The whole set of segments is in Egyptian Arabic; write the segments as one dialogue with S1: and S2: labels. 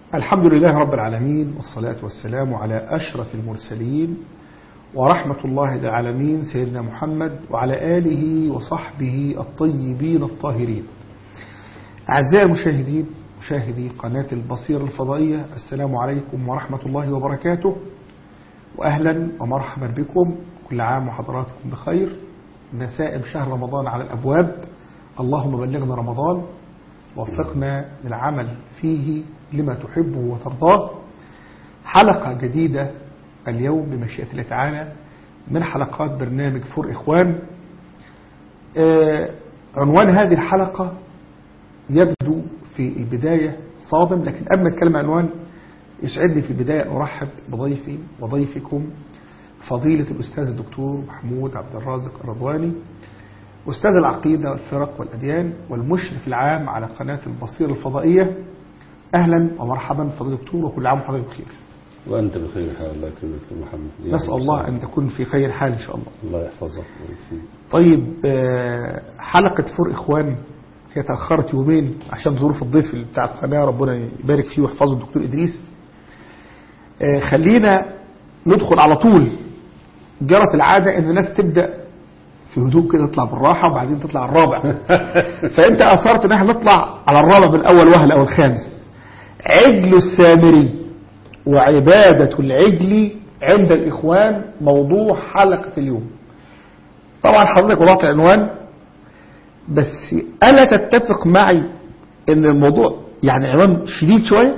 S1: الحمد لله رب العالمين والصلاة والسلام على أشرف المرسلين ورحمة الله العالمين سيدنا محمد وعلى آله وصحبه الطيبين الطاهرين أعزائي المشاهدين مشاهدي قناة البصير الفضائية السلام عليكم ورحمة الله وبركاته وأهلا ومرحبا بكم كل عام وحضراتكم بخير نسائم شهر رمضان على الأبواب اللهم بلغنا رمضان وفقنا للعمل فيه لما تحبه وترضاه حلقة جديدة اليوم بمشيئة الله تعالى من حلقات برنامج فور إخوان آه عنوان هذه الحلقة يبدو في البداية صادم لكن قبل ما نتكلم عن عنوان يسعدني في البداية أن أرحب بضيفي وضيفكم فضيلة الأستاذ الدكتور محمود عبد الرازق الرضواني أستاذ العقيدة والفرق والأديان والمشرف العام على قناة البصير الفضائية أهلا ومرحبا فضيلة الدكتور وكل عام وحضرتك بخير
S2: وأنت بخير حال الله يكرمك دكتور محمد
S1: نسأل الله أن تكون في خير حال إن شاء الله
S2: الله يحفظك ويكفيك
S1: طيب آه، حلقة فور إخوان هي تأخرت يومين عشان ظروف الضيف بتاع القناة ربنا يبارك فيه ويحفظه الدكتور إدريس آه، خلينا ندخل على طول جرت العادة ان الناس تبدأ في هدوء كده تطلع بالراحة وبعدين تطلع الرابع فانت اثرت ان احنا نطلع على الرابع بالاول وهلة او الخامس عجل السامري وعبادة العجل عند الاخوان موضوع حلقة اليوم طبعا حضرتك وضعت العنوان بس الا تتفق معي ان الموضوع يعني عنوان شديد شوية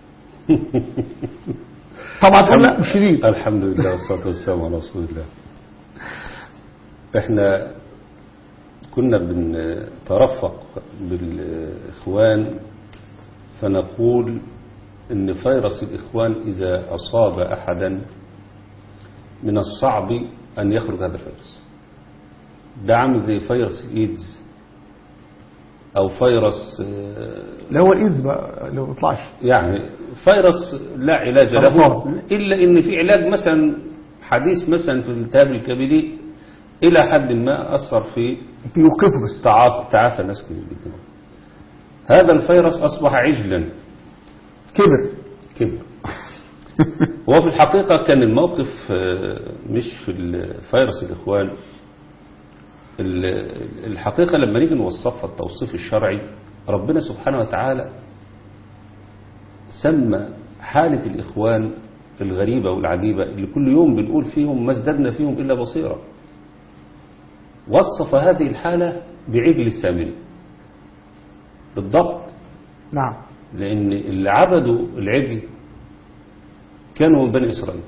S1: طبعا تقول لا مش شديد
S2: الحمد لله والصلاة والسلام على رسول الله احنا كنا بنترفق بالإخوان فنقول ان فيروس الإخوان إذا أصاب أحدا من الصعب أن يخرج هذا الفيروس ده عامل زي فيروس الإيدز أو فيروس آه،
S1: اللي هو الايدز بقى اللي ما بيطلعش
S2: يعني فيروس لا علاج له
S1: سرطان.
S2: إلا إن في علاج مثلا حديث مثلا في الالتهاب الكبدي إلى حد ما أثر في
S1: بيوقفوا بس
S2: تعافى تعافى ناس كتير جدا هذا الفيروس أصبح عجلا
S1: كبر
S2: كبر وفي الحقيقة كان الموقف آه، مش في الفيروس الإخوان ال- الحقيقة لما نيجي نوصفها التوصيف الشرعي ربنا سبحانه وتعالى سمى حالة الإخوان الغريبة والعجيبة اللي كل يوم بنقول فيهم ما ازددنا فيهم إلا بصيرة وصف هذه الحالة بعجل السامري بالضبط
S1: نعم
S2: لأن اللي عبدوا العجل كانوا من بني إسرائيل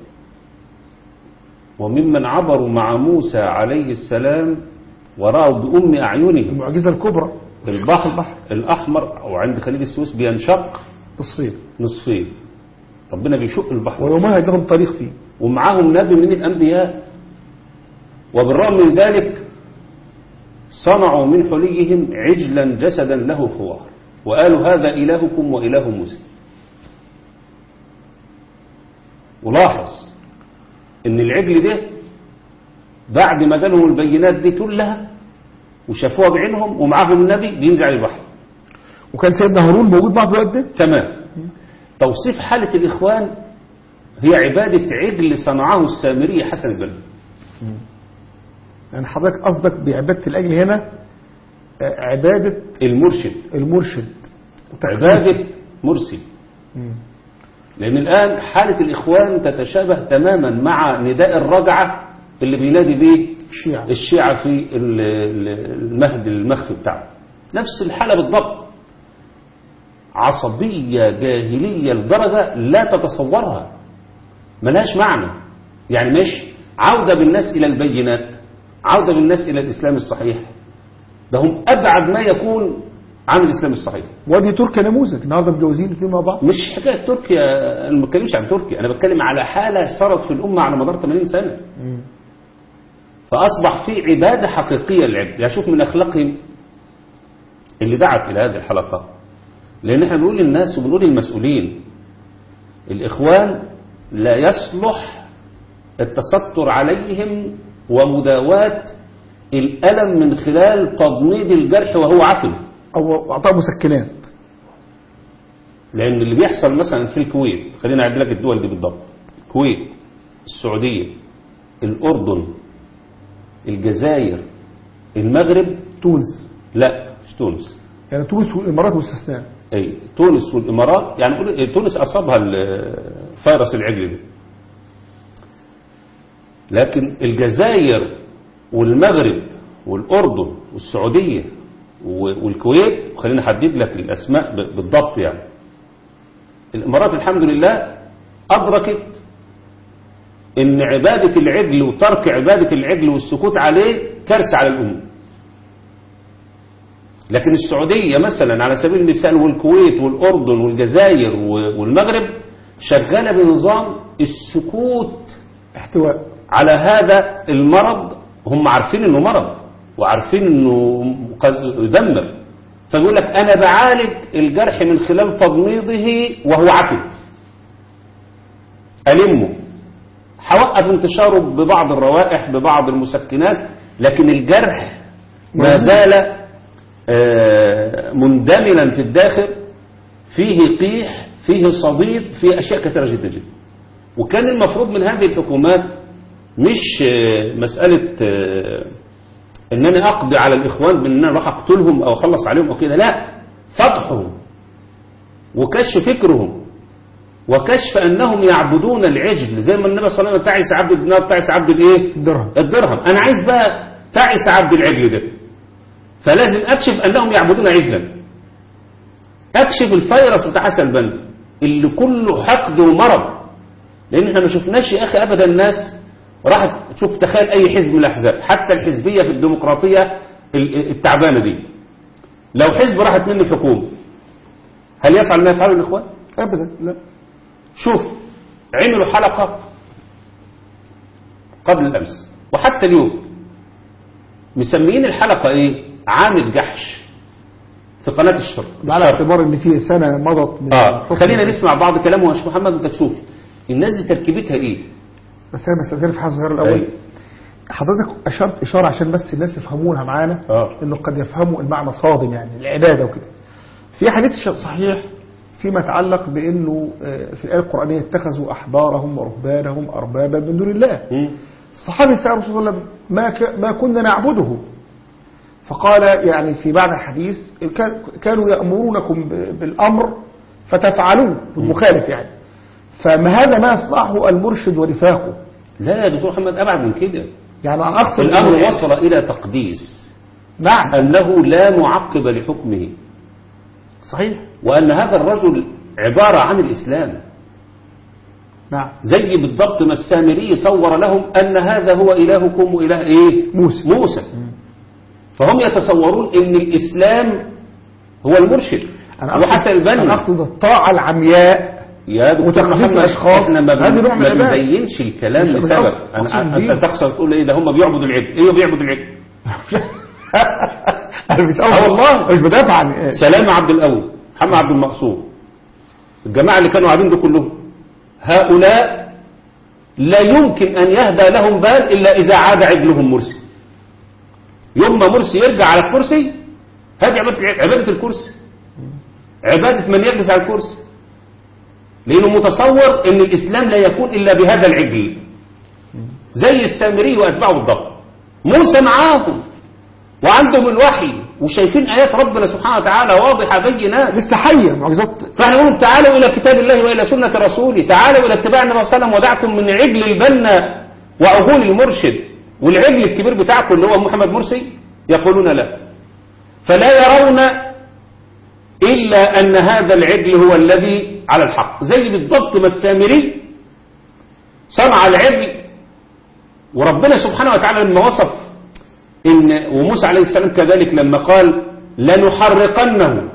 S2: وممن عبروا مع موسى عليه السلام ورأوا بأم أعينهم
S1: المعجزة الكبرى
S2: البحر, البحر الأحمر أو عند خليج السويس بينشق
S1: تصفير
S2: نصفين ربنا بيشق البحر
S1: ويومها لهم طريق فيه
S2: ومعاهم نبي من الأنبياء وبالرغم من ذلك صنعوا من حليهم عجلا جسدا له خوار وقالوا هذا إلهكم وإله موسى ولاحظ ان العجل ده بعد ما جالهم البينات دي كلها وشافوها بعينهم ومعاهم النبي بينزع البحر
S1: وكان سيدنا هارون موجود معه في الوقت ده
S2: تمام توصيف حالة الإخوان هي عبادة عجل صنعه السامري حسن البنا
S1: يعني حضرتك قصدك بعبادة الأجل هنا آه، عبادة
S2: المرشد
S1: المرشد
S2: عبادة مرسل
S1: مم.
S2: لأن الآن حالة الإخوان تتشابه تماما مع نداء الرجعة اللي بينادي به
S1: الشيعة
S2: الشيعة في ال- ال- المهد المخفي بتاعه نفس الحالة بالضبط عصبية جاهلية لدرجة لا تتصورها ملهاش معنى يعني مش عودة بالناس إلى البينات عودة بالناس إلى الإسلام الصحيح ده هم أبعد ما يكون عن الإسلام الصحيح
S1: وادي تركيا نموذج النهارده متجوزين الاثنين مع بعض
S2: مش حكاية تركيا أنا ما بتكلمش عن تركيا أنا بتكلم على حالة سرت في الأمة على مدار 80 سنة
S1: مم.
S2: فأصبح في عبادة حقيقية للعبد يعني شوف من أخلاقهم اللي دعت إلى هذه الحلقة لأن احنا بنقول للناس وبنقول للمسؤولين الإخوان لا يصلح التستر عليهم ومداواة الألم من خلال تضميد الجرح وهو عفن
S1: او اعطاء مسكنات
S2: لأن اللي بيحصل مثلا في الكويت خلينا أعد لك الدول دي بالضبط الكويت السعودية الأردن الجزائر المغرب
S1: تونس
S2: لا مش تونس
S1: يعني تونس والامارات واستثناء
S2: أي تونس والإمارات يعني قول- إيه، تونس أصابها ال- فيروس العجل ده لكن الجزائر والمغرب والأردن والسعودية و- والكويت خلينا أحدد لك الأسماء ب- بالضبط يعني الإمارات الحمد لله أدركت إن عبادة العجل وترك عبادة العجل والسكوت عليه كارثة على الأمة لكن السعودية مثلا على سبيل المثال والكويت والأردن والجزائر و- والمغرب شغالة بنظام السكوت
S1: احتواء
S2: على هذا المرض هم عارفين انه مرض وعارفين انه قد يدمر فيقول لك انا بعالج الجرح من خلال تضميضه وهو عفن ألمه هوقف انتشاره ببعض الروائح ببعض المسكنات لكن الجرح ما
S1: موجود.
S2: زال آه، مندملا في الداخل فيه قيح فيه صديد فيه أشياء كثيرة جدا جدا وكان المفروض من هذه الحكومات مش آه، مسألة آه، ان انا اقضي على الاخوان بان انا اروح اقتلهم او اخلص عليهم او كده لا فضحهم وكشف فكرهم وكشف انهم يعبدون العجل زي ما النبي صلى الله عليه وسلم تعس عبد الدينار تعس عبد الايه
S1: الدرهم
S2: الدرهم انا عايز بقى تعس عبد العجل ده فلازم اكشف انهم يعبدون عجلا اكشف الفيروس بتاع حسن البنا اللي كله حقد ومرض لان احنا ما شفناش يا اخي ابدا الناس راحت تشوف تخيل اي حزب من الاحزاب حتى الحزبيه في الديمقراطيه ال- التعبانه دي لو حزب راحت منه الحكومه هل يفعل ما يفعله الاخوان
S1: ابدا لا
S2: شوف عملوا حلقة قبل الأمس وحتى اليوم مسميين الحلقة إيه عام الجحش في قناة الشرق
S1: على
S2: الشرق.
S1: اعتبار ان في سنه مضت من
S2: آه
S1: الحكم.
S2: خلينا نسمع بعض كلامه يا شيخ محمد وانت تشوف الناس دي تركيبتها ايه
S1: بس انا بستاذنك في حاجه صغيره الاول
S2: أيوة.
S1: حضرتك اشرت اشاره عشان بس الناس يفهموها معانا
S2: آه.
S1: انه قد يفهموا المعنى صادم يعني العباده وكده في حديث ش- صحيح فيما يتعلق بانه آه، في الايه القرانيه اتخذوا احبارهم ورهبانهم اربابا من دون الله
S2: مم.
S1: الصحابي سأل الرسول صلى الله عليه وسلم ما, ك... ما كنا نعبده فقال يعني في بعد الحديث كان- كانوا يأمرونكم ب- بالأمر فتفعلوه المخالف يعني فما هذا ما يصلحه المرشد ورفاقه
S2: لا يا دكتور محمد أبعد من كده
S1: يعني أنا أقصد
S2: الأمر
S1: إنه-
S2: وصل إلى تقديس
S1: نعم
S2: أنه لا معقب لحكمه
S1: صحيح
S2: وأن هذا الرجل عبارة عن الإسلام
S1: نعم
S2: زي بالضبط ما السامري صور لهم أن هذا هو إلهكم وإله إيه
S1: موسى.
S2: موسى فهم يتصورون أن الإسلام هو المرشد
S1: أنا
S2: وحسن
S1: أقصد, أنا
S2: البنا
S1: أقصد الطاعة العمياء
S2: يا دكتور
S1: وتقديس
S2: محمد
S1: الأشخاص،
S2: احنا ما,
S1: هذه نوع
S2: بن...
S1: من
S2: ما
S1: العبادة.
S2: بنزينش الكلام
S1: مش- مش
S2: لسبب
S1: أقصد-
S2: أنا
S1: أقصد
S2: أنت
S1: الدين.
S2: تقصد تقول إيه ده هم بيعبدوا العجل إيه بيعبدوا العجل
S1: أنا مش
S2: آه والله.
S1: مش بدافع عن إيه.
S2: سلام عبد الأول محمد عبد المقصود الجماعة اللي كانوا قاعدين دول كلهم هؤلاء لا يمكن أن يهدى لهم بال إلا إذا عاد عجلهم مرسي يوم ما مرسي يرجع على الكرسي هذه عبادة الع- عبادة الكرسي عبادة من يجلس على الكرسي لأنه متصور أن الإسلام لا يكون إلا بهذا العجل زي السامري وأتباعه بالضبط موسى معاهم وعندهم الوحي وشايفين آيات ربنا سبحانه وتعالى واضحة بينات
S1: لسه حية معجزات
S2: فاحنا نقول تعالوا إلى كتاب الله وإلى سنة رسوله تعالوا إلى اتباع النبي صلى الله عليه وسلم ودعكم من عجل البنا وعجول المرشد والعجل الكبير بتاعكم اللي هو محمد مرسي يقولون لا فلا يرون إلا أن هذا العجل هو الذي على الحق زي بالضبط ما السامري صنع العجل وربنا سبحانه وتعالى لما وصف إن وموسى عليه السلام كذلك لما قال لنحرقنه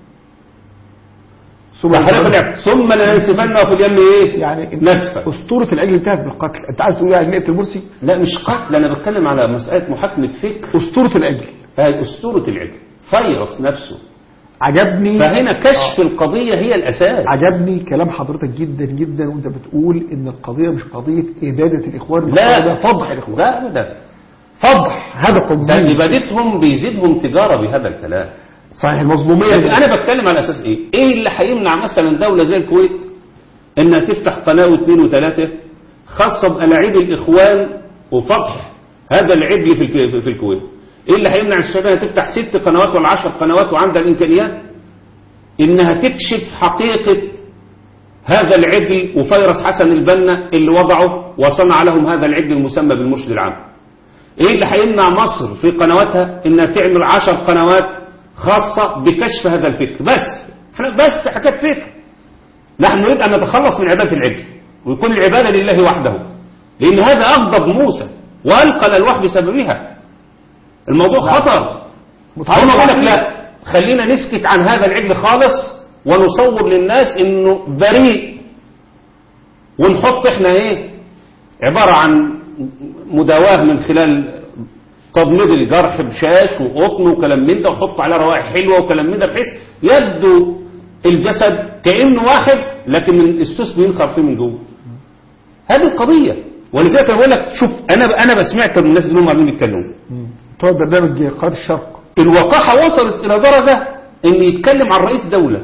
S2: تحريق العجل ثم لننسفنه في اليم ايه
S1: يعني
S2: نسفا
S1: أسطورة العجل انتهت بالقتل أنت عايز تقول يعني نقتل مرسي
S2: لا مش قتل انا بتكلم على مسألة محاكمة فكر
S1: أسطورة العجل
S2: هاي أسطورة العجل فيروس نفسه
S1: عجبني
S2: فهنا كشف القضية هي الأساس
S1: عجبني كلام حضرتك جدا جدا وانت بتقول ان القضية مش قضية إبادة الإخوان
S2: لا
S1: القضية فضح الإخوان
S2: لا أبدا
S1: فضح هذا
S2: ده
S1: التنظيم
S2: إبادتهم بيزيدهم تجارة بهذا الكلام
S1: صحيح المظلومية
S2: لكن انا بتكلم على اساس ايه ايه اللي هيمنع مثلا دولة زي الكويت انها تفتح قناة واثنين وثلاثة خاصة بألاعيب الاخوان وفتح هذا العجل في الك- في الكويت ايه اللي هيمنع السعودية انها تفتح ست قنوات ولا عشر قنوات وعندها الامكانيات انها تكشف حقيقة هذا العجل وفيروس حسن البنا اللي وضعه وصنع لهم هذا العجل المسمى بالمرشد العام ايه اللي هيمنع مصر في قنواتها انها تعمل عشر قنوات خاصة بكشف هذا الفكر بس احنا بس في حكاية فكر نحن نريد ان نتخلص من عبادة العجل ويكون العبادة لله وحده لان هذا اغضب موسى والقى الالواح بسببها الموضوع خطر هم قال لك لا خلينا نسكت عن هذا العجل خالص ونصور للناس انه بريء ونحط احنا ايه عبارة عن مداواة من خلال تضميد الجرح بشاش وقطن وكلام من ده وحط عليه روائح حلوة وكلام من ده بحيث يبدو الجسد كأنه واحد لكن السوس بينخر فيه من جوه هذه القضية ولذلك أنا بقول لك شوف انا انا بسمعت من الناس اللي هم عاملين يتكلموا
S1: بتوع برنامج قناة الشرق
S2: الوقاحة وصلت إلى درجة إن يتكلم عن رئيس دولة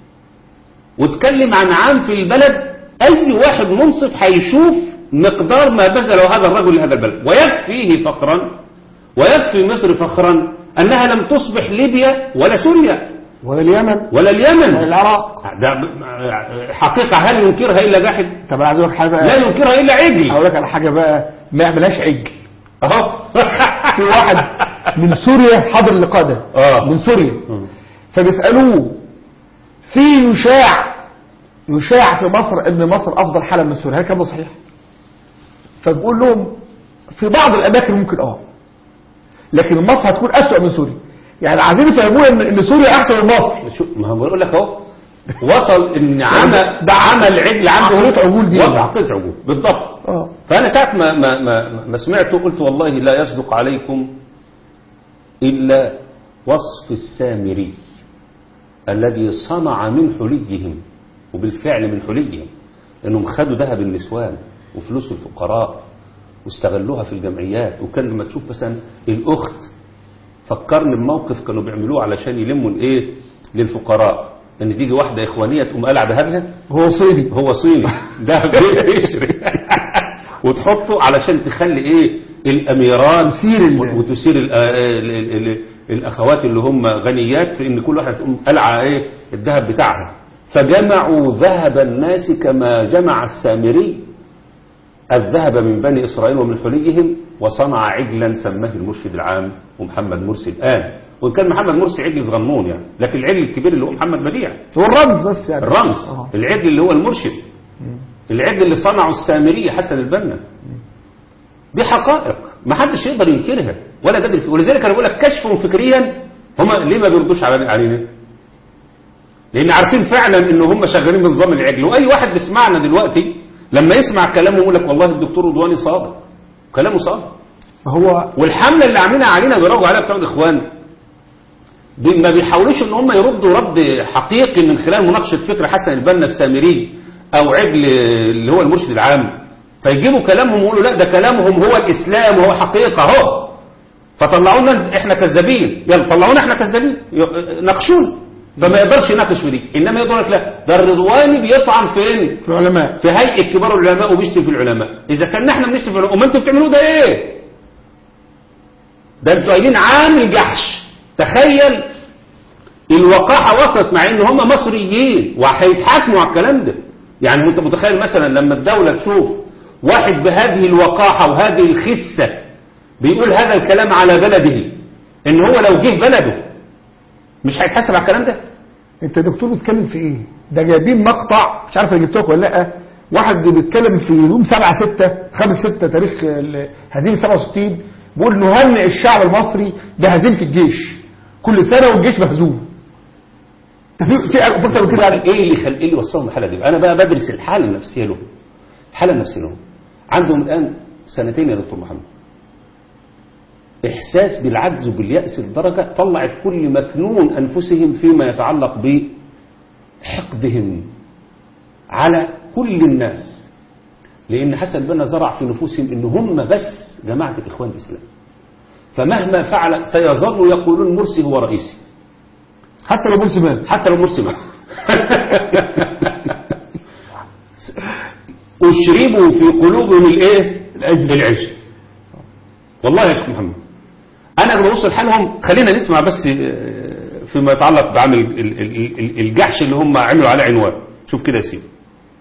S2: وتكلم عن عام في البلد أي واحد منصف هيشوف مقدار ما بذله هذا الرجل لهذا البلد ويكفيه فخرا ويكفي مصر فخرا أنها لم تصبح ليبيا ولا سوريا
S1: ولا اليمن
S2: ولا اليمن
S1: ولا العراق
S2: ده حقيقة هل ينكرها إلا جاحد
S1: طب انا عايز اقول لك حاجه
S2: لا
S1: بقى
S2: ينكرها إلا عجل
S1: اقول لك على حاجه بقى ما يعملهاش عجل
S2: أهو
S1: في واحد من سوريا حاضر اللقاء ده
S2: آه.
S1: من سوريا فبيسالوه في يشاع يشاع في مصر ان مصر افضل حاله من سوريا هل الكلام ده صحيح فبقول لهم في بعض الاماكن ممكن اه لكن مصر هتكون اسوأ من سوريا يعني عايزين يفهمونا ان ان سوريا احسن من مصر
S2: شو ما هو بقول لك اهو وصل ان عمل
S1: ده
S2: ده عمل عجل عنده
S1: عقلية عجول دي.
S2: وضع عقلية عجول بالضبط
S1: اه
S2: فانا ساعه ما ما ما, ما سمعته قلت والله لا يصدق عليكم الا وصف السامري الذي صنع من حليهم وبالفعل من حليهم انهم خدوا ذهب النسوان وفلوس الفقراء واستغلوها في الجمعيات وكان لما تشوف مثلا الاخت فكرني بموقف كانوا بيعملوه علشان يلموا الايه للفقراء ان تيجي واحده اخوانيه تقوم قلع ذهبها
S1: هو صيني
S2: هو صيني ده بيشري وتحطه علشان تخلي ايه الاميران
S1: تثير ال-
S2: وتثير ال- ال- ال- ال- الاخوات اللي هم غنيات في ان كل واحده تقوم قلعه ايه الذهب بتاعها فجمعوا ذهب الناس كما جمع السامري الذهب من بني إسرائيل ومن حليهم وصنع عجلا سماه المرشد العام ومحمد مرسي الآن وإن كان محمد مرسي عجل صغنون يعني لكن العجل الكبير اللي هو محمد بديع
S1: هو الرمز بس يعني
S2: الرمز
S1: آه.
S2: العجل اللي هو المرشد العجل اللي صنعه السامري حسن البنا دي حقائق ما حدش يقدر ينكرها ولا تدري فيه ولذلك انا بقول لك كشفهم فكريا هم ليه ما بيردوش على علينا لان عارفين فعلا ان هم شغالين بنظام العجل واي واحد بيسمعنا دلوقتي لما يسمع كلامه يقول لك والله الدكتور رضواني صادق كلامه صادق
S1: هو
S2: والحمله اللي عاملينها علينا بيراجعوا عليها بتوع الاخوان بي- ما بيحاولوش ان هم يردوا رد حقيقي من خلال مناقشه فكر حسن البنا السامري او عجل اللي هو المرشد العام فيجيبوا كلامهم ويقولوا لا ده كلامهم هو الاسلام وهو حقيقه اهو فطلعونا احنا كذابين يلا طلعونا احنا كذابين ي- ناقشونا فما يقدرش يناقش في دي انما يقدر لك لا ده الرضواني بيطعن فين
S1: في العلماء
S2: في هيئه كبار العلماء وبيشتم في العلماء اذا كان احنا بنشتم في العلماء امال انتوا بتعملوه ده ايه ده انتوا قايلين عامل جحش تخيل الوقاحه وصلت مع ان هم مصريين وهيتحاكموا على الكلام ده يعني انت متخيل مثلا لما الدوله تشوف واحد بهذه الوقاحه وهذه الخسه بيقول هذا الكلام على بلده ان هو لو جه بلده مش هيتحاسب على الكلام ده
S1: انت دكتور بتتكلم في ايه ده جايبين مقطع مش عارف انا جبت لك ولا لا واحد بيتكلم في يوم 7 6 5 6 تاريخ ال- هزيمه 67 بيقول نهنئ الشعب المصري بهزيمه الجيش كل سنه والجيش مهزوم انت في في اكتر من كده يعني
S2: ايه اللي خل... ايه اللي وصلهم الحاله دي انا بقى بدرس الحاله النفسيه لهم الحاله النفسيه لهم عندهم الان سنتين يا دكتور محمد احساس بالعجز وبالياس لدرجه طلعت كل مكنون انفسهم فيما يتعلق بحقدهم على كل الناس لان حسن بنا زرع في نفوسهم ان هم بس جماعه الاخوان الاسلام فمهما فعل سيظل يقولون مرسي هو رئيسي
S1: حتى لو مرسي مات
S2: حتى لو مرسي مات أشربوا في قلوبهم الايه العجل والله يا شيخ محمد انا لما بوصل حالهم خلينا نسمع بس آه، فيما يتعلق بعمل ال- ال- ال- الجحش اللي هم عملوا عليه عنوان شوف كده يا سيدي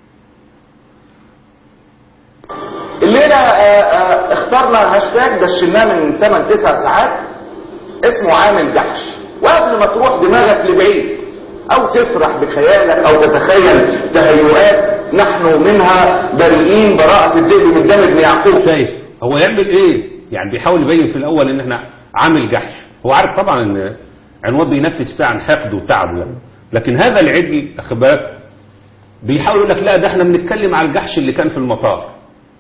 S3: الليلة آه، آه، اخترنا هاشتاج دشناه من 8 9 ساعات اسمه عامل جحش وقبل ما تروح دماغك لبعيد او تسرح بخيالك او تتخيل تهيؤات نحن منها بريئين براءة الذئب من دم ابن يعقوب
S2: شايف هو يعمل ايه يعني بيحاول يبين في الاول ان احنا عامل جحش هو عارف طبعا ان عنوان بينفذ فيه عن حقده وتعبه يعني لكن هذا العجل اخد بالك بيحاول يقول لك لا ده احنا بنتكلم على الجحش اللي كان في المطار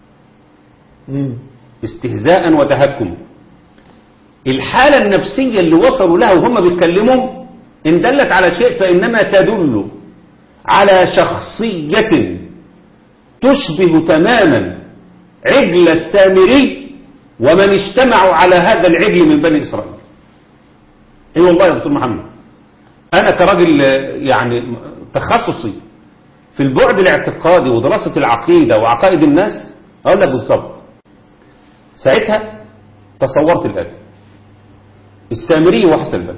S2: استهزاء وتهكم الحالة النفسية اللي وصلوا لها وهم بيتكلموا إن دلت على شيء فإنما تدل على شخصية تشبه تماما عجل السامري ومن اجتمعوا على هذا العجل من بني إسرائيل اي والله يا دكتور محمد أنا كراجل آه، يعني تخصصي في البعد الاعتقادي ودراسة العقيدة وعقائد الناس أقول لك بالظبط ساعتها تصورت الآتي السامري وحسن البنا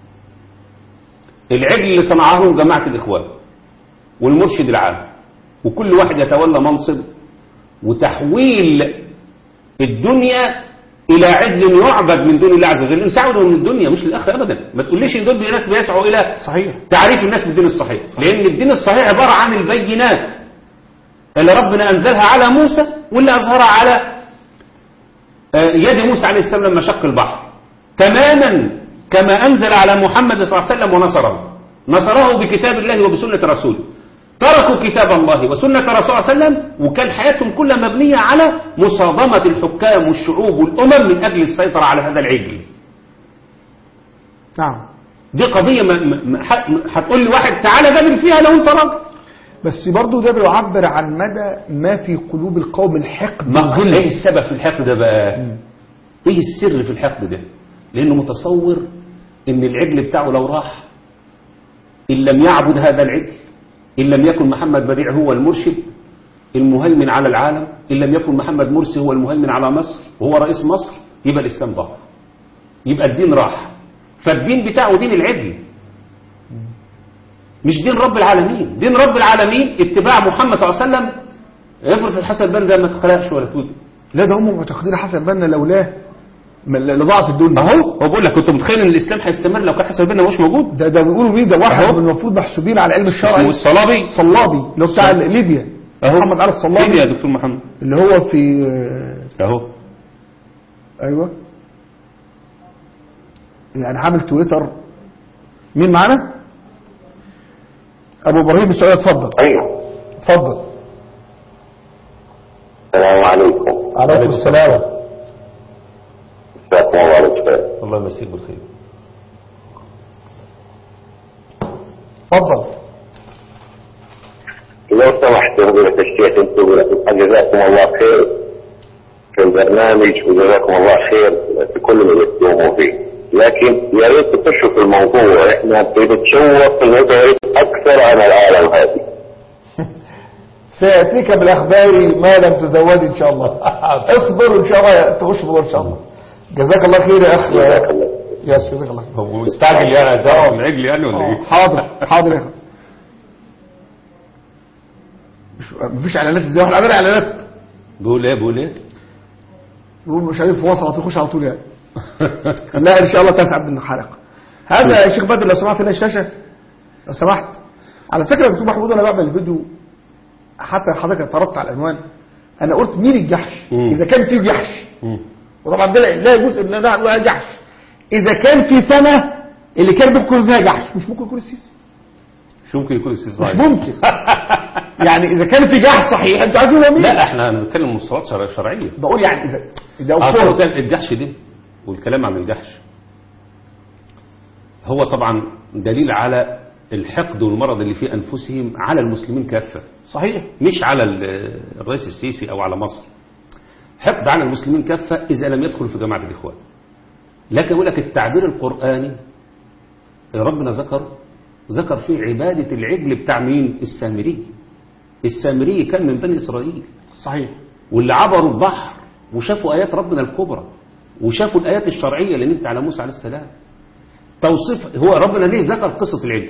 S2: العجل اللي صنعه جماعة الإخوان والمرشد العام وكل واحد يتولى منصب وتحويل الدنيا إلى عدل يعبد من دون الله عز وجل نساعده من الدنيا مش الآخر أبدا ما تقوليش إن دول ناس بيسعوا إلى
S1: صحيح
S2: تعريف الناس بالدين الصحيح لأن الدين الصحيح عبارة عن البينات اللي ربنا أنزلها على موسى واللي أظهرها على آه، يد موسى عليه السلام لما شق البحر تماما كما أنزل على محمد صلى الله عليه وسلم ونصره نصره بكتاب الله وبسنة رسوله تركوا كتاب الله وسنة رسول الله صلى الله عليه وسلم وكان حياتهم كلها مبنية على مصادمة الحكام والشعوب والأمم من أجل السيطرة على هذا العجل
S1: نعم
S2: دي قضية ما- ما- ما- ح- هتقول لي واحد تعالى جادل فيها لو انت راجل
S1: بس برضو ده بيعبر عن مدى ما في قلوب القوم الحقد
S2: ما
S1: والغل.
S2: ايه السبب في الحقد ده بقى ايه السر في الحقد ده لانه متصور ان العجل بتاعه لو راح ان لم يعبد هذا العجل ان لم يكن محمد بديع هو المرشد المهيمن على العالم ان لم يكن محمد مرسي هو المهيمن على مصر وهو رئيس مصر يبقى الاسلام ضاع يبقى الدين راح فالدين بتاعه دين العجل مش دين رب العالمين دين رب العالمين اتباع محمد صلى الله عليه وسلم افرض الحسن بن ده ما تخلقش ولا توجد
S1: لا ده هم معتقدين حسن بنا لولاه ما- لضاعت الدنيا
S2: اهو هو بقول لك كنت متخيل ان الاسلام هيستمر لو كان حسن البنا مش موجود
S1: ده ده بيقولوا مين ده واحد
S2: أهو.
S1: من المفروض محسوبين على علم
S2: اسمه
S1: الشرع
S2: الصلابي
S1: الصلابي اللي هو بتاع ليبيا
S2: اهو
S1: محمد علي
S2: فين
S1: الصلابي
S2: يا دكتور محمد
S1: اللي هو في
S2: اهو
S1: ايوه يعني عامل تويتر مين معانا ابو ابراهيم السعوديه اتفضل
S4: ايوه
S1: اتفضل
S4: السلام عليكم
S1: عليكم السلام
S4: جزاكم الله بالخير
S2: الله يمسيك بالخير
S1: اتفضل
S4: لو سمحت فضيلة الشيخ انتم جزاكم الله خير في البرنامج وجزاكم الله خير في كل اللي بتقوموا فيه لكن يا ريت تخشوا في الموضوع احنا بنتشوق ونبعد اكثر عن العالم هذه
S1: سيأتيك بالأخبار ما لم تزود إن شاء الله اصبر إن شاء الله تخش بضل إن شاء الله جزاك الله خير يا أخ
S4: جزاك الله
S1: ياس جزاك الله خير
S2: هو مستعجل يا زهر العجل يعني ولا ايه
S1: حاضر حاضر يا أخي مش مفيش إعلانات إزاي واحنا عاملين إعلانات
S2: بيقول ايه بيقول ايه
S1: نقول مش عارف وصل تخش على طول يعني لا إن شاء الله تسعد من الحلقة هذا يا شيخ بدر لو سمحت لنا الشاشة لو سمحت على فكرة يا دكتور محمود أنا بعمل الفيديو حتى حضرتك اعترضت على العنوان أنا قلت مين الجحش
S2: مم.
S1: إذا كان في جحش
S2: مم.
S1: وطبعا ده لا يجوز ان انا اقول جحش اذا كان في سنه اللي كان ممكن يكون فيها جحش مش ممكن يكون السيسي
S2: شو ممكن يكون
S1: مش
S2: استثناء
S1: ممكن يعني اذا كان في جحش صحيح انتوا عارفين هو مين
S2: لا احنا بنتكلم مصطلحات شرع- شرعيه
S1: بقول يعني اذا اذا
S2: اصل
S1: أفرض-
S2: قلت لك الجحش ده والكلام عن الجحش هو طبعا دليل على الحقد والمرض اللي في انفسهم على المسلمين كافه
S1: صحيح
S2: مش على ال- الرئيس السيسي او على مصر حقد على المسلمين كافة إذا لم يدخلوا في جماعة الإخوان لكن أقول لك التعبير القرآني ربنا ذكر ذكر فيه عبادة العجل بتاع مين السامري السامري كان من بني إسرائيل
S1: صحيح
S2: واللي عبروا البحر وشافوا آيات ربنا الكبرى وشافوا الآيات الشرعية اللي نزلت على موسى عليه السلام توصيف هو ربنا ليه ذكر قصة العجل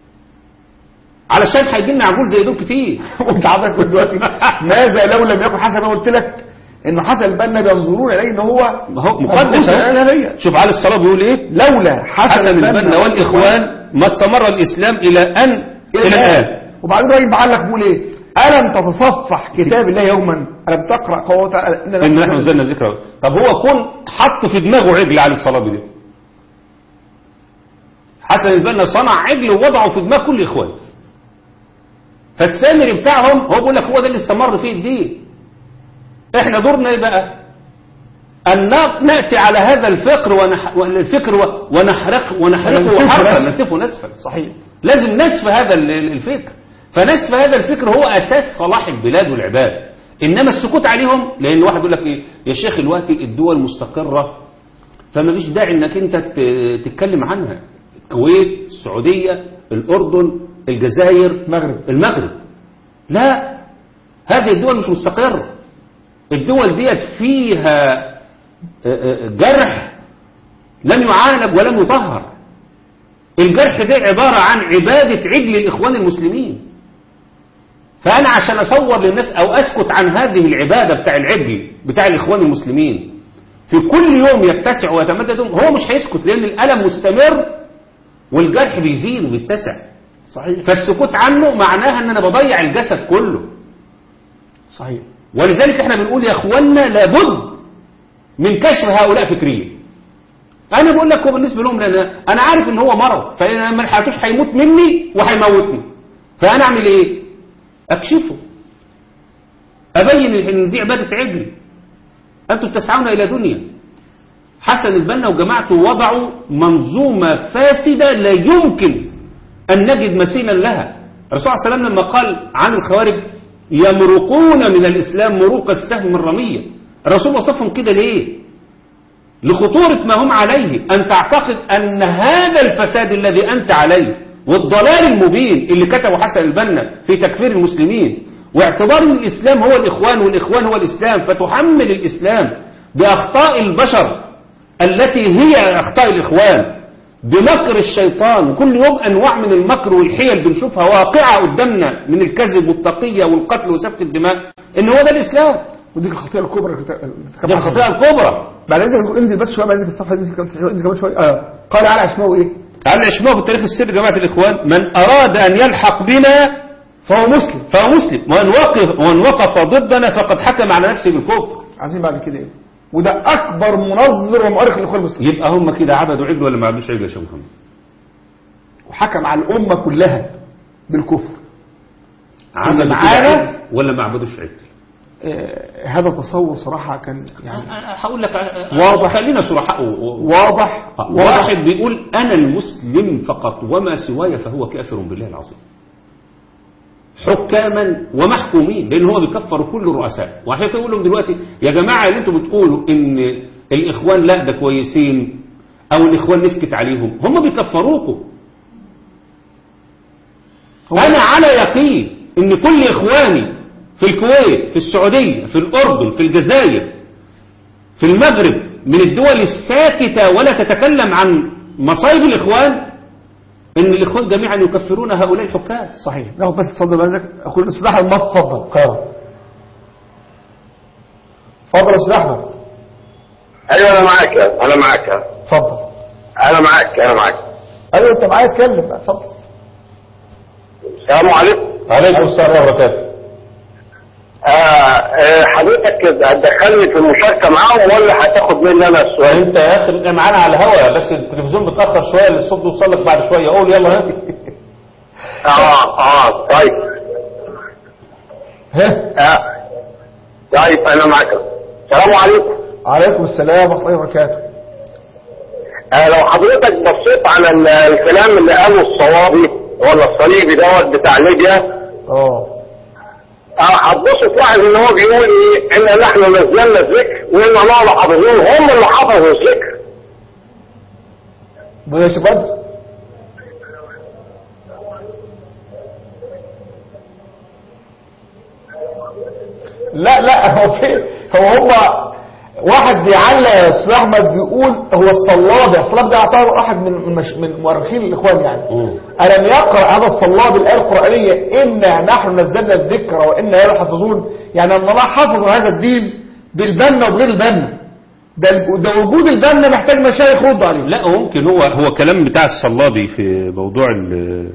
S2: علشان هيجي لنا عجول زي دول كتير
S1: وانت عندك دلوقتي ماذا لو لم يكن حسن قلت لك انه حسن البنا بينظرون اليه ان هو
S2: ما هو مقدس
S1: مقدس
S2: أهو.
S1: الالهيه
S2: شوف على الصلاة بيقول ايه
S1: لولا حسن,
S2: حسن البنا والإخوان ما استمر الإسلام إلى أن إلى الآن
S1: وبعدين الراجل بعلق بيقول ايه الم تتصفح كتاب الله يوما الم تقرا قوله تعالى
S2: إن نحن نزلنا ذكره طب هو كون حط في دماغه عجل على الصلاة دي حسن البنا صنع عجل ووضعه في دماغ كل إخوان فالسامري بتاعهم هو بيقول لك هو ده اللي استمر فيه الدين احنا دورنا ايه بقى أن نا- نأتي على هذا الفكر ونح... الفكر و- ونحرق ونحرقه
S1: وننسفه
S2: حرقا
S1: نسفا.
S2: ننسفه نسفا
S1: صحيح
S2: لازم نسف هذا ال- ال- الفكر فنسف هذا الفكر هو أساس صلاح البلاد والعباد إنما السكوت عليهم لأن واحد يقول لك إيه يا شيخ دلوقتي الدول مستقرة فما فيش داعي إنك أنت ت- تتكلم عنها الكويت السعودية الأردن الجزائر
S1: المغرب
S2: المغرب لا هذه الدول مش مستقرة الدول ديت فيها آه، آه، جرح لم يعالج ولم يطهر الجرح ده عبارة عن عبادة عجل الإخوان المسلمين فأنا عشان أصور للناس أو أسكت عن هذه العبادة بتاع العجل بتاع الإخوان المسلمين في كل يوم يتسع ويتمدد هو مش هيسكت لأن الألم مستمر والجرح بيزيد وبيتسع
S1: صحيح
S2: فالسكوت عنه معناها ان انا بضيع الجسد كله
S1: صحيح
S2: ولذلك احنا بنقول يا اخوانا لابد من كشف هؤلاء فكريا انا بقول لك هو بالنسبه لهم لان انا عارف ان هو مرض فانا ما لحقتوش هيموت مني وهيموتني فانا اعمل ايه اكشفه ابين ان دي عباده عجل انتم تسعون الى دنيا حسن البنا وجماعته وضعوا منظومه فاسده لا يمكن أن نجد مثيلا لها الرسول صلى الله عليه وسلم لما قال عن الخوارج يمرقون من الإسلام مروق السهم الرمية الرسول وصفهم كده ليه لخطورة ما هم عليه أن تعتقد أن هذا الفساد الذي أنت عليه والضلال المبين اللي كتبه حسن البنا في تكفير المسلمين واعتبار أن الإسلام هو الإخوان والإخوان هو الإسلام فتحمل الإسلام بأخطاء البشر التي هي أخطاء الإخوان بمكر الشيطان وكل يوم أنواع من المكر والحيل بنشوفها واقعة قدامنا من الكذب والتقية والقتل وسفك الدماء إن هو ده الإسلام
S1: ودي الخطيئه الكبرى اللي كت-
S2: دي الخطيئة الكبرى
S1: بعد اذنك نقول انزل بس شويه بعد اذنك الصفحه انزل كمان شويه انزل كمان شويه آه. قال على عشماوي ايه
S2: تعال نشمعه في التاريخ السري جماعة الإخوان من أراد أن يلحق بنا
S1: فهو مسلم
S2: فهو مسلم ومن وقف, ومن وقف ضدنا فقد حكم على نفسه بالكفر
S1: عايزين بعد كده ايه وده اكبر منظر ومؤرخ للاخوان المسلمين
S2: يبقى هم كده عبدوا عجل ولا ما عبدوش عجل يا شيخ محمد
S1: وحكم على الامه كلها بالكفر
S2: عبدوا كده
S1: معانا؟
S2: عجل ولا ما عبدوش عجل
S1: آه هذا تصور صراحه كان يعني
S2: هقول لك
S1: واضح.
S2: خلينا صرحاء و- و-
S1: واضح واضح
S2: واحد بيقول أنا المسلم فقط وما سواي فهو كافر بالله العظيم حكاما ومحكومين لأن هو بيكفر كل الرؤساء وعشان كده يقول لهم دلوقتي يا جماعة اللي انتم بتقولوا إن الإخوان لا ده كويسين أو الإخوان نسكت عليهم هم بيكفروكم أنا على يقين إن كل إخواني في الكويت في السعودية في الأردن في الجزائر في المغرب من الدول الساكتة ولا تتكلم عن مصايب الإخوان إن الإخوان جميعا يكفرون هؤلاء الحكام
S1: صحيح ناخد بس تصدر بعدك اخونا الاستاذ احمد مصر اتفضل القاهره اتفضل يا استاذ احمد
S4: ايوه انا معاك انا معاك
S1: اتفضل
S4: انا معاك انا معاك
S1: ايوه انت معايا اتكلم بقى اتفضل
S4: السلام عليكم
S2: عليكم السلام ورحمة الله وبركاته
S4: آه آه حضرتك هتدخلني في المشاركه معاهم ولا هتاخد مني انا السؤال؟
S2: أنت يا أخي معانا على الهواء بس التلفزيون بتأخر شوية الصوت يوصل لك بعد شوية قول يلا ها
S4: اه اه طيب
S1: ها
S4: آه طيب انا معاك السلام عليكم
S1: عليكم السلام ورحمه الله وبركاته
S4: آه لو حضرتك بصيت على ال- الكلام اللي قاله الصوابي ولا الصليبي دوت بتاع ليبيا
S1: اه
S4: آه، هتبص تلاحظ ان هو بيقول ايه ان نحن نزلنا الذكر وان الله حافظون هم اللي حفظوا الذكر
S1: بلاش بدر هو فين هو هم واحد بيعلق يا استاذ احمد بيقول هو الصلاب الصلاب ده يعتبر واحد من من مش- من مؤرخين الاخوان يعني
S2: مم.
S1: الم يقرا هذا الصلاب الايه القرانيه انا نحن نزلنا الذكر وانا له حافظون يعني ان الله حافظ هذا الدين بالبنا وبغير البنا ده ده وجود البنا محتاج مشايخ يردوا عليه
S2: لا ممكن هو هو كلام بتاع الصلابي في موضوع ال-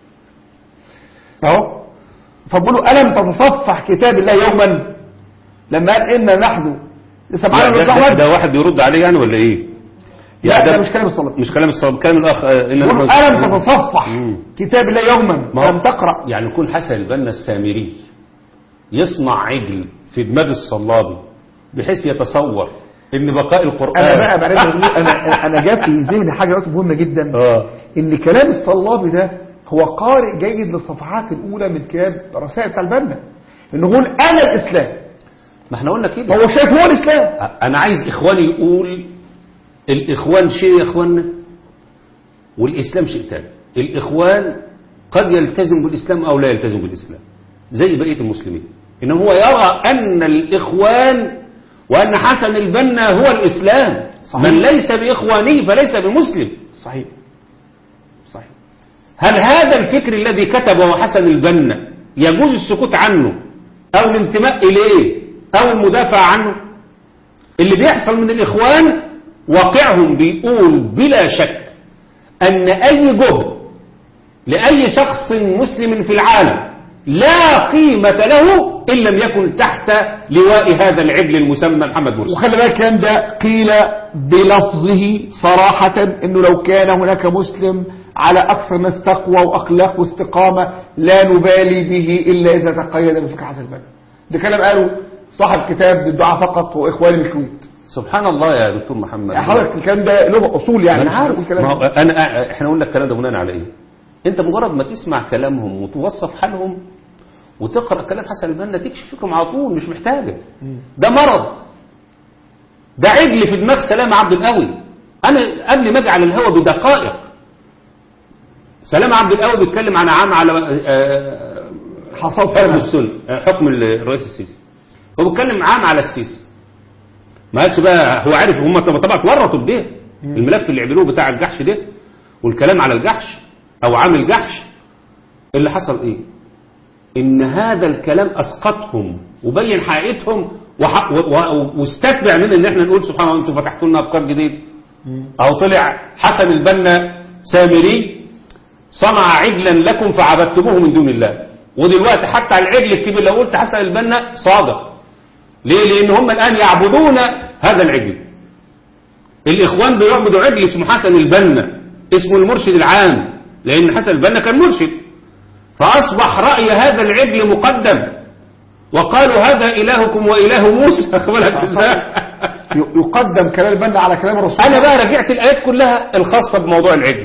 S1: اهو فبقولوا ألم تتصفح كتاب الله يوما لما قال إنا نحن لسه معانا
S2: لا،
S1: الأستاذ
S2: ده,
S1: أحمد
S2: ده واحد بيرد عليه يعني ولا ايه
S1: لا
S2: يعني
S1: ده مش كلام الصلاة
S2: مش كلام الصلاه كلام الاخ آه، إن
S1: بيقولوا
S2: أنا-
S1: ألم تتصفح
S2: مم.
S1: كتاب الله يوما
S2: ما هو-
S1: لم تقرأ
S2: يعني يكون حسن البنا السامري يصنع عجل في دماغ الصلابي بحيث يتصور ان بقاء القرآن
S1: أنا بقى بعدين أنا أنا جاء في ذهني حاجة دلوقتي مهمة جدا
S2: اه
S1: إن كلام الصلابي ده هو قارئ جيد للصفحات الأولى من كتاب رسائل بتاع البنا إنه يقول أنا الإسلام
S2: ما احنا قلنا كده
S1: هو شايف هو الإسلام
S2: انا عايز اخواني يقول الاخوان شيء يا اخواننا والاسلام شيء تاني الاخوان قد يلتزم بالاسلام او لا يلتزم بالاسلام زي بقيه المسلمين انما هو يرى ان الاخوان وان حسن البنا هو الاسلام
S1: صحيح.
S2: من ليس باخوانه فليس بمسلم
S1: صحيح صحيح
S2: هل هذا الفكر الذي كتبه حسن البنا يجوز السكوت عنه او الانتماء اليه او المدافع عنه اللي بيحصل من الاخوان واقعهم بيقول بلا شك ان اي جهد لاي شخص مسلم في العالم لا قيمة له إن لم يكن تحت لواء هذا العبل المسمى محمد مرسي
S1: وخلي بالك الكلام ده قيل بلفظه صراحة انه لو كان هناك مسلم على اكثر الناس تقوى واخلاق واستقامة لا نبالي به الا اذا تقيد بفكر حسن البنا ده كلام قاله صاحب كتاب الدعاء فقط واخواني من الكويت
S2: سبحان الله يا دكتور محمد
S1: يعني حضرتك الكلام ده له اصول يعني
S2: انا
S1: مش
S2: عارف
S1: هنقول كلام
S2: ما هو انا احنا قلنا الكلام ده بناء على ايه انت مجرد ما تسمع كلامهم وتوصف حالهم وتقرا كلام حسن البنا تكشف فكرهم على طول مش محتاجه ده مرض ده عجل في دماغ سلام عبد القوي انا قبل ما اجي على الهوا بدقائق سلام عبد القوي بيتكلم عن عام على آه،
S1: حصل
S2: حكم
S1: فعلا
S2: السنة آه، حكم الرئيس السيسي هو بيتكلم عام على السيسي ما قالش بقى هو عارف هم طبعا طبعا اتورطوا بده الملف اللي عملوه بتاع الجحش ده والكلام على الجحش او عام الجحش اللي حصل ايه ان هذا الكلام اسقطهم وبين حقيقتهم وح- و- و- واستتبع من ان احنا نقول سبحان الله انتم فتحتوا لنا افكار جديد او طلع حسن البنا سامري صنع عجلا لكم فعبدتموه من دون الله ودلوقتي حتى على العجل الكبير لو قلت حسن البنا صادق ليه لان هم الان يعبدون هذا العجل الاخوان بيعبدوا عجل اسمه حسن البنا اسمه المرشد العام لان حسن البنا كان مرشد فاصبح راي هذا العجل مقدم وقالوا هذا الهكم واله موسى أخبرك ازاي
S1: ي- يقدم كلام البنا على كلام الرسول
S2: انا بقى رجعت الايات كلها الخاصه بموضوع العجل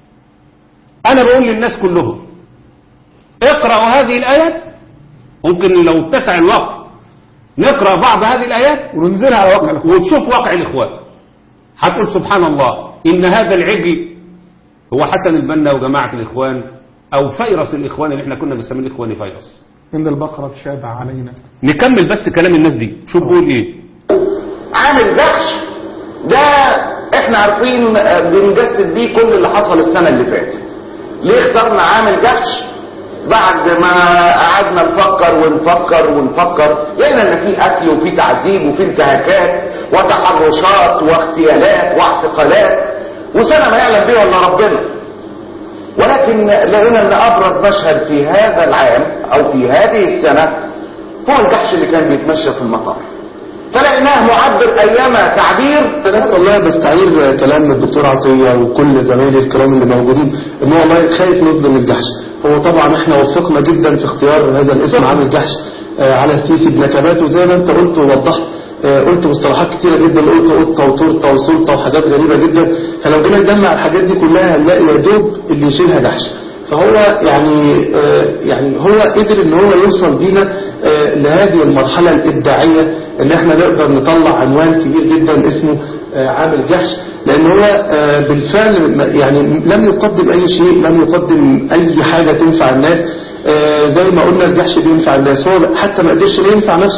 S2: انا بقول للناس كلهم اقرأوا هذه الآيات ممكن لو اتسع الوقت نقرأ بعض هذه الآيات
S1: وننزلها على واقع الأخوة.
S2: وتشوف واقع الإخوان هتقول سبحان الله إن هذا العجل هو حسن البنا وجماعة الإخوان أو فيروس الإخوان اللي احنا كنا بنسميه الإخوان فيروس
S1: إن البقرة تشابه علينا
S2: نكمل بس كلام الناس دي شوف بيقول إيه
S3: عامل دهش ده احنا عارفين آه، بنجسد بيه كل اللي حصل السنة اللي فاتت ليه اخترنا عامل دهش بعد ما قعدنا نفكر ونفكر ونفكر لقينا ان في قتل وفي تعذيب وفي انتهاكات وتحرشات واغتيالات واعتقالات وسنة ما يعلم بيه الا ربنا ولكن لقينا ان ابرز مشهد في هذا العام او في هذه السنة هو الجحش اللي كان بيتمشى في المطار فلقيناه معبر ايام تعبير
S5: بس والله بستعير كلام الدكتور عطية وكل زمايلي الكرام اللي موجودين ان هو والله خايف نظلم الجحش هو طبعا احنا وفقنا جدا في اختيار هذا الاسم عامل جحش آه، على السيسي بنكباته زي ما انت قلت ووضحت آه، قلت مصطلحات كتيرة جدا قلت قطة وتورتة وسلطة وحاجات غريبة جدا فلو جينا نجمع الحاجات دي كلها هنلاقي يا دوب اللي يشيلها جحش فهو يعني آه، يعني هو قدر ان هو يوصل بينا آه، لهذه المرحلة الإبداعية اللي احنا نقدر نطلع عنوان كبير جدا اسمه آه، عامل جحش لان هو آه، بالفعل ما- يعني لم يقدم اي شيء لم يقدم اي حاجة تنفع الناس آه، زي ما قلنا الجحش بينفع الناس هو حتى ما قدرش لا ينفع نفسه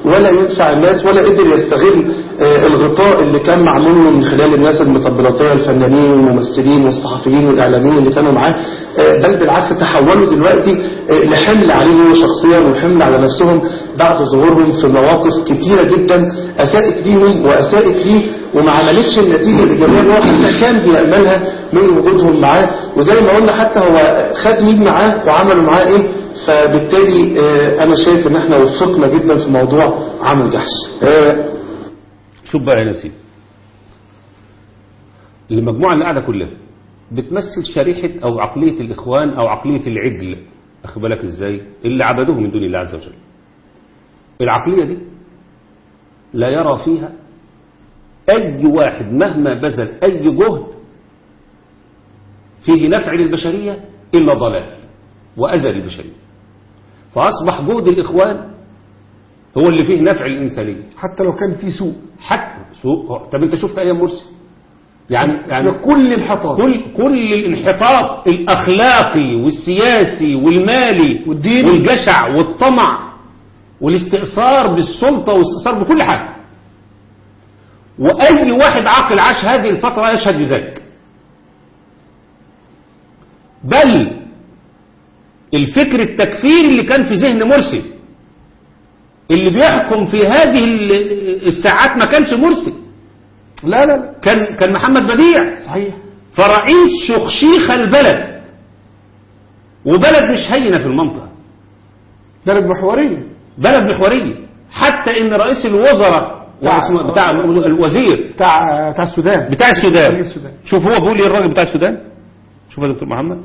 S5: ولا يدفع الناس ولا قدر يستغل آه، الغطاء اللي كان معمول له من خلال الناس المطبلاتية الفنانين والممثلين والصحفيين والإعلاميين اللي كانوا معاه آه، بل بالعكس تحولوا دلوقتي آه، لحمل عليه هو شخصيا وحمل على نفسهم بعد ظهورهم في مواقف كتيرة جدا أساءت ليهم وأساءت ليه وما عملتش النتيجة الإيجابية اللي هو حتى كان بيأملها من وجودهم معاه وزي ما قلنا حتى هو خد مين معاه وعملوا معاه إيه فبالتالي آه، أنا شايف إن إحنا وفقنا جدا في موضوع عمل جحش آه،
S2: شوف بقى يا نسيب المجموعة اللي قاعدة كلها بتمثل شريحة أو عقلية الإخوان أو عقلية العجل أخد بالك إزاي اللي عبدوه من دون الله عز وجل العقلية دي لا يرى فيها أي واحد مهما بذل أي جهد فيه نفع للبشرية إلا ضلال وأذى للبشرية فأصبح جهد الإخوان هو اللي فيه نفع للإنسانية
S1: حتى لو كان في سوء
S2: حتى سوء طب انت شفت ايام مرسي يعني يعني
S1: كل الحطام
S2: كل كل الانحطاط الاخلاقي والسياسي والمالي
S1: والديني.
S2: والجشع والطمع والاستئثار بالسلطه والاستئثار بكل حاجه واي واحد عاقل عاش هذه الفتره يشهد بذلك بل الفكر التكفيري اللي كان في ذهن مرسي اللي بيحكم في هذه ال- الساعات ما كانش مرسي
S1: لا لا لا
S2: كان كان محمد بديع
S1: صحيح
S2: فرئيس شخشيخ البلد وبلد مش هينه في المنطقه
S1: بلد محورية
S2: بلد محوريه حتى ان رئيس الوزراء
S1: بتاع-
S2: واسمه- بتاع الوزير
S1: بتاع بتاع السودان
S2: بتاع السودان
S1: رئيس السودان
S2: شوف هو بيقول ايه الراجل بتاع السودان شوف يا دكتور محمد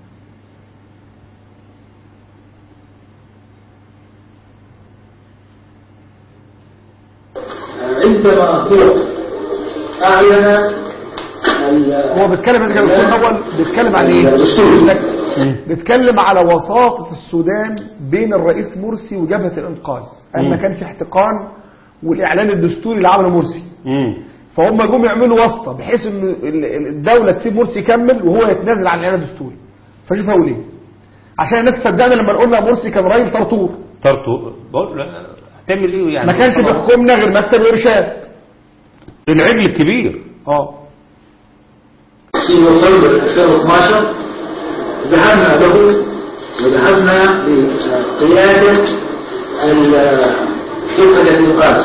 S6: عندما هو أعلن
S1: هو بيتكلم انت كان الدكتور الاول بيتكلم عن ايه إنك بيتكلم على وساطة السودان بين الرئيس مرسي وجبهة الانقاذ ان كان في احتقان والاعلان الدستوري اللي عمله مرسي
S2: امم
S1: فهم جم يعملوا واسطة بحيث ان ال- ال- الدولة تسيب مرسي يكمل وهو يتنازل عن الاعلان الدستوري فشوف هقول ايه عشان الناس تصدقنا لما قلنا مرسي كان راجل طرطور
S2: طرطو بقول لا، هتعمل ايه يعني
S1: ما كانش بيحكمنا غير مكتب ارشاد
S2: العجل الكبير
S1: اه
S6: في نوفمبر 2012 ذهبنا له وذهبنا لقيادة ال- جبهة الإنقاذ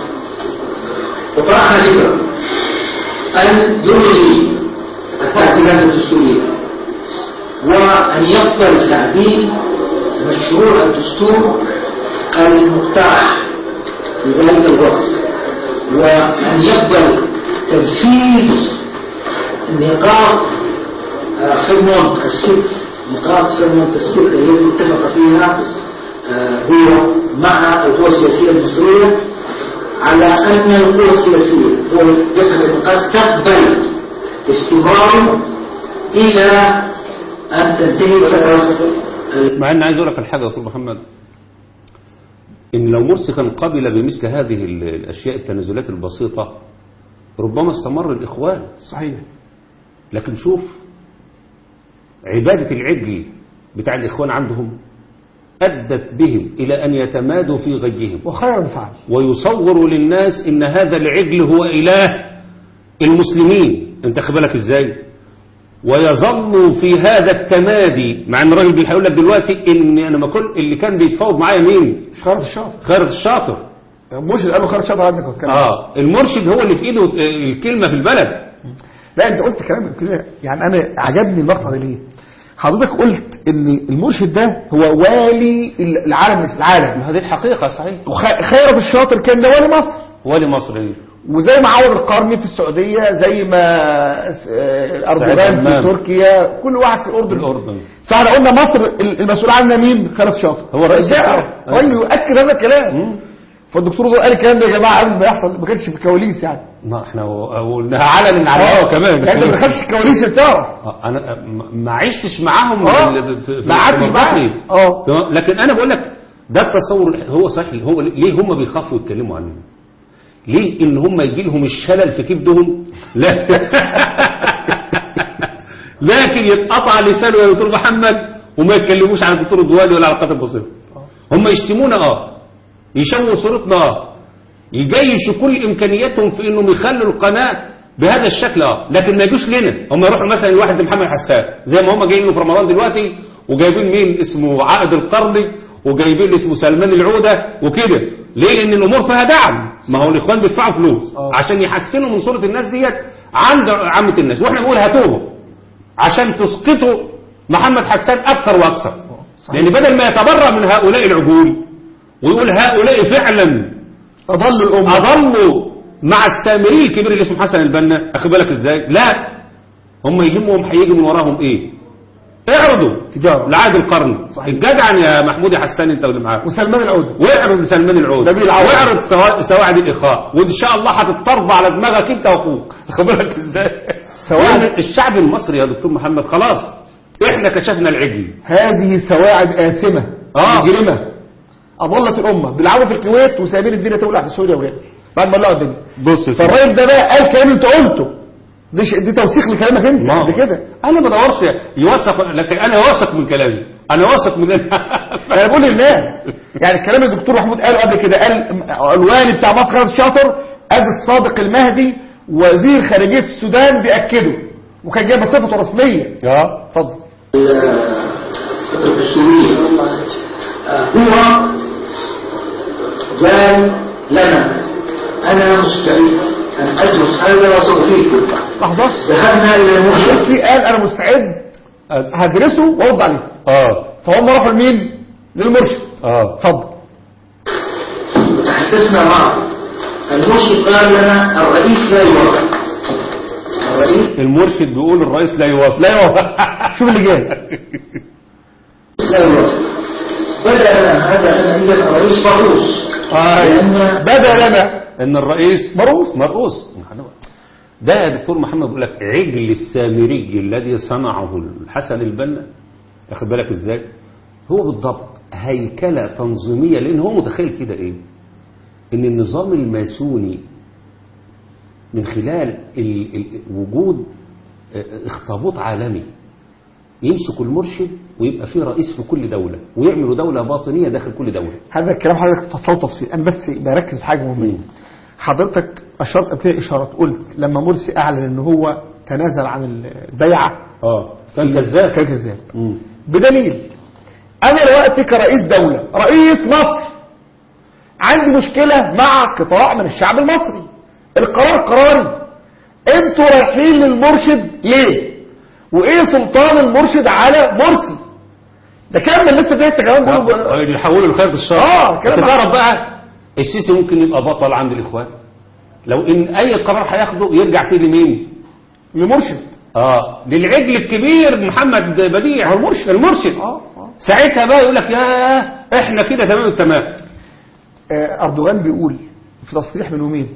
S6: وطرحنا فكرة أن يلغي أساس اللجنة الدستورية وأن يقبل تعديل مشروع الدستور المقترح في ذلك الوقت وأن يقبل تنفيذ نقاط آه، فرمونت الست نقاط فرمونت الست التي اتفق فيها آه، هو مع القوى السياسية المصرية على أن القوى السياسية وجبهة الإنقاذ تقبل استمراره إلى أن تنتهي فترة ال-
S2: مع ان عايز اقول لك الحاجه يا دكتور محمد ان لو مرسي كان قبل بمثل هذه ال- الاشياء التنازلات البسيطه ربما استمر الاخوان
S1: صحيح
S2: لكن شوف عباده العجل بتاع الاخوان عندهم ادت بهم الى ان يتمادوا في غيهم
S1: وخيرا فعل
S2: ويصوروا للناس ان هذا العجل هو اله المسلمين انت خد بالك ازاي ويظلوا في هذا التمادي مع ان الراجل هيقول لك دلوقتي ان انا ما كل اللي كان بيتفاوض معايا مين
S1: خيرت الشاطر
S2: خيرت الشاطر
S1: مرشد قال له خيرت الشاطر عنك واتكلم
S2: اه المرشد هو اللي في ايده آه، الكلمه في البلد
S1: لا انت قلت كلام كده يعني انا عجبني المقطع ده ليه حضرتك قلت ان المرشد ده هو والي العالم العالم
S2: هذه الحقيقه صحيح
S1: وخ- خيرت الشاطر كان ده والي مصر
S2: ولي مصر
S1: وزي ما عوض القرني في السعودية زي ما س- آه، أردوغان في
S2: همام.
S1: تركيا كل واحد في الأردن
S2: الأردن.
S1: فاحنا قلنا مصر ال- المسؤول عنها مين خالد شاطر
S2: هو رئيس
S1: ده
S2: الدولة.
S1: راجل يؤكد هذا الكلام فالدكتور ده قال الكلام ده يا جماعة قبل ما يحصل ما كانش بالكواليس يعني
S2: ما احنا قلناها علنا على الهوا كمان
S1: يعني ما دخلش الكواليس تعرف
S2: آه، انا آه، ما- ما عشتش معاهم
S1: آه.
S2: ال- في- في-
S1: ما قعدتش
S2: في
S1: معاهم.
S2: مصري.
S1: آه.
S2: تمام؟ لكن انا بقول لك ده التصور هو صحيح هو ليه هم بيخافوا يتكلموا عنه ليه ان هم يجي لهم الشلل في كبدهم لا لكن يتقطع لسانه يا دكتور محمد وما يتكلموش عن الدكتور الدوالي ولا على القاتل البسيط هم يشتمونا اه يشوه صورتنا يجيشوا كل امكانياتهم في انهم يخلوا القناه بهذا الشكل اه لكن ما يجوش لنا هم يروحوا مثلا لواحد زي محمد حسان زي ما هم جايين له في رمضان دلوقتي وجايبين مين اسمه عائد القرني وجايبين اسمه سلمان العوده وكده ليه لان الامور فيها دعم ما هو الاخوان بيدفعوا فلوس
S1: آه.
S2: عشان يحسنوا من صوره الناس ديت عند عامه الناس واحنا بنقول هاتوهم عشان تسقطوا محمد حسان اكثر واكثر
S1: صحيح.
S2: لان بدل ما يتبرأ من هؤلاء العجول ويقول هؤلاء فعلا
S1: أضل الأمة
S2: اضلوا مع السامري الكبير اللي اسمه حسن البنا اخد بالك ازاي لا هم يهمهم هيجي من وراهم ايه اعرضوا
S1: تجارة
S2: لعهد القرن
S1: صحيح.
S2: الجدع يا محمود يا حسان انت واللي معاك
S1: وسلمان العودة
S2: واعرض سلمان العود
S1: نبيل العوض.
S2: واعرض سوا- سواعد الاخاء وان شاء الله هتضطرب على دماغك انت واخوك خد بالك ازاي
S1: سواعد-
S2: لأن الشعب المصري يا دكتور محمد خلاص احنا كشفنا العجل
S1: هذه سواعد آثمة
S2: آه.
S1: مجرمة أضلت الأمة بيلعبوا في الكويت وسايبين الدنيا تولع في سوريا وغيرها بعد ما ولعوا الدنيا
S2: بص يا سيدي.
S1: فالراجل ده بقى قال كلام انت قلته دي, ش... دي توثيق لكلامك انت
S2: ما-
S1: قبل كده
S2: انا ما بدورش يوثق لكن انا واثق من كلامي انا واثق من
S1: انا بقول للناس يعني الكلام اللي الدكتور محمود قاله قبل كده قال الوالي بتاع مصر خالد الشاطر ادي الصادق المهدي وزير خارجيه السودان بياكده وكان جايب صفته رسميه
S2: اه
S1: اتفضل
S6: الفترة السورية هو قال لنا أنا مستعد أن أدرس هذا وسأفيدكم
S1: لحظه
S6: ذهبنا إلى المرشد
S1: الشيخ قال انا مستعد هدرسه وارد عليه
S2: اه
S1: فهم راحوا لمين للمرشد
S2: اه
S1: اتفضل
S6: تحدثنا معه المرشد قال لنا الرئيس لا يوافق الرئيس
S2: المرشد بيقول الرئيس لا يوافق
S1: لا يوافق شوف اللي جاي
S6: لا يوافق بدأ لنا هذا أن عندنا الرئيس مرؤوس لأن
S1: بدا لنا
S2: ان الرئيس
S1: مرؤوس.
S2: مرؤوس ده يا دكتور محمد بيقول لك عجل السامري الذي صنعه الحسن البنا واخد بالك ازاي هو بالضبط هيكله تنظيميه لان هو متخيل كده ايه ان النظام الماسوني من خلال ال ال وجود اه، اخطبوط عالمي يمسك المرشد ويبقى فيه رئيس في كل دولة ويعملوا دولة باطنية داخل كل دولة
S1: هذا الكلام حضرتك فصله تفصيل انا بس بركز في حاجه مهمه حضرتك اشرت قبل كده اشارات قلت لما مرسي اعلن ان هو تنازل عن البيعه
S2: اه كان كذاب
S1: كان كذاب
S2: مم.
S1: بدليل انا دلوقتي كرئيس دوله رئيس مصر عندي مشكله مع قطاع من الشعب المصري القرار قراري انتوا رايحين للمرشد ليه وايه سلطان المرشد على مرسي ده كمل لسه ده انت كمان بقول
S2: آه، يحولوا الخير بالشر
S1: آه، كلام
S2: انت
S1: عن-
S2: تعرف بقى السيسي ممكن يبقى بطل عند الاخوان لو ان اي قرار هياخده يرجع فيه لمين
S1: لمرشد
S2: اه للعجل الكبير محمد بديع
S1: هو المرشد.
S2: المرشد
S1: اه اه
S2: ساعتها بقى يقول لك يا احنا كده تمام التمام
S1: آه، أردوغان بيقول في تصريح من يومين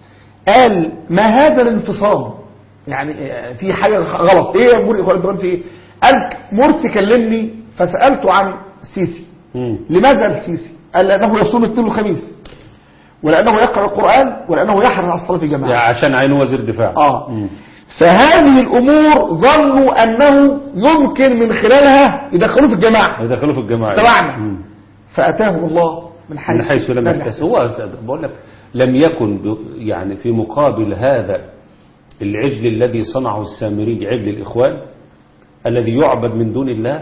S1: قال ما هذا الانفصام يعني آه، في حاجة غلط ايه يا مرسي أردوغان في ايه قال مرسي كلمني فسألته عن السيسي
S2: مم.
S1: لماذا السيسي قال لأنه يصوم الاثنين والخميس ولأنه يقرأ القرآن ولأنه يحرص على الصلاة في
S2: يا
S1: الجماعة
S2: عشان عينه وزير دفاع
S1: آه.
S2: مم.
S1: فهذه الأمور ظنوا أنه يمكن من خلالها يدخلوه في الجماعة
S2: هيدخلوا في الجماعة
S1: تبعنا.
S2: مم.
S1: فأتاهم الله من حيث
S2: من حيث لم يحتسب هو بقول لك لم يكن ب- يعني في مقابل هذا العجل الذي صنعه السامري عجل الإخوان الذي يعبد من دون الله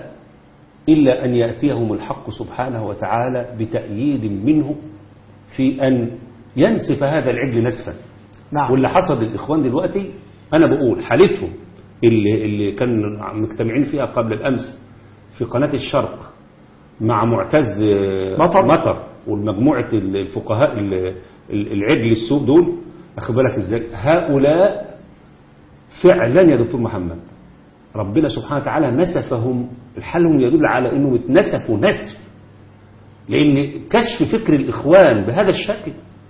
S2: إلا أن يأتيهم الحق سبحانه وتعالى بتأييد منه في أن ينسف هذا العجل نسفا
S1: نعم
S2: واللي حصل للإخوان دلوقتي أنا بقول حالتهم اللي, اللي كان مجتمعين فيها قبل الأمس في قناة الشرق مع معتز
S1: مطر.
S2: مطر والمجموعة الفقهاء ال- ال- العجل السوق دول أخد بالك إزاي هؤلاء فعلا يا دكتور محمد ربنا سبحانه وتعالى نسفهم حالهم يدل على أنهم اتنسفوا نسف لأن كشف فكر الإخوان بهذا الشكل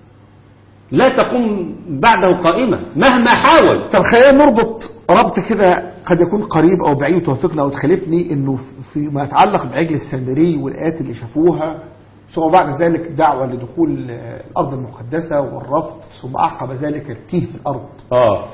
S2: لا تقوم بعده قائمة مهما حاول
S1: طب خلينا نربط ربط كده قد يكون قريب او بعيد توافقنا او تخالفني انه فيما يتعلق بعجل السامري والايات اللي شافوها ثم بعد ذلك دعوة لدخول آه، الارض المقدسة والرفض ثم اعقب ذلك التيه في الارض
S2: اه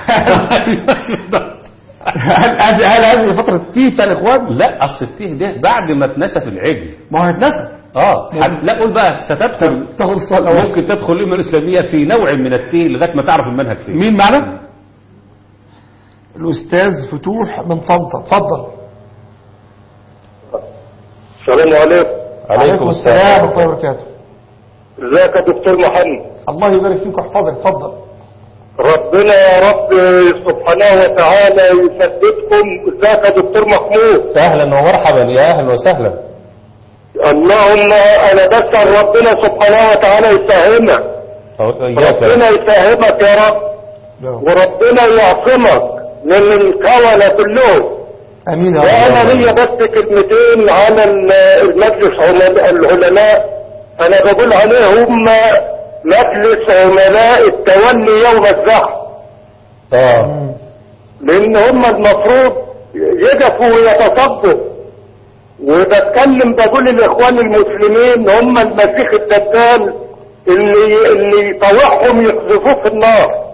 S1: هل هل هل هذه فترة التيه بتاع الاخوان؟
S2: لا اصل التيه ده بعد ما اتنسف العجل
S1: ما هو هيتنسف
S2: اه حد- لا قول بقى ستدخل
S1: تاخد السؤال الاول
S2: ممكن تدخل الأمة الإسلامية في نوع من التيه لغاية ما تعرف المنهج فين
S1: مين معنا الاستاذ فتوح من طنطا اتفضل
S4: السلام عليكم
S1: عليكم السلام ورحمه الله وبركاته
S4: ازيك يا دكتور محمد
S1: الله يبارك فيك ويحفظك اتفضل
S4: ربنا يا رب سبحانه وتعالى يثبتكم ازيك يا دكتور محمود
S2: أهلا ومرحبا يا أهلا وسهلا
S4: اللهم انا بسأل ربنا سبحانه وتعالى يفهمك ربنا يفهمك يا رب وربنا يعصمك من الكونة كلهم
S1: امين يا
S4: وانا
S1: رب
S4: ليا بس كلمتين على ال- المجلس عملاء- العلماء انا بقول عليهم مجلس عملاء التولي يوم الزحف
S2: اه
S4: لان هم المفروض يقفوا ويتصدوا وبتكلم بقول للاخوان المسلمين هم المسيح الدجال اللي اللي يطوعهم يقذفوه في النار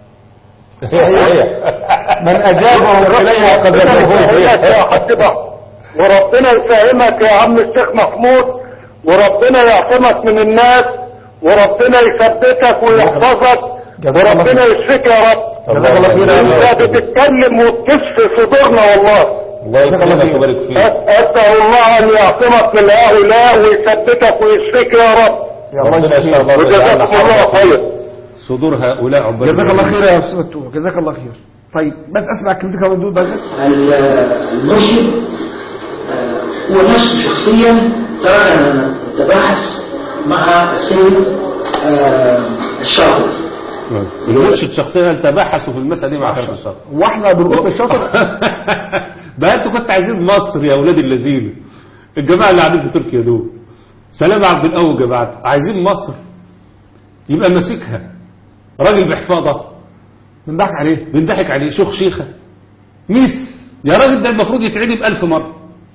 S2: صحيح
S1: من اجابه اليه
S4: ربنا يفهمك يا
S1: قذفه
S4: حاج بحر وربنا يفهمك يا عم الشيخ محمود وربنا يعصمك من الناس وربنا يثبتك ويحفظك
S1: جزاك الله
S4: وربنا
S1: خير.
S4: يشفيك يا رب
S1: جزاك الله خير يا
S4: انت
S1: أخي.
S4: بتتكلم وبتشفي صدورنا والله
S2: الله يكرمك ويبارك فيك
S4: أسأل الله أن يعصمك من هؤلاء ويثبتك ويشفيك يا رب
S1: يا الله
S2: ربنا
S1: يجزيك
S2: يشفى الله ويجعلنا
S4: وجزاكم الله
S2: حرة
S4: خير
S2: صدور هؤلاء عباد
S1: جزاك الله
S2: الرحمن.
S1: خير يا استاذ فتوح جزاك الله خير طيب بس اسمع كلمتك يا مندوب بس
S6: المرشد آه، هو نفسه شخصيا ترى نتباحث مع السيد آه، الشاطر
S2: المرشد شخصيا تباحثوا في المسألة دي مع خالد الشاطر
S1: واحنا بنقول الشاطر
S2: بقى انتوا كنتوا عايزين مصر يا اولاد اللذين الجماعه اللي قاعدين في تركيا دول سلام عبد القوي جماعه عايزين مصر يبقى ماسكها راجل بحفاظه
S1: بنضحك عليه
S2: بنضحك عليه شيخ شيخه
S1: ميس
S2: يا راجل ده المفروض يتعدي بألف مرة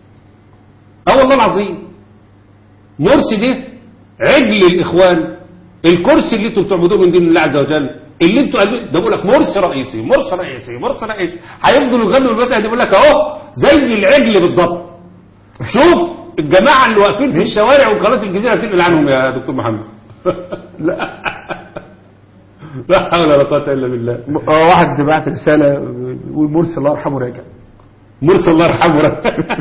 S2: اه والله العظيم مرسي ده عجل الإخوان الكرسي اللي انتوا بتعبدوه من دين الله عز وجل اللي انتوا قلبين ده بقول لك مرسي رئيسي مرسي رئيسي مرسي رئيسي هيفضلوا يغنوا المسألة دي بيقول لك اهو زي العجل بالضبط شوف الجماعة اللي واقفين في الشوارع وقناة الجزيرة تنقل عنهم يا دكتور محمد
S1: لا
S2: لا حول ولا قوة إلا بالله
S1: آه، واحد بعت رساله بيقول مرسي الله يرحمه راجع
S2: مرسي الله يرحمه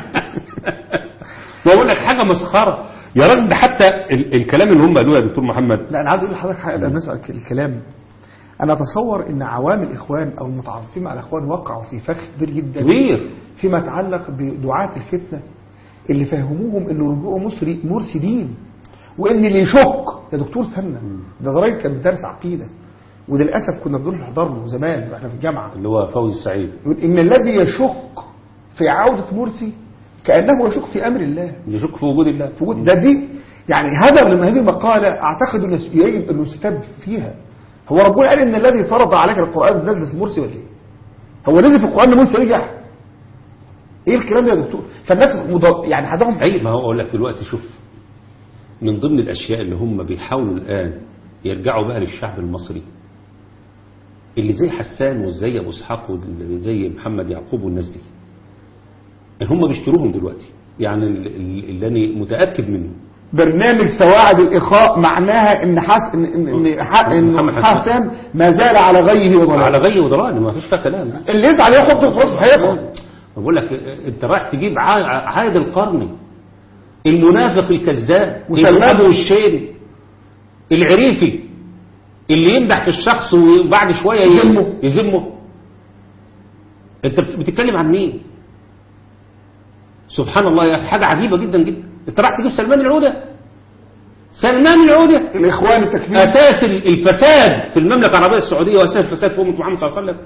S2: بقول لك حاجة مسخرة يا راجل ده حتى ال الكلام اللي هم قالوه يا دكتور محمد
S1: لا انا عايز اقول لحضرتك حاجه قبل ما نسال الكلام انا اتصور ان عوام الاخوان او المتعاطفين مع الاخوان وقعوا في فخ كبير جدا
S2: كبير
S1: فيما يتعلق بدعاة الفتنة اللي فهموهم ان رجوع مصري مرسي دين وان اللي يشك يا دكتور ثنا ده ده راجل كان بيدرس عقيده وده للاسف كنا بنروح نحضر له زمان واحنا في الجامعه
S2: اللي هو فوزي السعيد
S1: يقول ان الذي يشك في عوده مرسي كانه يشك في امر الله
S2: يشك في وجود الله
S1: في وجود ده دي يعني هدف من هذه المقاله اعتقد انه يجب انه يستتب فيها هو ربنا قال ان الذي فرض عليك القران نزل في مرسي ولا ايه؟ هو نزل في القران ان مرسي رجع ايه الكلام ده يا دكتور فالناس مضاد يعني هدفهم
S2: اي ما هو اقول لك دلوقتي شوف من ضمن الاشياء اللي هم بيحاولوا الان يرجعوا بقى للشعب المصري اللي زي حسان وزي ابو اسحاق واللي زي محمد يعقوب والناس دي ان هم بيشتروهم دلوقتي يعني ال- ال- اللي انا متاكد منه
S1: برنامج سواعد الإخاء معناها إن حس إن إن إن, ح- إن
S2: محمد حسن.
S1: حسن ما زال على غيه
S2: على
S1: وضلاله
S2: غي وضلال ما فيش فيها كلام
S1: اللي يزعل يحطه في راسه حيطه
S2: بقول لك انت رايح تجيب عا- عايد القرن المنافق الكذاب
S1: وسلمان.
S2: ابو الشين العريفي اللي يمدح في الشخص وبعد شويه ي-
S1: يذمه.
S2: يذمه انت بت- بتتكلم عن مين سبحان الله يا اخي حاجه عجيبه جدا جدا انت رايح تجيب سلمان العوده سلمان العوده
S1: الإخوان التكفير
S2: اساس ال- الفساد في المملكه العربيه السعوديه واساس الفساد في امه محمد صلى الله عليه وسلم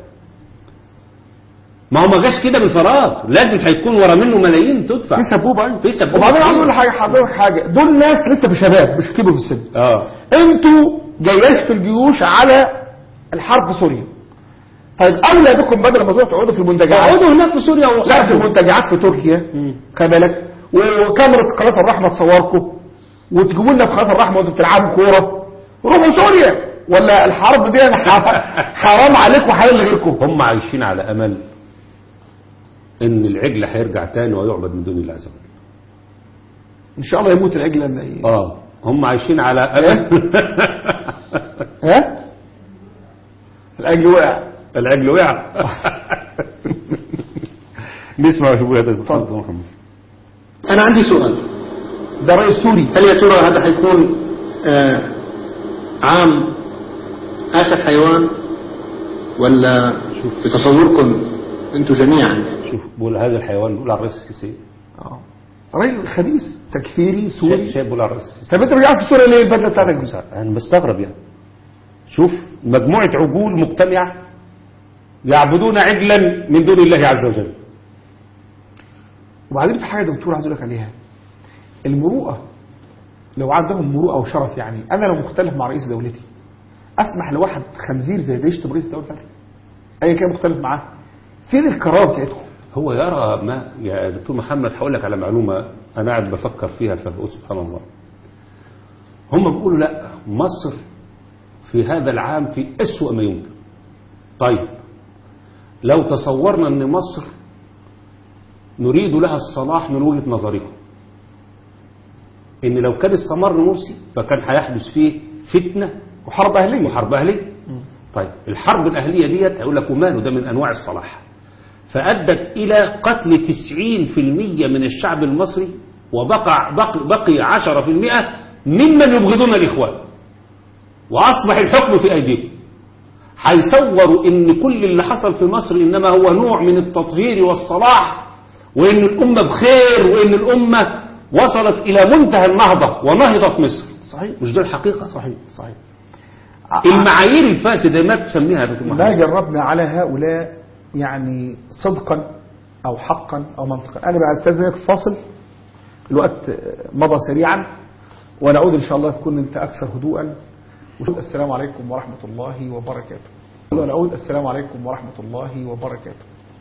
S2: ما هو ما جاش كده من فراغ لازم هيكون ورا منه ملايين تدفع
S1: في سبوبة أيوة.
S2: في سبوبة
S1: وبعدين
S2: كتير.
S1: عايز أقول حاجة حضرتك حاجة دول ناس لسه بشباب مش كبروا في السن
S2: اه
S1: أنتوا جياش في الجيوش على الحرب في سوريا طيب أولى بكم بدل ما تروحوا تقعدوا في المنتجعات
S2: اقعدوا هناك في سوريا
S1: لا في
S2: وصحوا
S1: المنتجعات في تركيا خلي بالك وكاميرا قناة الرحمة تصوركم وتجيبوا لنا في قناة الرحمة وانتوا بتلعبوا كورة روحوا سوريا ولا الحرب دي أنا ح- حرام عليكم وحلال لغيركم
S2: هم عايشين على امل ان العجل هيرجع تاني ويعبد من دون الله عز وجل
S1: ان شاء الله يموت العجل لما ي-
S2: اه هم عايشين على أمل
S1: ها العجل وقع
S2: العجل وقع نسمع وشوفوا هذا اتفضل محمد
S5: أنا عندي سؤال
S1: ده رئيس سوري
S5: هل يا ترى هذا حيكون آه، عام آخر حيوان ولا بتصوركم أنتم جميعا
S2: شوف بقول هذا الحيوان بيقول على الرئيس السيسي
S1: اه راجل خبيث تكفيري
S2: شايف
S1: سوري
S2: شايف بيقول على الرئيس السيسي
S1: طب انت رجعت في سوريا ليه البدله بتاعتك دي؟
S2: انا مستغرب يعني شوف مجموعة عجول مجتمعة يعبدون عجلا من دون الله عز وجل
S1: وبعدين في حاجه دكتور عايز اقول لك عليها المروءه لو عندهم مروءه وشرف يعني انا لو مختلف مع رئيس دولتي اسمح لواحد خنزير زي ده يشتم رئيس الدوله بتاعتي ايا كان مختلف معاه فين الكرامه بتاعتكم؟
S2: هو يرى ما يا دكتور محمد هقول لك على معلومة أنا قاعد بفكر فيها فبقول سبحان الله هم بيقولوا لا مصر في هذا العام في أسوأ ما يمكن طيب لو تصورنا أن مصر نريد لها الصلاح من وجهة نظركم إن لو كان استمر مرسي فكان هيحدث فيه فتنة
S1: وحرب اهليه
S2: وحرب أهلية طيب الحرب الأهلية ديت هيقول لك وماله ده من أنواع الصلاح فأدت إلى قتل 90% من الشعب المصري وبقى بقي, بقي 10% ممن يبغضون الإخوان وأصبح الحكم في أيديهم هيصوروا إن كل اللي حصل في مصر إنما هو نوع من التطهير والصلاح وإن الأمة بخير وإن الأمة وصلت إلى منتهى النهضة ونهضت مصر
S1: صحيح
S2: مش ده الحقيقة
S1: صحيح صحيح
S2: المعايير الفاسدة ما تسميها يا دكتور
S1: ما
S2: محمد
S1: جربنا على هؤلاء يعني صدقا او حقا او منطقا انا بقى استاذنك في فاصل الوقت مضى سريعا ونعود ان شاء الله تكون انت اكثر هدوءا وشوف السلام عليكم ورحمه الله وبركاته ونعود السلام عليكم ورحمه الله وبركاته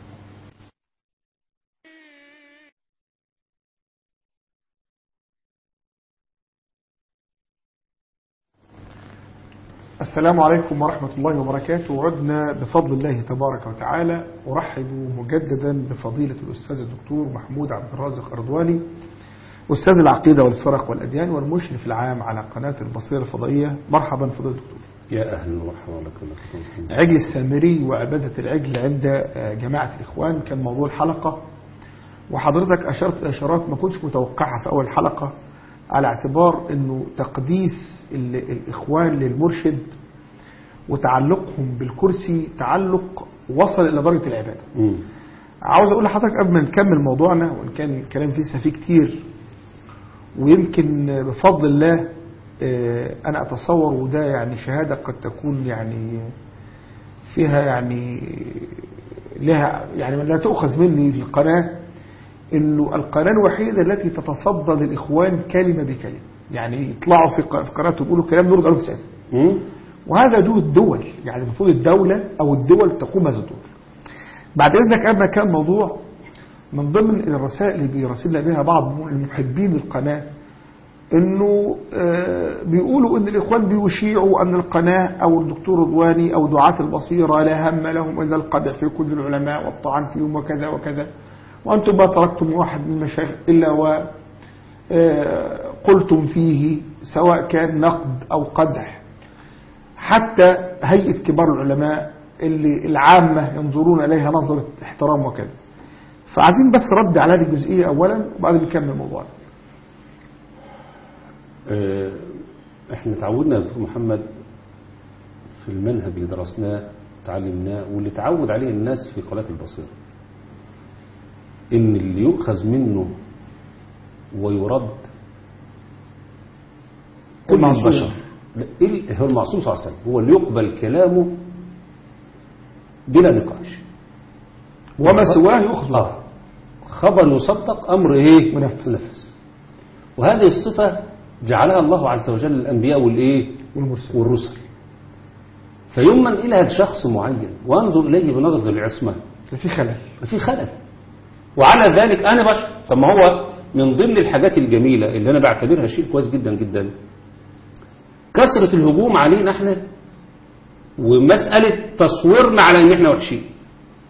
S1: السلام عليكم ورحمة الله وبركاته عدنا بفضل الله تبارك وتعالى أرحب مجددا بفضيلة الأستاذ الدكتور محمود عبد الرازق أرضواني أستاذ العقيدة والفرق والأديان والمشرف العام على قناة البصيرة الفضائية مرحبا فضيلة الدكتور
S2: يا أهلا ومرحبا لك دكتور محمد.
S1: عجل السامري وعبادة العجل عند آه، جماعة الإخوان كان موضوع الحلقة وحضرتك أشرت إلى إشارات ما كنتش متوقعها في أول حلقة على اعتبار أنه تقديس ال- الإخوان للمرشد وتعلقهم بالكرسي تعلق وصل إلى درجة العبادة
S2: مم.
S1: عاوز أقول لحضرتك قبل ما نكمل موضوعنا وإن كان الكلام فيه لسه فيه كتير ويمكن بفضل الله آه، أنا أتصور وده يعني شهادة قد تكون يعني فيها يعني لها يعني لا تؤخذ مني في القناة انه القناة الوحيدة التي تتصدى للإخوان كلمة بكلمة يعني يطلعوا في ق- في قناة ويقولوا كلام نرد عليه في ساعتها
S2: مم.
S1: وهذا جهد دول يعني المفروض الدولة أو الدول تقوم هذا الدور بعد إذنك قبل كان موضوع من ضمن الرسائل اللي بيراسلنا بها بعض المحبين القناة انه آه، بيقولوا ان الاخوان بيشيعوا ان القناة او الدكتور رضواني او دعاة البصيرة لا هم لهم الا القدح في كل العلماء والطعن فيهم وكذا وكذا وانتم ما تركتم واحد من المشايخ الا و آه، قلتم فيه سواء كان نقد او قدح حتى هيئة كبار العلماء اللي العامة ينظرون إليها نظرة احترام وكذا فعايزين بس رد على هذه الجزئية أولا وبعدين نكمل موضوعنا
S2: آه، احنا تعودنا يا دكتور محمد في المنهج اللي درسناه تعلمناه واللي تعود عليه الناس في قناة البصيرة ان اللي يؤخذ منه ويرد كل
S1: المعصوم.
S2: البشر لا، إيه- هو المعصوم صلى الله عليه وسلم هو اللي يقبل كلامه بلا نقاش
S1: وما سواه يؤخذ له.
S2: آه. خبر يصدق أمر إيه
S1: منفذ.
S2: منفذ وهذه الصفة جعلها الله عز وجل للأنبياء والإيه
S1: والمرسل
S2: والرسل فيمن إلى شخص معين وانظر إليه بنظرة العصمة
S1: في خلل
S2: في خلل وعلى ذلك أنا بشر طب ما هو من ضمن الحاجات الجميلة اللي أنا بعتبرها شيء كويس جدا جدا كثرة الهجوم علينا احنا ومسألة تصويرنا على ان احنا وحشين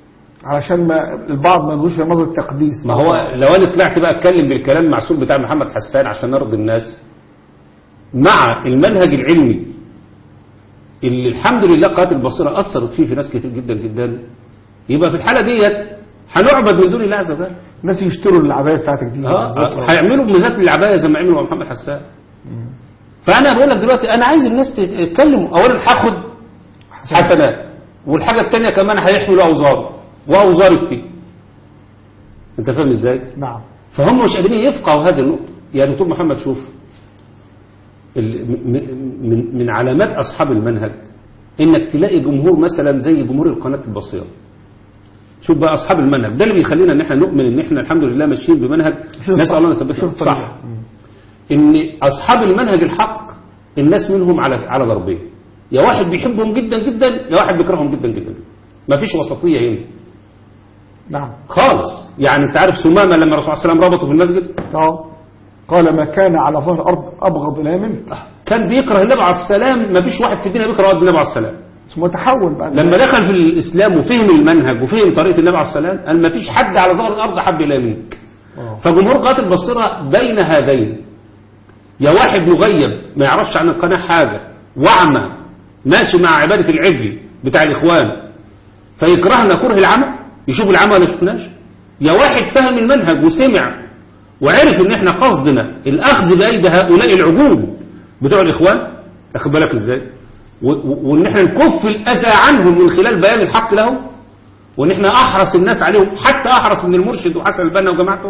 S1: علشان ما البعض ما ينظرش لنظر التقديس
S2: ما هو لو انا طلعت بقى اتكلم بالكلام المعسول بتاع محمد حسان عشان ارضي الناس مع المنهج العلمي اللي الحمد لله قناه البصيره اثرت فيه في ناس كتير جدا جدا يبقى في الحاله ديت هنعبد من دون الله عز وجل
S1: الناس يشتروا العبايه بتاعتك دي
S2: اه هيعملوا بميزات العبايه زي ما عملوا مع محمد حسان فانا بقول لك دلوقتي انا عايز الناس تتكلموا اولا هاخد حسنات والحاجه الثانيه كمان هيحملوا اوزار واوزار كتير انت فاهم ازاي
S1: نعم
S2: فهم مش قادرين يفقهوا هذه النقطه يا دكتور محمد شوف ال- م- م- من من علامات اصحاب المنهج انك تلاقي جمهور مثلا زي جمهور القناه البصيره شوف بقى اصحاب المنهج ده اللي بيخلينا ان احنا نؤمن ان احنا الحمد لله ماشيين بمنهج
S1: شوف
S2: نسال
S1: صح.
S2: الله نثبتنا
S1: شوف طريقة.
S2: صح ان اصحاب المنهج الحق الناس منهم على على ضربين يا واحد بيحبهم جدا جدا يا واحد بيكرههم جدا جدا ما فيش وسطيه هنا
S1: نعم
S2: خالص يعني انت عارف سمامه لما الرسول صلى الله عليه وسلم ربطه في المسجد
S1: اه قال ما كان على ظهر الارض ابغض الي منك
S2: كان بيكره النبي عليه السلام ما فيش واحد في الدنيا بيكره النبي عليه السلام
S1: ثم تحول بقى
S2: لما دخل في الاسلام وفهم المنهج وفهم طريقه النبي عليه السلام قال ما فيش حد على ظهر الارض حب الي منك
S1: آه.
S2: فجمهور قناه البصيره بين هذين يا واحد مغيب ما يعرفش عن القناه حاجه واعمى ماشي مع عباده العجل بتاع الاخوان فيكرهنا كره العمى يشوف العمى ولا يشوفناش يا واحد فهم المنهج وسمع وعرف ان احنا قصدنا الاخذ بايدي هؤلاء العجول بتوع الاخوان اخد بالك ازاي و- و- وان احنا نكف الاذى عنهم من خلال بيان الحق لهم وان احنا احرص الناس عليهم حتى احرص من المرشد وحسن البنا وجماعته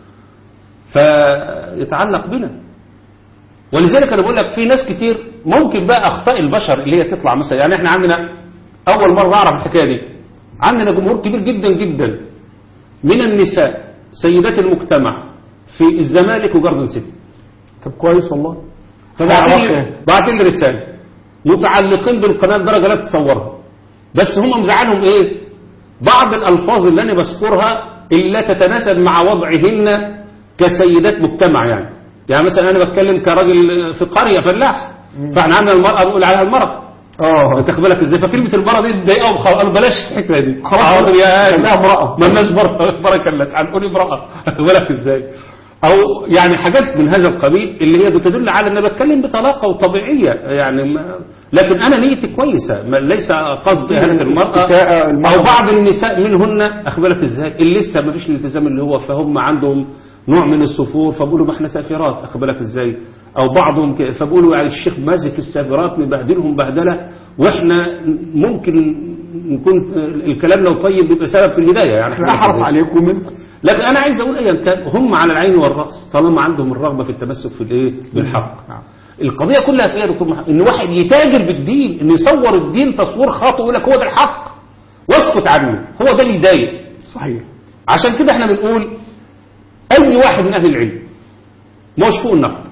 S2: فيتعلق بنا ولذلك انا بقول لك في ناس كتير ممكن بقى اخطاء البشر اللي هي تطلع مثلا يعني احنا عندنا اول مره اعرف الحكايه دي عندنا جمهور كبير جدا جدا من النساء سيدات المجتمع في الزمالك وجاردن سيتي
S1: طب كويس والله
S2: فبعتين
S1: عرفت
S2: لي
S1: يعني.
S2: بعتين لي رساله متعلقين بالقناه لدرجه لا تتصورها بس هم مزعلهم ايه بعض الالفاظ اللي انا بذكرها اللي لا تتناسب مع وضعهن كسيدات مجتمع يعني يعني مثلا انا بتكلم كراجل في قريه فلاح فاحنا عندنا المراه بنقول عليها المراه
S1: اه
S2: انت بالك ازاي فكلمه المراه دي ضايقهم خلاص قالوا بلاش الحكايه دي
S1: خلاص
S2: حاضر يا
S1: خليها امرأة.
S2: ما الناس مرأة بركة لك هنقول امرأة واخد بالك ازاي او يعني حاجات من هذا القبيل اللي هي بتدل على ان أنا بتكلم بطلاقه وطبيعيه يعني ما لكن انا نيتي كويسه ما ليس قصد اهانه المراه
S1: إساءة المرأة.
S2: او بعض النساء منهن اخد بالك ازاي اللي لسه ما فيش الالتزام اللي هو فهم عندهم نوع من السفور فبيقولوا ما احنا سافرات اخد بالك ازاي او بعضهم ك- فبيقولوا يعني الشيخ ماسك السافرات مبهدلهم بهدله واحنا ممكن نكون الكلام لو طيب بيبقى سبب في الهدايه يعني
S1: احنا احرص عليكم من
S2: لكن انا عايز اقول ايا كان هم على العين والراس طالما عندهم الرغبه في التمسك في الايه بالحق
S1: نعم.
S2: القضيه كلها في ايه يا دكتور محمد ان واحد يتاجر بالدين ان يصور الدين تصوير خاطئ ويقول لك هو ده الحق واسكت عنه هو ده اللي يضايق
S1: صحيح
S2: عشان كده احنا بنقول اي واحد من اهل العلم مش فوق النقد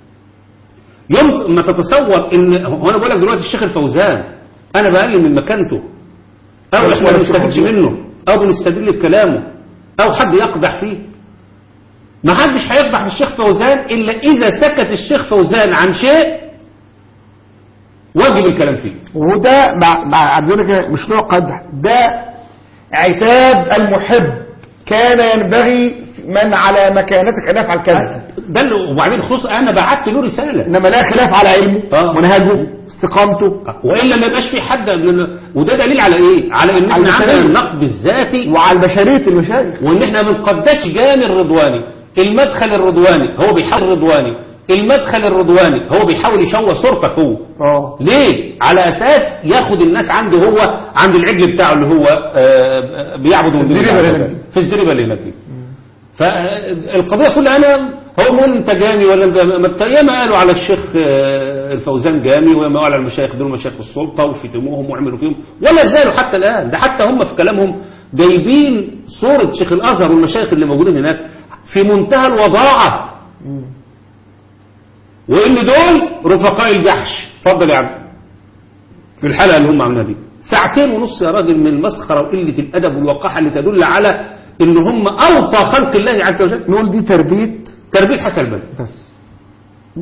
S2: يوم ما تتصور ان هو انا بقول لك دلوقتي الشيخ الفوزان انا بقلل من مكانته او احنا ما بنستفيدش منه او بنستدل بكلامه او حد يقدح فيه ما حدش هيقدح في الشيخ فوزان الا اذا سكت الشيخ فوزان عن شيء واجب الكلام فيه
S1: وده مع مع ذلك مش نوع قدح ده عتاب المحب كان ينبغي من على مكانتك ان يفعل كذا
S2: ده اللي وبعدين خصوصا انا بعت له رساله
S1: انما لا خلاف على علمه
S2: آه.
S1: منهجه استقامته
S2: والا ما يبقاش في حد وده دليل على ايه على ان احنا
S1: على
S2: عندنا
S1: البشرية.
S2: النقد الذاتي
S1: وعلى بشريه المشايخ
S2: وان احنا ما بنقدسش جاني الرضواني المدخل الرضواني هو بيحاول الرضواني المدخل الرضواني هو بيحاول يشوه صورتك هو
S1: اه
S2: ليه على اساس ياخد الناس عنده هو عند العجل بتاعه اللي هو آه، بيعبد من دون
S1: الزريبة
S2: الله
S1: اللي هناك دي.
S2: في الزريبه اللي هناك دي فالقضيه كلها انا هو بيقول انت جامي ولا انت ما انت ياما قالوا على الشيخ آه، الفوزان جامي وياما قالوا على المشايخ دول مشايخ السلطه وشتموهم وعملوا فيهم ولا زالوا حتى الان ده حتى هم في كلامهم جايبين صوره شيخ الازهر والمشايخ اللي موجودين هناك في منتهى الوضاعه وان دول رفقاء الجحش اتفضل يا عم في الحلقه اللي هم عاملينها دي ساعتين ونص يا راجل من المسخره وقله الادب والوقاحه اللي تدل على ان هم اوطى خلق الله عز وجل
S1: نقول دي تربيه
S2: تربيه حسن البنا
S1: بس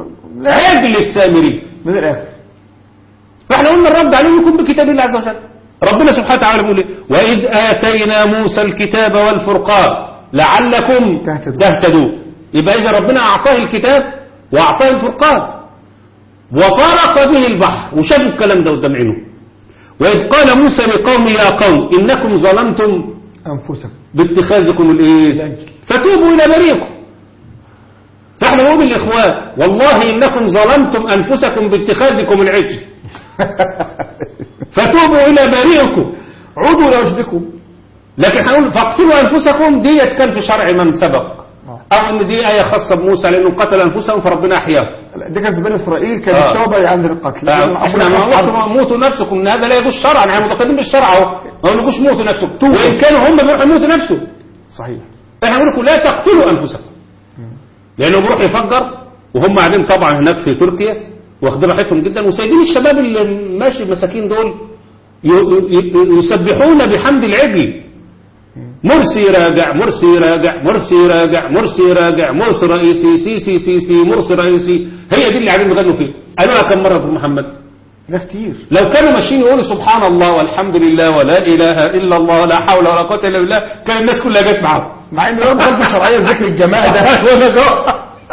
S2: عجل السامري
S1: من الاخر
S2: فاحنا قلنا الرد عليهم يكون بكتاب الله عز وجل ربنا سبحانه وتعالى بيقول ايه وإذ آتينا موسى الكتاب والفرقان لعلكم
S1: تهتدون.
S2: تهتدون يبقى إذا ربنا أعطاه الكتاب وأعطاه الفرقان وفرق به البحر وشافوا الكلام ده قدام عينه وإذ قال موسى لقومه يا قوم إنكم ظلمتم
S1: أنفسكم
S2: باتخاذكم الايه
S1: العجل.
S2: فتوبوا الى بريكم فاحنا نقول للاخوان والله انكم ظلمتم انفسكم باتخاذكم العجل فتوبوا الى بريكم
S1: عودوا إلى رشدكم
S2: لكن هنقول فاقتلوا انفسكم ديت كان في شرع من سبق او ان دي ايه خاصه بموسى لانه قتل انفسهم فربنا احياهم
S1: ده كان في بني إسرائيل كان
S2: آه.
S1: التوبة عند القتل لكن
S2: احنا
S1: أمر
S2: ما
S1: الحرب-
S2: نقولش موتوا نفسكم ان هذا لا يجوز شرعا احنا معتقدين بالشرع اهو ما نقولش موتوا نفسكم وان كانوا هم بيروحوا يموتوا نفسهم
S1: صحيح
S2: احنا بنقول لكم لا تقتلوا انفسكم لانه بيروح يفجر وهم قاعدين طبعا هناك في تركيا واخدين راحتهم جدا وسايبين الشباب اللي ماشي المساكين دول ي- ي- يسبحون بحمد العجل مرسي راجع مرسي راجع مرسي راجع مرسي راجع مرسي رئيسي سي سي سي سي مرسي رئيسي هي دي اللي قاعدين يغنوا فيه قالوها كم مره في محمد
S1: ده كتير
S2: لو كانوا ماشيين يقولوا سبحان الله والحمد لله ولا اله الا الله ولا حول ولا قوه الا بالله كان الناس كلها جت معاهم
S1: مع ان لهم خلف شرعية ذكر الجماعة ده
S2: وانا جوه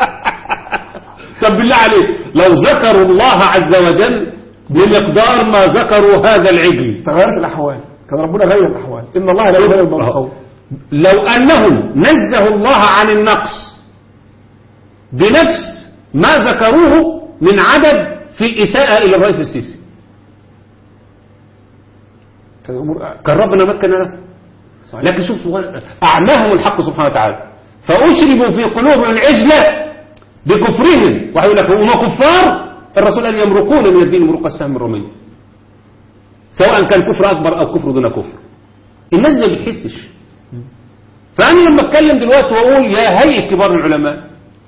S2: طب بالله عليك لو ذكروا الله عز وجل بمقدار ما ذكروا هذا العجل
S1: تغيرت الأحوال كان ربنا غير الأحوال إن الله لا يغير ما بقوم
S2: لو أنهم نزهوا الله عن النقص بنفس ما ذكروه من عدد في الإساءة إلى الرئيس السيسي
S1: كان الأمور
S2: كان ربنا مكن له
S1: صحيح.
S2: لكن شوف سبحان- أعماهم الحق سبحانه وتعالى فأشربوا في قلوبهم العجلة بكفرهم ويقول لك هم كفار الرسول قال يمرقون من الدين مروق السهم الرمي سواء كان كفر أكبر أو كفر دون كفر الناس دي ما بتحسش فأنا لما أتكلم دلوقتي وأقول يا هيئة كبار العلماء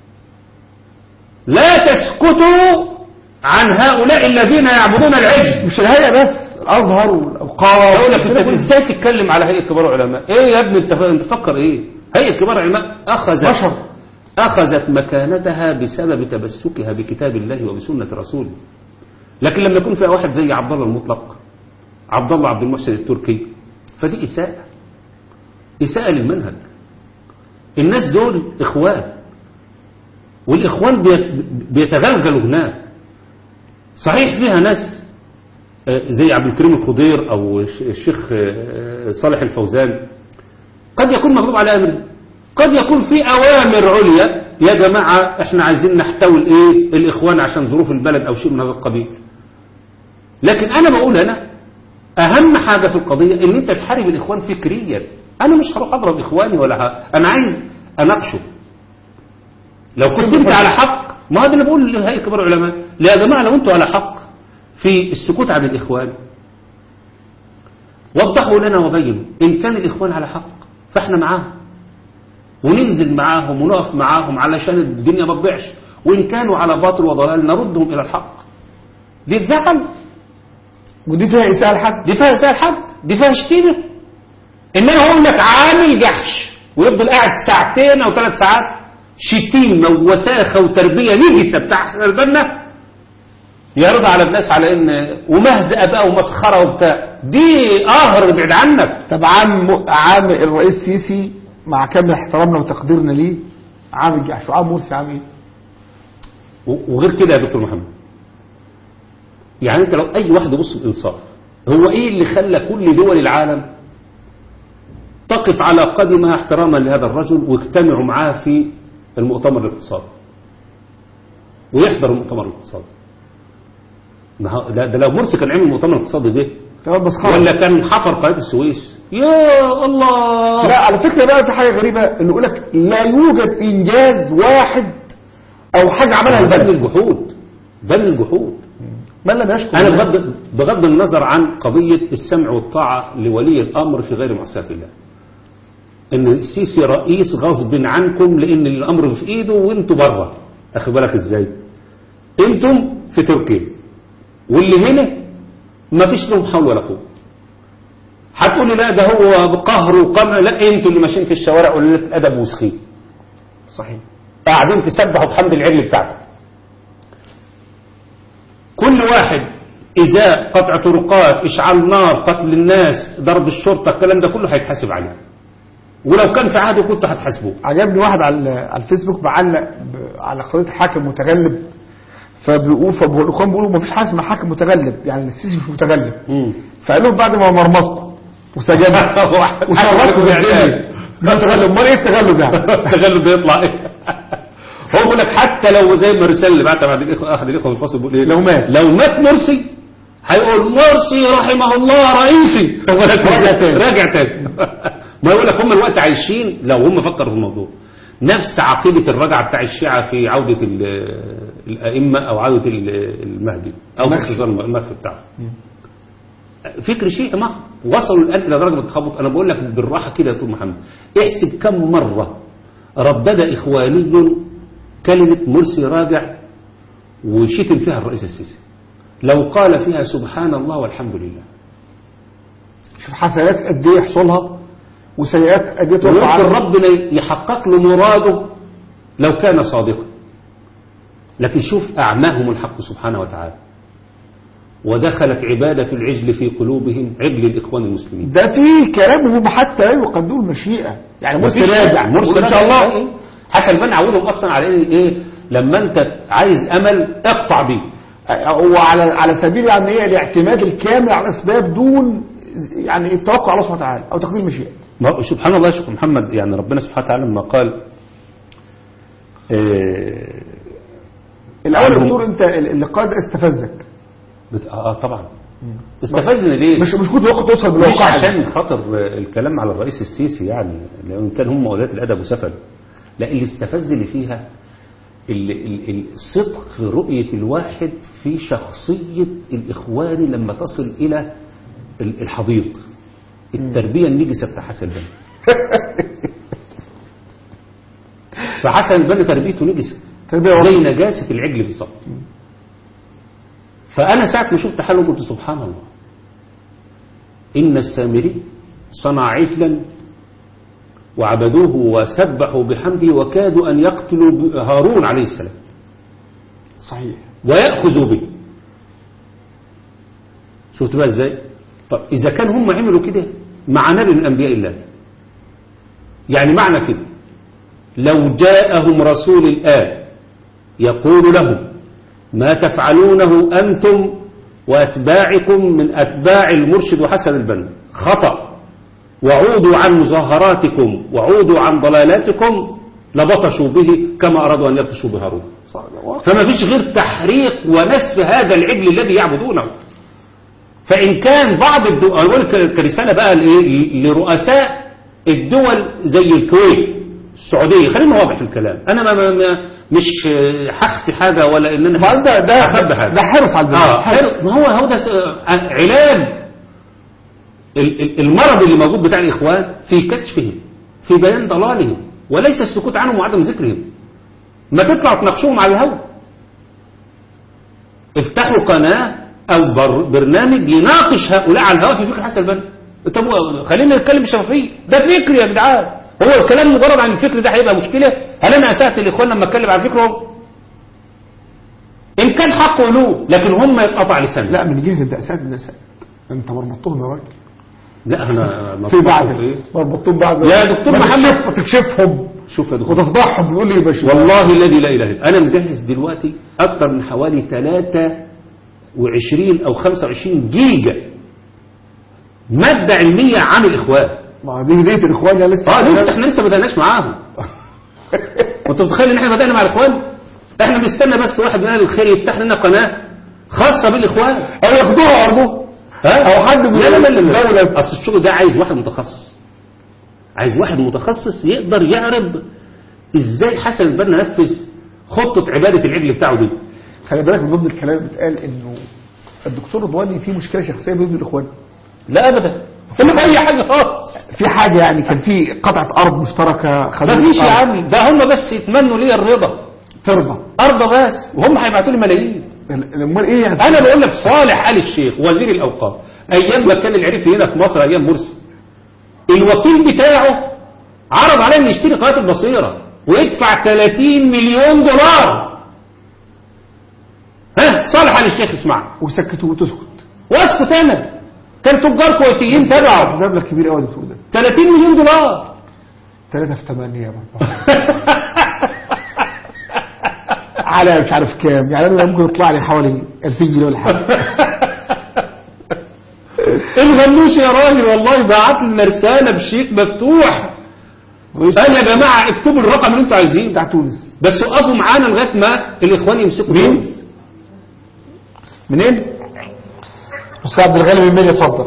S2: لا تسكتوا عن هؤلاء الذين يعبدون العجل
S1: مش الهيئة بس الأزهر والأوقاف
S2: اقول لك انت ازاي تتكلم على هيئه كبار العلماء ايه يا ابني انت انت تفكر ايه هيئه كبار العلماء اخذت
S1: بشر
S2: اخذت مكانتها بسبب تمسكها بكتاب الله وبسنه رسوله لكن لما يكون فيها واحد زي عبد الله المطلق عبد الله عبد المحسن التركي فدي اساءه اساءه للمنهج الناس دول اخوان والاخوان بيت- بيتغلغلوا هناك صحيح فيها ناس زي عبد الكريم الخضير او الش- الشيخ آه، صالح الفوزان قد يكون مغلوب على امره قد يكون في اوامر عليا يا جماعه احنا عايزين نحتوي الايه الاخوان عشان ظروف البلد او شيء من هذا القبيل لكن انا بقول انا اهم حاجه في القضيه ان انت تحارب الاخوان فكريا انا مش هروح اضرب اخواني ولا ه... انا عايز اناقشه لو كنت انت على حق ما هذا اللي بقول لهيئه كبار العلماء لا يا جماعه لو انتوا على حق في السكوت عن الإخوان وضحوا لنا وبينوا إن كان الإخوان على حق فإحنا معاهم وننزل معاهم ونقف معاهم علشان الدنيا ما تضيعش وإن كانوا على باطل وضلال نردهم إلى الحق دي تزعل
S1: ودي فيها إساءة لحد
S2: دي فيها إساءة حد دي فيها شتيمة إنما أقول لك عامل جحش ويفضل قاعد ساعتين أو ثلاث ساعات شتيمة ووساخة وتربية نجسة بتاع حسن البنا يعرض على الناس على ان ومهزأة بقى ومسخرة وبتاع دي قهر بعد عنك
S1: طب عام عام الرئيس سيسي مع كامل احترامنا وتقديرنا ليه عام الجحش وعام مرسي عام ايه
S2: و- وغير كده يا دكتور محمد يعني انت لو اي واحد يبص بانصاف هو ايه اللي خلى كل دول العالم تقف على قدمها احتراما لهذا الرجل واجتمعوا معاه في المؤتمر الاقتصادي ويحضر المؤتمر الاقتصادي ما هو ده, ده لو مرسي كان عمل مؤتمر اقتصادي ده
S1: تمام بس خلاص
S2: ولا كان حفر قناه السويس يا الله
S1: لا على فكرة بقى في حاجة غريبة انه يقول لك لا يوجد انجاز واحد او حاجة عملها
S2: ده من
S1: البلد
S2: الجحود ده من الجحود
S1: من لم يشكر
S2: أنا
S1: الناس.
S2: بغض, بغض النظر عن قضية السمع والطاعة لولي الأمر في غير معصية الله إن السيسي رئيس غصب عنكم لأن الأمر في إيده وأنتوا بره أخي بالك إزاي أنتم في تركيا واللي هنا ما فيش لهم حول ولا قوة هتقولي لا ده هو بقهر وقمع لا انتوا اللي ماشيين في الشوارع قلة أدب وسخين
S1: صحيح
S2: قاعدين تسبحوا بحمد العلم بتاعكم كل واحد إزاء قطع طرقات إشعال نار قتل الناس ضرب الشرطة الكلام ده كله هيتحاسب عليه ولو كان في عهده كنتوا هتحاسبوه
S1: عجبني واحد على على الفيسبوك بعلق ب- على قضيه حاكم متغلب فبيقول فالاخوان بيقولوا ما فيش حاجه اسمها حاكم متغلب يعني السيسي مش متغلب
S2: مم.
S1: فقال لهم بعد ما مرمطكم وسجنكم وشركوا بالدنيا ده متغلب امال ايه التغلب يعني
S2: التغلب بيطلع ايه هو بيقول لك حتى لو زي ما الرساله اللي بعتها بعد الاخوه اخذ الاخوه في الفصل بيقول ايه
S1: لو مات.
S2: لو مات مرسي هيقول مرسي رحمه الله رئيسي
S1: راجع تاني.
S2: راجع تاني ما يقول لك هم الوقت عايشين لو هم فكروا في الموضوع نفس عقيدة الرجعة بتاع الشيعة في عودة ال- الأئمة أو عودة ال- المهدي أو
S1: المخفي.
S2: اختصار المخفي بتاعه فكر شيعي محض وصلوا الآن إلى درجة التخبط أنا بقول لك بالراحة كده يا دكتور محمد احسب كم مرة ردد إخواني كلمة مرسي راجع وشتم فيها الرئيس السيسي لو قال فيها سبحان الله والحمد لله
S1: شوف حسنات قد ايه يحصلها وسيئات قد ايه ترفع
S2: ويمكن
S1: عنه.
S2: ربنا يحقق له مراده لو كان صادقا لكن شوف أعماهم الحق سبحانه وتعالى ودخلت عبادة العجل في قلوبهم عجل الإخوان المسلمين
S1: ده في كلامهم حتى لا يقدروا المشيئه يعني مرسي
S2: مفيش
S1: راجع
S2: مرسي
S1: ان شاء الله
S2: الله حسن بن عودهم أصلا على إيه, إيه لما أنت عايز أمل اقطع بيه
S1: هو على على سبيل يعني ايه الاعتماد الكامل على الاسباب دون يعني التوكل على الله سبحانه وتعالى او تقدير المشيئه
S2: ما هو سبحان الله يا شيخ محمد يعني ربنا سبحانه وتعالى لما قال آه
S1: الاول
S2: عنهم-
S1: دكتور انت اللقاء ده استفزك
S2: بت- اه طبعا استفزني ليه؟
S1: مش مش كنت وقت توصل
S2: مش
S1: بالواقع
S2: عشان خاطر الكلام على الرئيس السيسي يعني لو كان هم ولاة الأدب وسفل لا اللي استفزني فيها ال- ال- ال- الصدق في رؤية الواحد في شخصية الإخوان لما تصل إلى ال- الحضيض التربية النجسة بتاع حسن البنا فحسن البنا تربيته نجسة
S1: تربية
S2: زي
S1: واضحة.
S2: نجاسة العجل بالظبط فأنا ساعة ما شفت حاله قلت سبحان الله إن السامري صنع عجلا وعبدوه وسبحوا بحمده وكادوا أن يقتلوا ب- هارون عليه السلام
S1: صحيح
S2: ويأخذوا به شفت بقى ازاي طب إذا كان هم عملوا كده مع نبي من أنبياء الله يعني معنى كده لو جاءهم رسول الآن يقول لهم ما تفعلونه أنتم وأتباعكم من أتباع المرشد وحسن البنا خطأ وعودوا عن مظاهراتكم وعودوا عن ضلالاتكم لبطشوا به كما أرادوا أن يبطشوا بهارون
S1: صح واقع.
S2: فما فيش غير تحريق ونسف هذا العجل الذي يعبدونه فإن كان بعض الدول أنا بقول لك كرسالة بقى لإيه؟ لرؤساء الدول زي الكويت السعودية خلينا واضح في الكلام أنا ما ما ما مش آه، هخفي حاجة ولا إن أنا
S1: ما ده ده
S2: هخبي حاجة
S1: ده حرص على البلد
S2: اه حلو ما هو هو ده س- آه، علاج ال- ال- المرض اللي موجود بتاع الإخوان في كشفهم في بيان ضلالهم وليس السكوت عنهم وعدم ذكرهم ما تطلع تناقشوهم على الهوا افتحوا قناة أو بر برنامج يناقش هؤلاء على الهوا في فكر حسن البنا طب خلينا نتكلم بشفافية ده فكر يا جدعان هو الكلام مجرد عن الفكر ده هيبقى مشكلة هل أنا أسأت الإخوان لما أتكلم عن فكرهم إن كان حق له لكن هم يتقطع لسانهم
S1: لا من جهه الدأسات النساء انت مربطتهم يا راجل
S2: لا أنا
S1: في بعد
S2: إيه؟
S1: مربطهم بعد
S2: يا دكتور
S1: ما
S2: محمد.
S1: تكشف- تكشفهم
S2: شوف يا دكتور
S1: وتفضحهم بيقول لي باش
S2: والله الذي لا اله الا انا مجهز دلوقتي اكتر من حوالي 23 او 25 جيجا ماده علميه عن الاخوان
S1: ما دي هديه الاخوان يا لسه
S2: اه لسه احنا لسه ما بدأناش معاهم وانت متخيل ان احنا بدأنا مع الاخوان احنا بنستنى بس واحد من اهل الخير يفتح لنا قناه خاصه بالاخوان
S1: او ياخدوها برضه
S2: ها
S1: او حد من
S2: لا لا لا لا
S1: الدوله
S2: اصل الشغل ده عايز واحد متخصص عايز واحد متخصص يقدر يعرض ازاي حسن البنا نفذ خطه عباده العجل بتاعه دي
S1: خلي بالك من ضمن الكلام اللي بيتقال انه الدكتور رضواني في مشكله شخصيه بينه وبين الاخوان
S2: لا ابدا ما في اي حاجه خالص
S1: في حاجه يعني كان في قطعه ارض مشتركه خدوها
S2: ما فيش يا
S1: الأرض.
S2: عم ده هم بس يتمنوا لي الرضا
S1: ترضى
S2: ارض بس وهم هيبعتوا لي ملايين
S1: امال ايه يعني
S2: انا بقول لك صالح ال الشيخ وزير الاوقاف ايام ما كان العريفي هنا في مصر ايام مرسي الوكيل بتاعه عرض عليه انه يشتري قناه البصيره ويدفع 30 مليون دولار ها صالح على الشيخ اسمع
S1: وسكتوا وتسكت
S2: واسكت انا كان تجار كويتيين
S1: بس
S2: تبعه
S1: ده مبلغ كبير قوي دكتور ده
S2: 30 مليون دولار
S1: 3 في 8 على مش عارف كام يعني انا ممكن يطلع لي حوالي 2000 جنيه ولا حاجه
S2: الغنوش يا راجل والله بعت لنا رساله بشيك مفتوح قال يا جماعه اكتبوا الرقم اللي انتوا عايزينه
S1: بتاع تونس
S2: بس وقفوا معانا لغايه ما الاخوان يمسكوا
S1: مين؟
S2: تونس
S1: منين؟ استاذ عبد الغني من مين اتفضل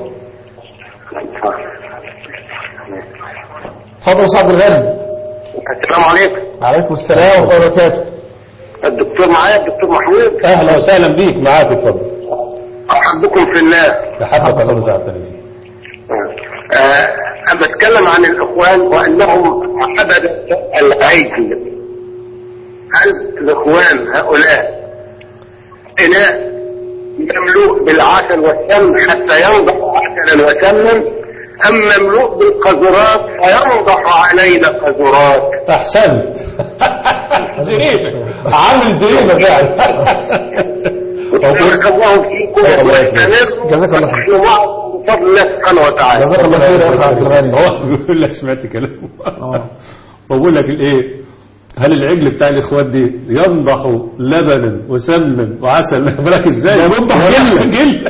S1: اتفضل يا استاذ عبد الغني
S4: السلام عليكم
S1: وعليكم السلام ورحمه الله وبركاته
S4: الدكتور معايا الدكتور محمود
S2: اهلا وسهلا بيك معاك اتفضل
S4: احبكم في الله
S2: لحسب الله سعادتك
S4: آه، أنا بتكلم عن الإخوان وأنهم عبدة العجل هل الإخوان هؤلاء إناء مملوء بالعسل والسمن حتى ينضح عسلا وسمنا أم مملوء بالقذرات فينضح علينا قذرات
S2: احسنت زريفه عامل زريفه فعلا
S4: بارك الله فيكم
S2: الله يخليك.
S4: واستمروا
S1: جزاك الله خير.
S4: ونحن معكم بفضل الله سبحانه وتعالى
S1: جزاك الله خير يا استاذ عبد الغني
S2: هو بيقول لك سمعت كلامه
S1: اه
S2: بقول لك الايه هل العجل بتاع الاخوات دي ينضح لبنا وسمنا وعسل بالك ازاي
S1: ده ينضح جلة.
S2: جل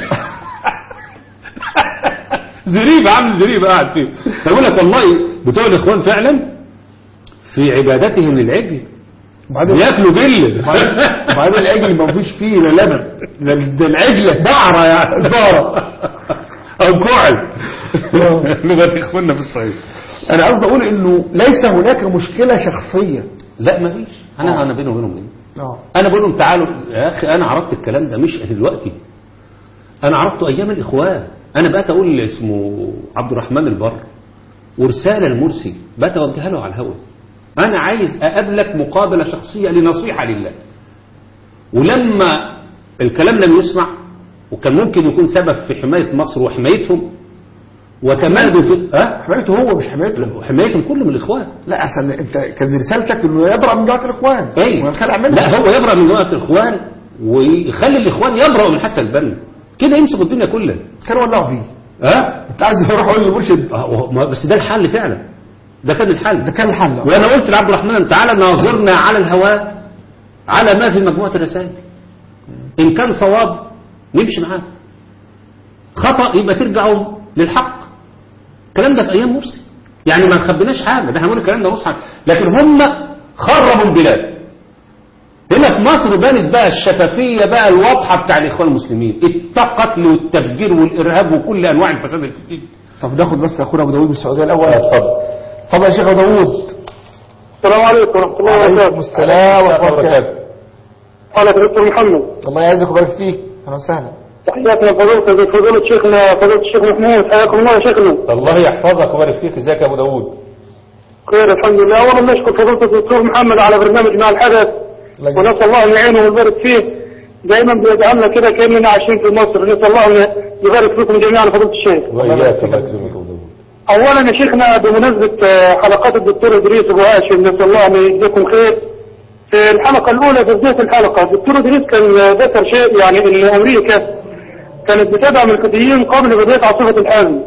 S2: زريب عامل زريب قاعد فيه بقول لك والله بتوع الاخوان فعلا في عبادتهم للعجل
S1: وبعدين
S2: بياكلوا جل
S1: وبعدين العجل ما فيش فيه لا لبن ده ده العجله
S2: بعرة يعني بعرة او كعل لغة اخواننا في الصعيد
S1: انا قصدي اقول انه ليس هناك مشكله شخصيه
S2: لا مفيش انا انا بيني وبينهم ايه
S1: اه
S2: انا بقول لهم تعالوا يا اخي انا عرضت الكلام ده مش دلوقتي انا عرضته ايام الاخوان انا بقيت اقول اللي اسمه عبد الرحمن البر ورساله المرسي بقيت اوجهها له على الهواء انا عايز اقابلك مقابله شخصيه لنصيحه لله ولما الكلام لم يسمع وكان ممكن يكون سبب في حمايه مصر وحمايتهم وتمادوا في ها
S1: حمايته هو مش حمايته
S2: وحمايتهم كلهم الاخوان
S1: لا اصل انت كان رسالتك انه يبرأ من دعوه الاخوان
S2: ايه
S1: ونتخلع منها
S2: لا هو يبرأ من جماعة الاخوان ويخلي الاخوان يبرأوا من حسن البنا كده يمسك الدنيا كلها
S1: كانوا ولعوا فيه
S2: ها
S1: انت عايز يروح يقول للمرشد
S2: آه، ما- بس ده الحل فعلا ده كان الحل
S1: ده كان الحل
S2: وانا قلت لعبد الرحمن تعالى ناظرنا على الهواء على ما في مجموعة الرسائل ان كان صواب نمشي معاه خطأ يبقى ترجعوا للحق الكلام ده في ايام مرسي يعني ما نخبيناش حاجه ده هنقول الكلام ده مصحف لكن هم خربوا البلاد هنا في مصر بانت بقى الشفافيه بقى الواضحه بتاع الاخوان المسلمين القتل والتفجير والارهاب وكل انواع الفساد اللي فيه
S1: طب ناخد بس اخونا ابو داوود من السعوديه الاول
S2: اتفضل
S1: اتفضل يا شيخ ابو داوود
S4: السلام عليكم ورحمة الله
S1: وعليكم
S4: وبركاته
S1: السلام ورحمه الله وبركاته
S4: قال دكتور محمد
S1: الله يعزك ويبارك فيك اهلا وسهلا
S4: تحياتنا فضيلة فضيلة شيخنا فضيلة الشيخ محمود حياكم الله يا شيخنا
S2: الله يحفظك ويبارك فيك ازيك يا ابو داوود
S4: خير الحمد لله اولا نشكر فضيلة الدكتور محمد على برنامج مع الحدث
S1: الله يجزاك.
S4: ونسال الله ان يعينه ويبارك فيه دائما بيجعلنا كده كاننا عايشين في مصر نسال الله ان يبارك فيكم جميعا فضيلة الشيخ
S2: واياك الله يكرمك يا ابو داوود
S4: اولا يا شيخنا بمناسبة آه، حلقات الدكتور ادريس ابو هاشم نسال الله ان يجزيكم خير في الحلقة الاولى في بداية الحلقة الدكتور ادريس كان آه، ذكر شيء يعني ان امريكا كانت بتدعم الحوثيين قبل بداية عاصفة الحزم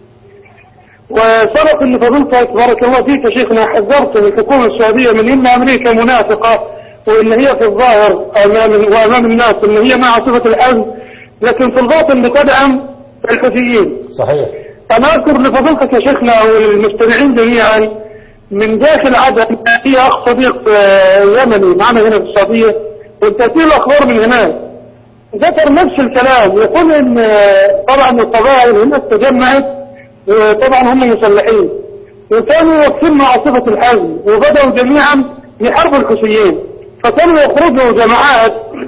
S4: وسبق ان فضيلتك بارك الله فيك يا شيخنا حذرت من الحكومة السعودية من ان امريكا منافقة وان هي في الظاهر امام وامام الناس ان هي مع عاصفة الحزم لكن في الباطن بتدعم الحوثيين
S2: صحيح
S4: أنا أذكر لفضيلتك يا شيخنا والمستمعين جميعا من داخل عدن في أخ صديق آه، يمني معنا هنا في السعودية وتأتي الأخبار من هناك ذكر نفس الكلام يقول إن آه، طبعا القبائل هناك تجمعت آه، طبعا هم مسلحين وكانوا واقفين مع عاصفة الحزم وبدأوا جميعا يحاربوا الحوثيين فكانوا يخرجوا جماعات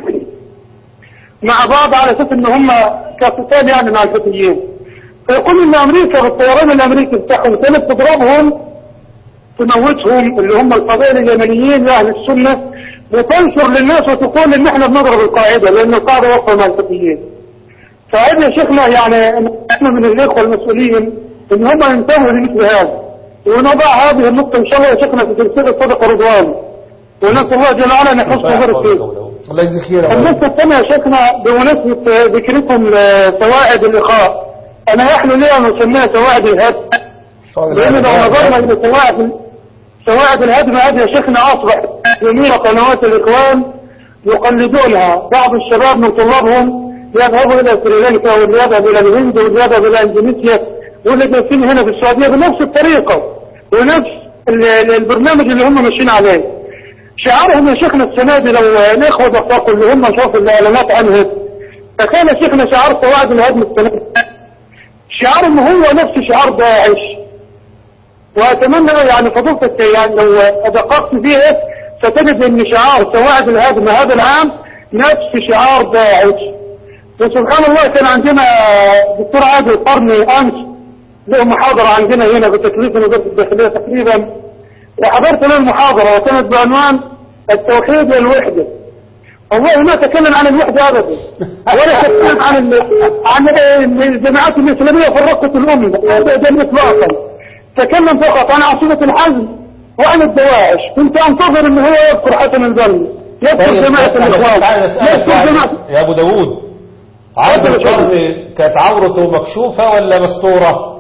S4: مع بعض على اساس ان هم كقتال يعني مع الحوثيين فيقول ان امريكا بالطيران الامريكي بتاعهم كانت تضربهم تموتهم اللي هم القبائل اليمنيين لاهل السنه وتنشر للناس وتقول ان احنا بنضرب القاعده لان القاعده واقفه مع الحوثيين. فهذا يا شيخنا يعني احنا من الاخوه المسؤولين ان هم ينتبهوا لمثل هذا ونضع هذه النقطه ان شاء الله يا شيخنا في سلسله صدق رضوان ونسال الله جل وعلا ان يحفظكم ويبارك فيكم.
S1: الله يجزيك خير يا
S7: الناس
S1: ولد.
S7: الثانية يا شيخنا بمناسبة ذكركم لسواعد اللقاء أنا يحلو لي أن أسميها سواعد الهدم لأن لو نظرنا إلى سواعد سواعد الهدم هذه يا شيخنا أصبح جميع قنوات الإخوان يقلدونها بعض الشباب من طلابهم يذهبوا إلى سريلانكا واللي يذهب إلى الهند واللي يذهب إلى إندونيسيا واللي جالسين هنا في السعودية بنفس الطريقة ونفس ال- ال- البرنامج اللي هم ماشيين عليه شعارهم يا شيخنا السنة دي لو الإخوة دققوا اللي هم شافوا الإعلانات عنها فكان يا شيخنا شعار سواعد الهدم السنة دي شعارهم هو نفس شعار داعش وأتمنى يعني فضلتك يعني لو دققت فيه ستجد أن شعار سواعد الهدم هذا العام نفس شعار داعش وسبحان الله كان عندنا دكتور عادل القرني أمس له محاضرة عندنا هنا بتكليف وزارة الداخلية تقريبا وحضرت له المحاضرة وكانت بعنوان التوحيد والوحدة والله ما تكلم عن الوحدة أبدا ولا تكلم عن ال... عن الجماعات الإسلامية فرقت الأمة ده إطلاقا تكلم فقط عن عاصمة الحزم وعن الدواعش كنت أنتظر أن هو يذكر حسن البنا يذكر
S2: طيب
S7: جماعة
S2: أنا كنت
S7: الإخوان
S2: عايز أسألك
S7: يذكر
S2: يعني
S7: جماعة
S2: يا أبو داوود عبد
S7: اتفضل يا
S2: القرن كانت عورته مكشوفة ولا مستورة؟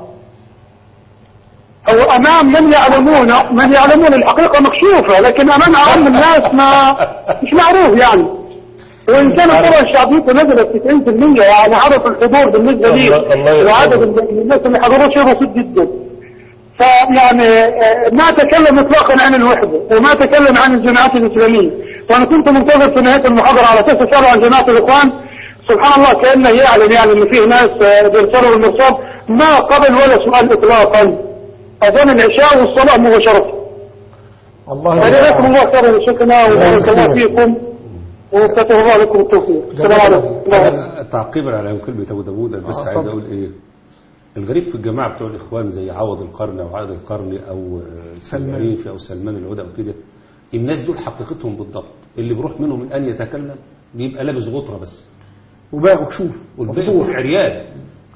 S7: هو أمام من يعلمون من يعلمون الحقيقة مكشوفة لكن أمام عام الناس ما مش معروف يعني وإن كانت طبعا شعبيته نزلت 90% يعني عدد الحضور بالنسبة لي
S2: الله- الله يرحمه.
S7: وعدد الناس اللي حضروا شيء بسيط جدا فيعني آه، ما تكلم اطلاقا عن الوحدة وما تكلم عن الجماعات الإسلامية وأنا كنت منتظر في نهاية المحاضرة على أساس أسأله عن جماعة الإخوان سبحان الله كأنه يعلم يعني إن فيه ناس آه، بيرسلوا بالمرصاد ما قبل ولا سؤال إطلاقا أذان العشاء والصلاة مباشرة
S1: الله
S7: فجزاكم
S1: يرحمه.
S7: الله خيرا وشكرا وبارك الله
S1: يسلمك.
S7: فيكم وكتب الله لكم التوفيق السلام
S1: جزاك
S7: عليكم
S1: الله.
S7: الله.
S2: تعقيبا على كلمة أبو داوود أنا بس
S1: آه،
S2: عايز
S1: اتفضل.
S2: أقول إيه الغريب في الجماعة بتوع الإخوان زي عوض القرن أو عاد القرن أو
S1: سلمان.
S2: العريفي أو سلمان العودة أو كده الناس دول حقيقتهم بالضبط اللي بيروح منهم من أن يتكلم بيبقى لابس غطرة بس
S1: وباقي مكشوف
S2: والباقي
S1: مفتوح.
S2: كله عريان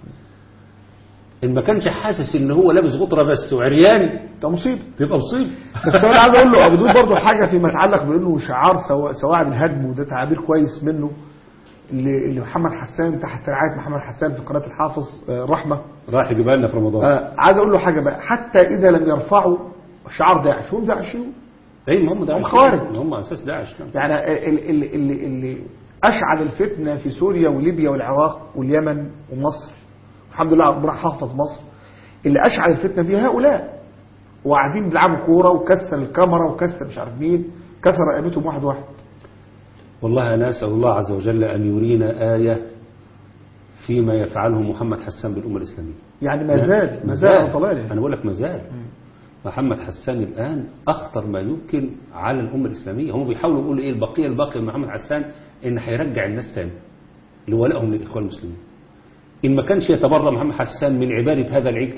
S2: إن ما كانش حاسس إن هو لابس غطرة بس وعريان
S1: ده مصيبة
S2: تبقى مصيبة
S1: بس انا عايز اقول له ابو دود برضه حاجه فيما يتعلق بانه شعار سوا- سواعد الهدم وده تعبير كويس منه اللي, اللي محمد حسان تحت رعايه محمد حسان في قناه الحافظ آه، رحمه
S2: راح يجيبها لنا في رمضان
S1: آه، عايز اقول له حاجه بقى حتى اذا لم يرفعوا شعار داعش هم داعشيون
S2: أي ما هم داعش
S1: هم خوارج.
S2: هم أساس داعش نعم.
S1: يعني اللي, اللي, اللي, اللي اشعل الفتنه في سوريا وليبيا والعراق واليمن ومصر الحمد لله ربنا حافظ مصر اللي اشعل الفتنه فيها هؤلاء وقاعدين بيلعبوا كوره وكسر الكاميرا وكسر مش عارف مين كسر رقبتهم واحد واحد
S2: والله أنا أسأل الله عز وجل أن يرينا آية فيما يفعله محمد حسان بالأمة الإسلامية
S1: يعني ما زال ما زال على طلاله
S2: أنا بقول لك ما زال محمد حسان الآن أخطر ما يمكن على الأمة الإسلامية هم بيحاولوا يقولوا إيه البقية الباقية من محمد حسان إن هيرجع الناس تاني لولائهم للإخوان المسلمين إن ما كانش يتبرى محمد حسان من عبادة هذا العجل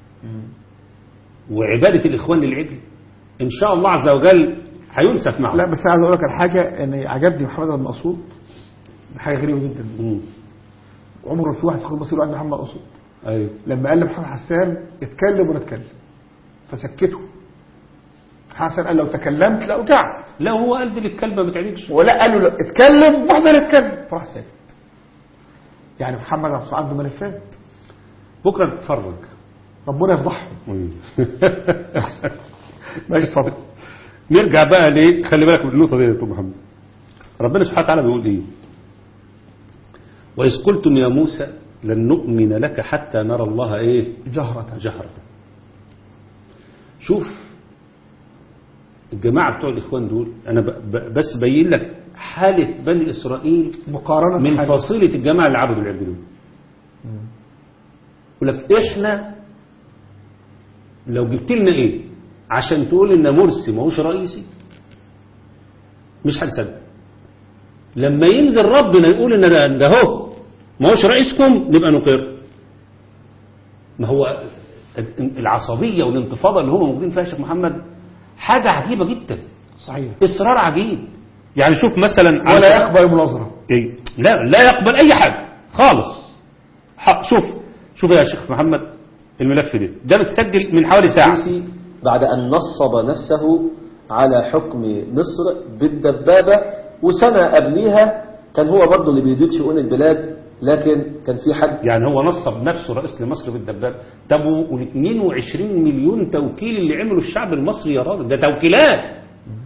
S2: وعبادة الإخوان للعجل إن شاء الله عز وجل هينسف معه
S1: لا بس أنا عايز اقول لك الحاجه ان عجبني محمد بن مسعود حاجه غريبه جدا
S2: مم.
S1: عمره في واحد فقد بصيره قال محمد بن مسعود
S2: أيوه
S1: لما قال لمحمد حسان اتكلم ونتكلم فسكته حسن قال لو تكلمت لأوجعت
S2: لا هو قال دي الكلمة ما بتعجبش
S1: ولا قال له لا اتكلم واحدة اتكلم فراح ساكت يعني محمد عبد الصمد عنده ملفات
S2: بكرة تتفرج
S1: ربنا يفضحهم ماشي اتفضل
S2: نرجع بقى ليه خلي بالك من النقطة دي يا دكتور محمد ربنا سبحانه وتعالى بيقول ايه وإذ قلتم يا موسى لن نؤمن لك حتى نرى الله ايه
S1: جهرة
S2: جهرة شوف الجماعة بتوع الإخوان دول أنا ب- ب- بس بين لك حالة بني إسرائيل
S1: مقارنة
S2: من
S1: حاجة.
S2: فصيلة الجماعة اللي عبدوا العجل دول يقول لك إحنا لو جبت لنا إيه عشان تقول إن مرسي ما هوش رئيسي مش هنصدق لما ينزل ربنا يقول إن ده- ده هو ما هوش رئيسكم نبقى نقر ما هو العصبية والانتفاضة اللي هم موجودين فيها يا شيخ محمد حاجة عجيبة جدا
S1: صحيح
S2: إصرار عجيب يعني شوف مثلا على
S1: ولا
S2: سبيل-
S1: يقبل مناظرة
S2: إيه؟ لا لا يقبل أي حاجة خالص حق شوف شوف يا شيخ محمد الملف ده ده متسجل من حوالي ساعة
S8: السيسي بعد أن نصب نفسه على حكم مصر بالدبابة وسنة قبليها كان هو برضه اللي بيدير شؤون البلاد لكن كان في حد
S2: يعني هو نصب نفسه رئيس لمصر بالدبابة طب وال 22 مليون توكيل اللي عمله الشعب المصري يا راجل ده توكيلات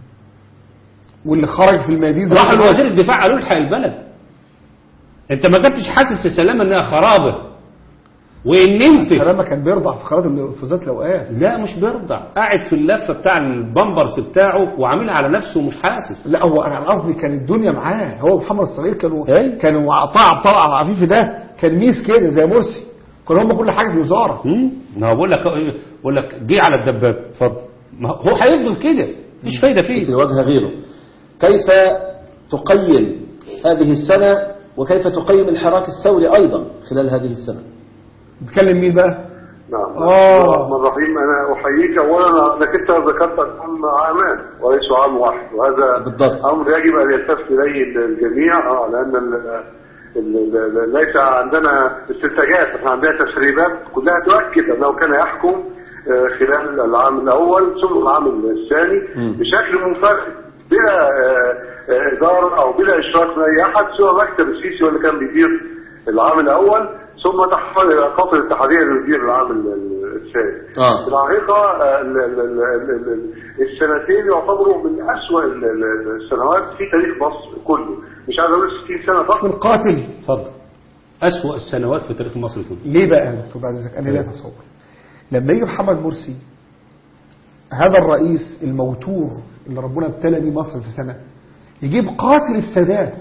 S1: واللي خرج في الميادين
S2: راح الوزير الدفاع قالوا الحق البلد انت ما كنتش حاسس يا سلامه انها خرابه وان انت
S1: سلامة كان بيرضع في قناة الفوزات الأوقات
S2: لا مش بيرضع قاعد في اللفه بتاع البامبرز بتاعه وعاملها على نفسه ومش حاسس
S1: لا هو انا قصدي كان الدنيا معاه هو محمد الصغير كانوا
S2: أي.
S1: كانوا طلع طلع عفيفي ده كان ميس كده زي مرسي كانوا هم كل حاجه في الوزاره
S2: مم؟ ما هو بقول لك بقول لك جه على الدباب اتفضل ما هو هيفضل كده مفيش فايده
S8: في
S2: فيه
S8: وجه غيره كيف تقيم هذه السنة وكيف تقيم الحراك الثوري أيضا خلال هذه السنة
S1: بيتكلم مين بقى
S9: نعم
S1: آه.
S9: الرحمن الرحيم أنا أحييك أولا أنك أنت ذكرت عام عامان وليس عام واحد وهذا
S8: بالضبط.
S9: أمر يجب أن يلتفت إليه الجميع آه لأن ال- ال- ال- ليس عندنا استنتاجات احنا عندنا تسريبات كلها تؤكد أنه كان يحكم آه، خلال العام الأول ثم العام الثاني
S8: مم.
S9: بشكل منفرد بلا آه، آه، إدارة أو بلا إشراك من أي أحد سوى مكتب السيسي هو اللي كان بيدير العام الأول ثم تحول إلى قطر الاتحادية اللي بيدير العام ال- ال- الثاني
S8: آه.
S9: في الحقيقة آه، ال- ال- ال- ال- ال- السنتين يعتبروا من أسوأ ال- ال- السنوات في تاريخ مصر كله مش عايز أقول 60 سنة فقط
S1: القاتل
S2: اتفضل اسوأ السنوات في تاريخ مصر كله
S1: ليه بقى يا دكتور بعد ذلك انا لا اتصور لما يجي محمد مرسي هذا الرئيس الموتور اللي ربنا ابتلى بيه مصر في سنه يجيب قاتل السادات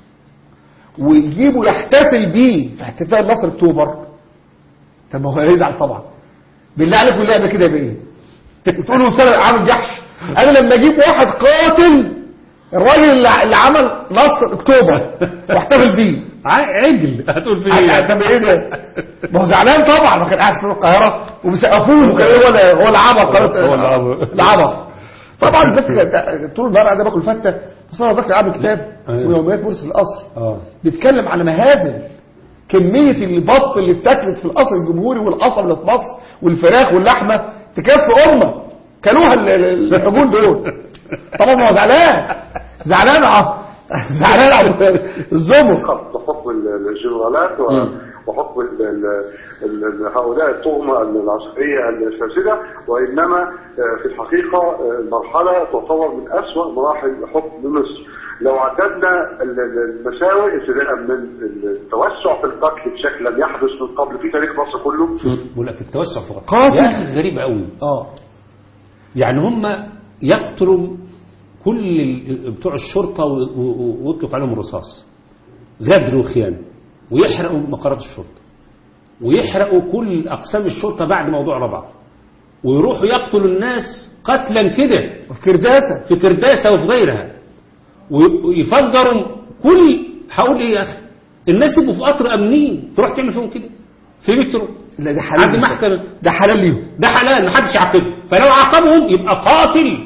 S1: ويجيبه يحتفل بيه في احتفال نصر اكتوبر طب ما هو هيزعل طبعا بالله عليك والله يعمل كده يبقى ايه؟ وتقول له سنه عامل جحش انا لما اجيب واحد قاتل الراجل اللي اللي عمل نصر اكتوبر واحتفل بيه
S2: ع- عجل هتقول فيه
S1: يعني طب ايه ده؟ ما هو زعلان طبعا ما كان قاعد في القاهره وبيسقفوا له كان هو اللي- هو اللي عمل قناه
S2: هو اللي عمل.
S1: اللي عمل طبعا بس كان- طول النهار قاعد باكل فته بس انا بكتب عامل كتاب
S2: أيوة.
S1: اسمه يوميات مرسي القصر
S2: اه
S1: بيتكلم على مهازل كميه البط اللي اتاكلت في القصر الجمهوري والقصب اللي في مصر والفراخ واللحمه تكفي امه كلوها ال- ال- الحجون دول طبعا ما هو زعلان زعلان ع- زعلان على الزمر
S9: فقط بحكم ال- الجنرالات و-
S8: مم.
S9: وحكم ال- ال- ال- ال- هؤلاء التهمة العسكرية الفاسدة وإنما آه، في الحقيقة آه، المرحلة تعتبر من أسوأ مراحل حكم مصر لو عددنا ال- ال- المساوئ ابتداء من التوسع في القتل بشكل لم يحدث من قبل في تاريخ مصر كله
S2: بقول لك التوسع في الغرب.
S1: قاتل.
S2: يا اخي غريب قوي
S1: اه
S2: يعني هم يقتلوا كل ال- بتوع الشرطة و- و- ويطلق عليهم الرصاص غدر وخيانة ويحرقوا مقرات الشرطة ويحرقوا كل أقسام الشرطة بعد موضوع ربع ويروحوا يقتلوا الناس قتلا كده
S1: وفي كرداسه
S2: في كرداسة وفي غيرها وي- ويفجروا كل هقول ايه يا اخي الناس يبقوا في قطر امنين تروح تعمل فيهم كده في مترو
S1: لا ده حلال
S2: عند محكمة
S1: ده حلال ليهم
S2: ده حلال محدش يعاقبه فلو عاقبهم يبقى قاتل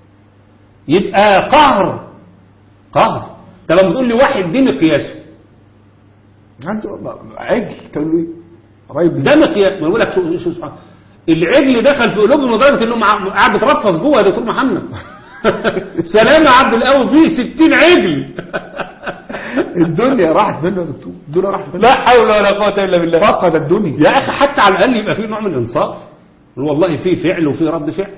S2: يبقى قهر قهر طب لما تقول لي واحد دي مقياسه
S1: عنده عجل تقول له ايه قريب
S2: ده مقياس ما بقول لك شو شو سبحان العجل دخل في قلوبهم لدرجه انهم ع- قاعد بترفص جوه يا دكتور محمد سلام يا عبد القوي فيه 60 عجل
S1: الدنيا راحت منه يا دكتور الدنيا راحت منه
S2: لا حول ولا قوه الا بالله
S1: فقد الدنيا
S2: يا اخي حتى على الاقل يبقى في نوع من الانصاف والله في فعل وفي رد فعل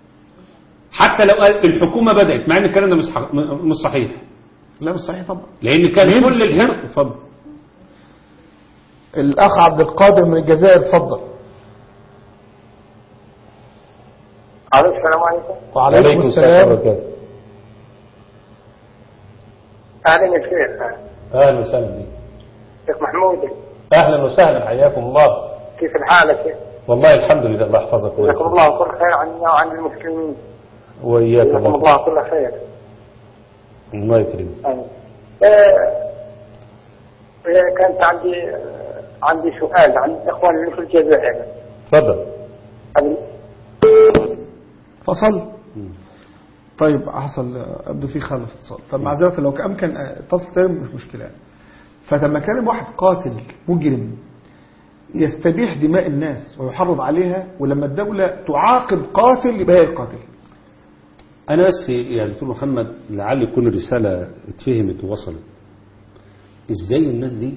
S2: حتى لو قال الحكومه بدات مع ان الكلام ده مش حق- مش صحيح
S1: لا مش صحيح طبعا
S2: لان كان
S1: مين؟
S2: كل الحرق اتفضل
S1: الاخ عبد القادر من الجزائر اتفضل
S7: عليكم السلام عليكم
S1: وعليكم السلام
S7: اهلا يا شيخ
S2: اهلا وسهلا بك
S7: شيخ محمود
S2: اهلا وسهلا حياكم الله
S7: كيف الحال يا شيخ؟
S2: والله الحمد لله الله يحفظك
S7: جزاكم الله كل خير عنا وعن المسلمين
S2: واياك
S7: جزاكم
S2: الله
S7: الله كل خير
S2: الله يكرمك
S7: آمين. آه، آه، كانت عندي آه، عندي سؤال عن الاخوان اللي في الجزائر
S2: اتفضل
S1: فصل طيب حصل ابدو في خلل في اتصال طب معذره لو كان امكن اتصل تاني مش مشكله فلما كان واحد قاتل مجرم يستبيح دماء الناس ويحرض عليها ولما الدولة تعاقب قاتل يبقى هي القاتل
S2: أنا بس يا دكتور محمد لعل يكون الرسالة اتفهمت ووصلت إزاي الناس دي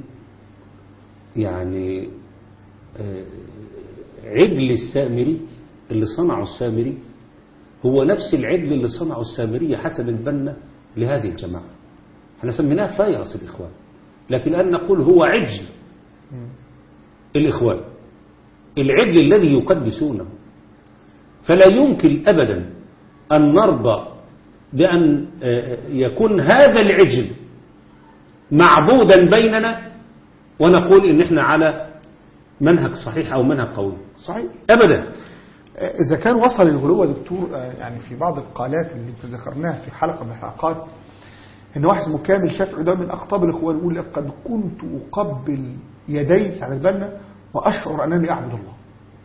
S2: يعني آه، عجل السامري اللي صنعه السامري هو نفس العجل اللي صنعه السامري حسن البنا لهذه الجماعة احنا سميناه فيروس الإخوان لكن الآن نقول هو عجل الإخوان العجل الذي يقدسونه فلا يمكن أبدا أن نرضى بأن آه، يكون هذا العجل معبودا بيننا ونقول إن احنا على منهج صحيح أو منهج قوي
S1: صحيح
S2: أبدا
S1: إذا كان وصل الغلو يا دكتور آه، يعني في بعض القالات اللي يمكن ذكرناها في حلقة من الحلقات إن واحد اسمه كامل شافعي ده من أقطاب الإخوان يقول لقد كنت أقبل يدي على البنا وأشعر أنني أعبد الله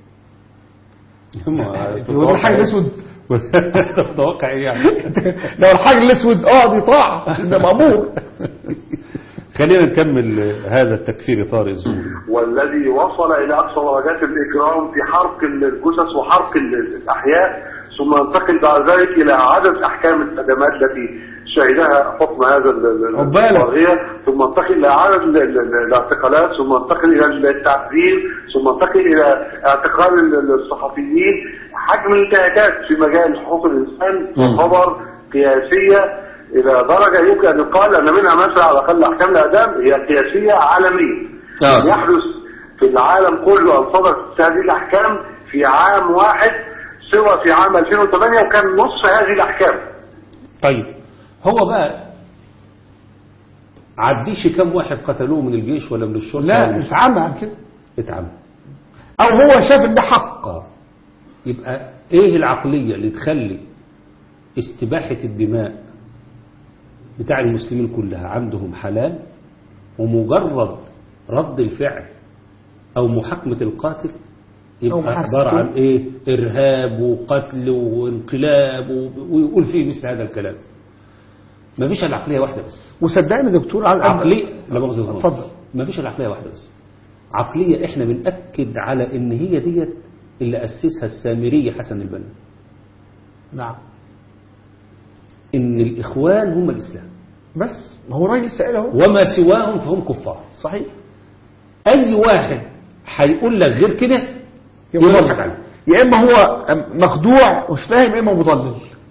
S1: هو الحاج الأسود
S2: تتوقع ايه يعني
S1: لو الحاج الأسود اه دي طاعة ده مأمور
S2: خلينا نكمل هذا التكفير طارق الزهري
S9: والذي وصل إلى أقصى درجات الإجرام في حرق الجثث وحرق ال- الأحياء ثم ينتقل بعد ذلك إلى عدد أحكام الخدمات التي شهدها حكم هذا ال- ال-
S1: عقبالك.
S9: الطاغية ثم ينتقل إلى عدد ال- ال- ال- الاعتقالات ثم ينتقل إلى التعذيب ثم ينتقل إلى اعتقال ال- ال- الصحفيين حجم الانتهاكات في مجال حقوق الإنسان تعتبر قياسية إلى درجة يمكن أن يقال أن منها مثلا على الأقل أحكام الإعدام هي قياسية عالمية
S2: آه.
S9: يحدث في العالم كله أن صدرت هذه الأحكام في عام واحد سوى في عام 2008 وكان نصف هذه الأحكام
S2: طيب هو بقى عديش كم واحد قتلوه من الجيش ولا من الشرطة ولا
S1: لا
S2: من-
S1: اتعمى عن كده
S2: اتعمل
S1: أو هو شاف إن ده حق
S2: آه. يبقى ايه العقلية اللي تخلي استباحة الدماء بتاع المسلمين كلها عندهم حلال ومجرد رد الفعل او محاكمة القاتل
S1: أو
S2: يبقى
S1: محاسبته.
S2: عبارة عن ايه ارهاب وقتل وانقلاب و- ويقول فيه مثل هذا الكلام ما فيش الا عقلية واحدة بس
S1: وصدقني يا دكتور عايز
S2: عقلية لا مؤاخذة
S1: اتفضل.
S2: ما فيش الا عقلية واحدة بس عقلية احنا بنأكد على ان هي ديت اللي أسسها السامري حسن البنا
S1: نعم
S2: ان الاخوان هم الاسلام
S1: بس ما هو راجل سائل اهو
S2: وما سواهم فهم كفار
S1: صحيح
S2: اي واحد هيقول لك غير كده
S1: يبقى
S2: يبقى
S1: مضحك
S2: مضحك عليه
S1: يا اما هو مخدوع مش فاهم يا اما مضلل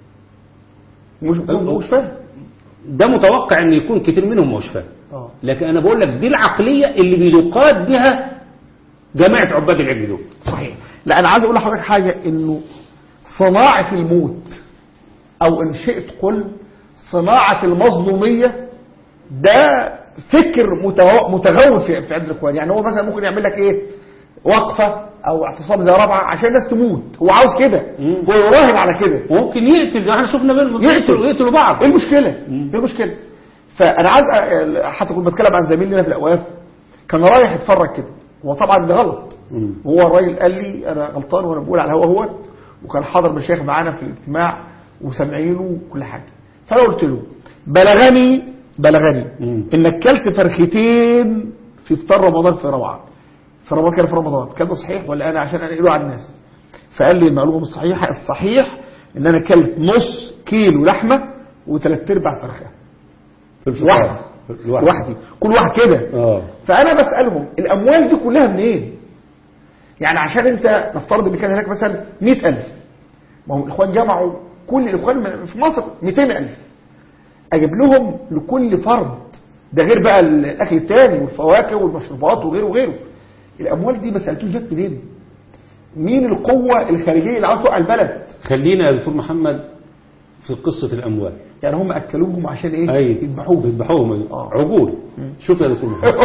S1: مش مش فاهم
S2: ده متوقع ان يكون كتير منهم مش فاهم
S1: اه
S2: لكن انا بقول لك دي العقليه اللي بيقاد بها جماعه عباد العجل دول
S1: صحيح لا انا عايز اقول لحضرتك حاجه انه صناعه الموت او ان شئت قل صناعه المظلوميه ده فكر متغو- متغول في في عند الاخوان يعني هو مثلا ممكن يعمل لك ايه وقفه او اعتصام زي رابعه عشان الناس تموت هو عاوز كده
S2: مم.
S1: هو يراهن على كده
S2: ممكن يقتل احنا شفنا منهم
S1: يقتل.
S2: يقتلوا يقتلوا بعض
S1: ايه المشكله
S2: مم.
S1: ايه المشكله فانا عايز أ- حتى كنت بتكلم عن زميل لنا في الاواف كان رايح يتفرج كده هو طبعا ده غلط
S2: مم.
S1: هو الراجل قال لي انا غلطان وانا بقول على الهوا اهوت وكان حاضر مشايخ معانا في الاجتماع وسامعينه وكل حاجه فانا قلت له بلغني بلغني
S2: مم.
S1: انك كلت فرختين في افطار رمضان في روعه في رمضان كان في رمضان كان ده صحيح ولا انا عشان انقله على الناس فقال لي المعلومه مش صحيحه الصحيح ان انا كلت نص كيلو لحمه وثلاث ارباع فرخه
S2: في الفطار
S1: لوحدي
S2: لوحدي
S1: لوحدي كل واحد كده
S2: اه
S1: فانا بسالهم الاموال دي كلها منين يعني عشان انت نفترض ان كان هناك مثلا 100000 ما هم الاخوان جمعوا كل الاخوان من- في مصر 200000 اجيب لهم لكل فرد ده غير بقى الاكل التاني والفواكه والمشروبات وغيره وغيره الاموال دي ما سالتوش جت منين مين القوه الخارجيه اللي عاوزه توقع البلد
S2: خلينا يا دكتور محمد في قصه الاموال
S1: يعني هم اكلوهم عشان ايه
S2: اي
S1: يذبحوهم
S2: يذبحوهم أيوة.
S1: آه.
S2: عجول شوف يا دكتور محمد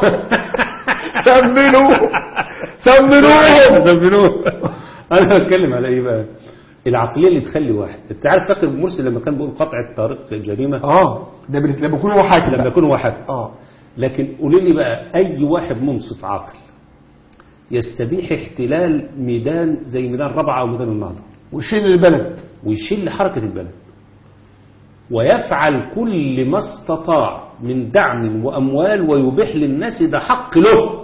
S1: سمنوه سمنوهم
S2: زنبلوه انا بتكلم على ايه بقى العقليه اللي تخلي واحد انت عارف فاكر مرسي لما كان بيقول قطع الطريق الجريمه
S1: اه ده بال- لما يكون هو حاكم
S2: لما
S1: بقى.
S2: يكون واحد
S1: اه
S2: لكن قولي لي بقى اي واحد منصف عاقل يستبيح احتلال ميدان زي ميدان ربعه او ميدان النهضه
S1: وشيل البلد
S2: ويشيل حركه البلد ويفعل كل ما استطاع من دعم واموال ويبيح للناس ده حق له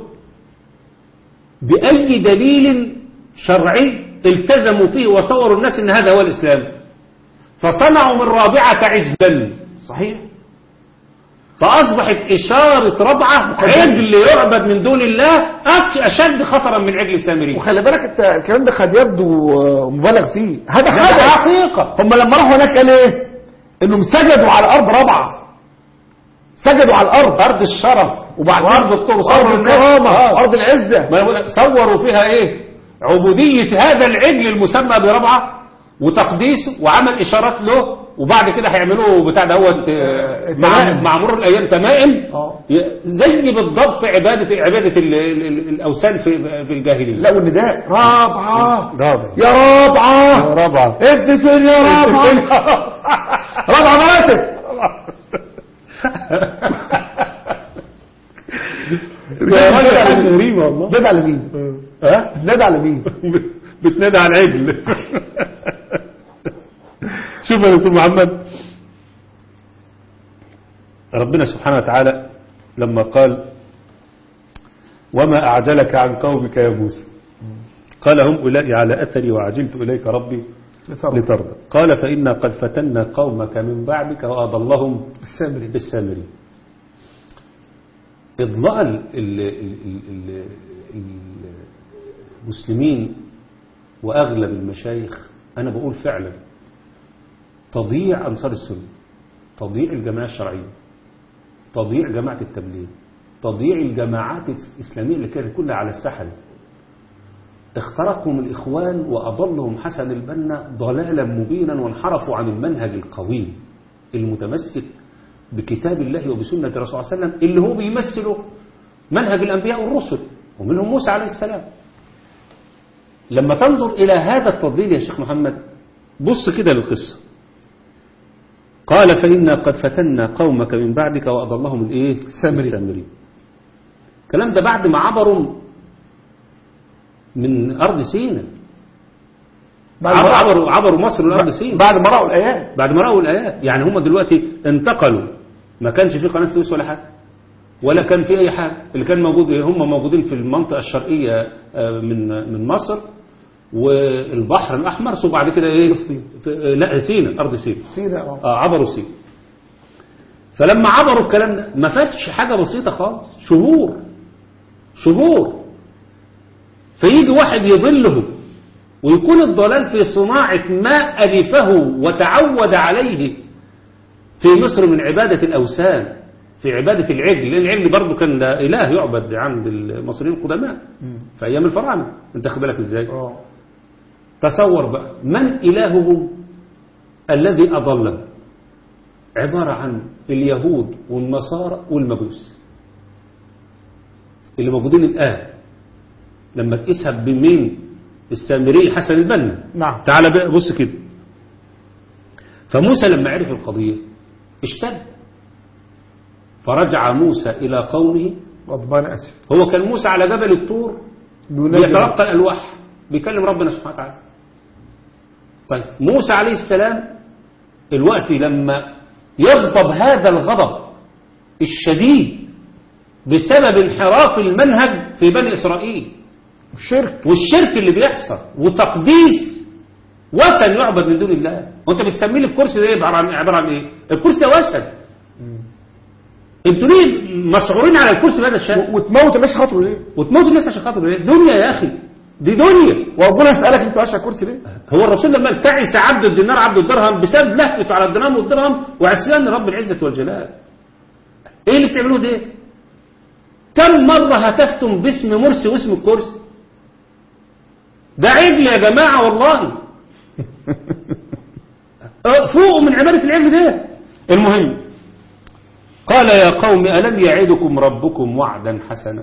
S2: باي دليل شرعي التزموا فيه وصوروا الناس ان هذا هو الاسلام فصنعوا من رابعة عجلا
S1: صحيح
S2: فأصبحت إشارة ربعة عجل يعبد من دون الله أك- أشد خطرا من عجل السامري
S1: وخلي بالك انت الكلام ده قد يبدو آه، مبالغ فيه هذا
S2: ده
S1: حدث
S2: حقيقة
S1: هم لما راحوا هناك قال ايه انهم سجدوا على الارض ربعه سجدوا على الارض
S2: أرض الشرف
S1: وبعدين
S2: وأرض الطول
S1: ارض الكرامه ارض العزه
S2: ما يقول لك صوروا فيها ايه عبودية هذا العجل المسمى بربعة وتقديسه وعمل اشارات له وبعد كده هيعملوه بتاع دوت آه، مع
S1: تمائم.
S2: مع مرور الايام تمائم
S1: اه
S2: ي- زي بالضبط عبادة عبادة ال- ال- ال- الاوثان في في الجاهلية
S1: لا والنداء رابعه
S2: رابع
S1: يا رابعه
S2: رابعة
S1: ادي فين يا رابعه رابعه ماتت
S2: يا راجل حاجة غريبة والله
S1: نادى على مين؟
S2: ها
S1: نادى على مين؟
S2: بتنادى على العجل شوف يا دكتور محمد ربنا سبحانه وتعالى لما قال وما أعجلك عن قومك يا موسى قال هم أولئك على أثري وعجلت إليك ربي لترضى قال فإنا قد فتنا قومك من بعدك وأضلهم
S1: السامري
S2: السامري إضلاء ال- ال- ال- ال- ال- المسلمين وأغلب المشايخ أنا بقول فعلا تضييع أنصار السنة تضييع الجماعة الشرعية تضييع جماعة التبليغ تضييع الجماعات الإسلامية اللي كانت كلها على الساحل اخترقهم الإخوان وأضلهم حسن البنا ضلالا مبينا وانحرفوا عن المنهج القويم المتمسك بكتاب الله وبسنة الرسول صلى الله عليه وسلم اللي هو بيمثله منهج الأنبياء والرسل ومنهم موسى عليه السلام لما تنظر إلى هذا التضليل يا شيخ محمد بص كده للقصة قال فإنا قد فتنا قومك من بعدك وأضلهم الإيه
S1: السامري.
S2: السامري الكلام ده بعد ما عبروا من أرض سيناء
S1: بعد ما رأوا-
S2: عبروا عبروا مصر من أرض سيناء
S1: بعد ما رأوا الآيات
S2: بعد ما رأوا الآيات يعني هم دلوقتي انتقلوا ما كانش في قناة السويس ولا حاجة ولا كان في أي حاجة اللي كان موجود هم موجودين في المنطقة الشرقية آه، من من مصر والبحر الأحمر ثم بعد كده إيه في- لا سينا أرض سينا
S1: سينا اه
S2: آه عبروا سينا فلما عبروا الكلام ده ما فاتش حاجة بسيطة خالص شهور شهور فيجي واحد يضلهم ويكون الضلال في صناعة ما ألفه وتعود عليه في مصر من عبادة الأوثان في عبادة العجل لأن العجل برضه كان لا إله يعبد عند المصريين القدماء في أيام الفراعنة أنت خد بالك إزاي
S1: اه
S2: تصور بقى من إلهه الذي أضله عبارة عن اليهود والنصارى والمجوس اللي موجودين الآن لما تقيسها بمين السامري حسن البنا
S1: نعم
S2: تعال بقى بص كده فموسى لما عرف القضية اشتد فرجع موسى إلى قومه
S1: غضبان اسف
S2: هو كان موسى على جبل الطور
S1: بينادي
S2: بيتلقى الألواح بيكلم ربنا سبحانه وتعالى طيب موسى عليه السلام الوقت لما يغضب هذا الغضب الشديد بسبب انحراف المنهج في بني إسرائيل
S1: الشرك
S2: والشرك اللي بيحصل وتقديس وثن يعبد من دون الله وانت بتسميه لي الكرسي ده عباره عن عباره عن ايه الكرسي ده وثن انتوا ليه مسعورين على الكرسي بهذا الشكل
S1: وتموت الناس خاطره ليه؟
S2: وتموت الناس عشان خاطر ايه دنيا يا اخي دي دنيا
S1: وربنا يسألك انت عايش على الكرسي ليه؟
S2: هو الرسول لما ابتعث عبد الدينار عبد الدرهم بسبب لهفته على الدرهم والدرهم وعصيان رب العزة والجلال ايه اللي بتعملوه ده كم مرة هتفتم باسم مرسي واسم الكرسي ده عجل يا جماعة والله اه، فوقوا من عبادة العجل ده المهم قال يا قوم ألم يعدكم ربكم وعدا حسنا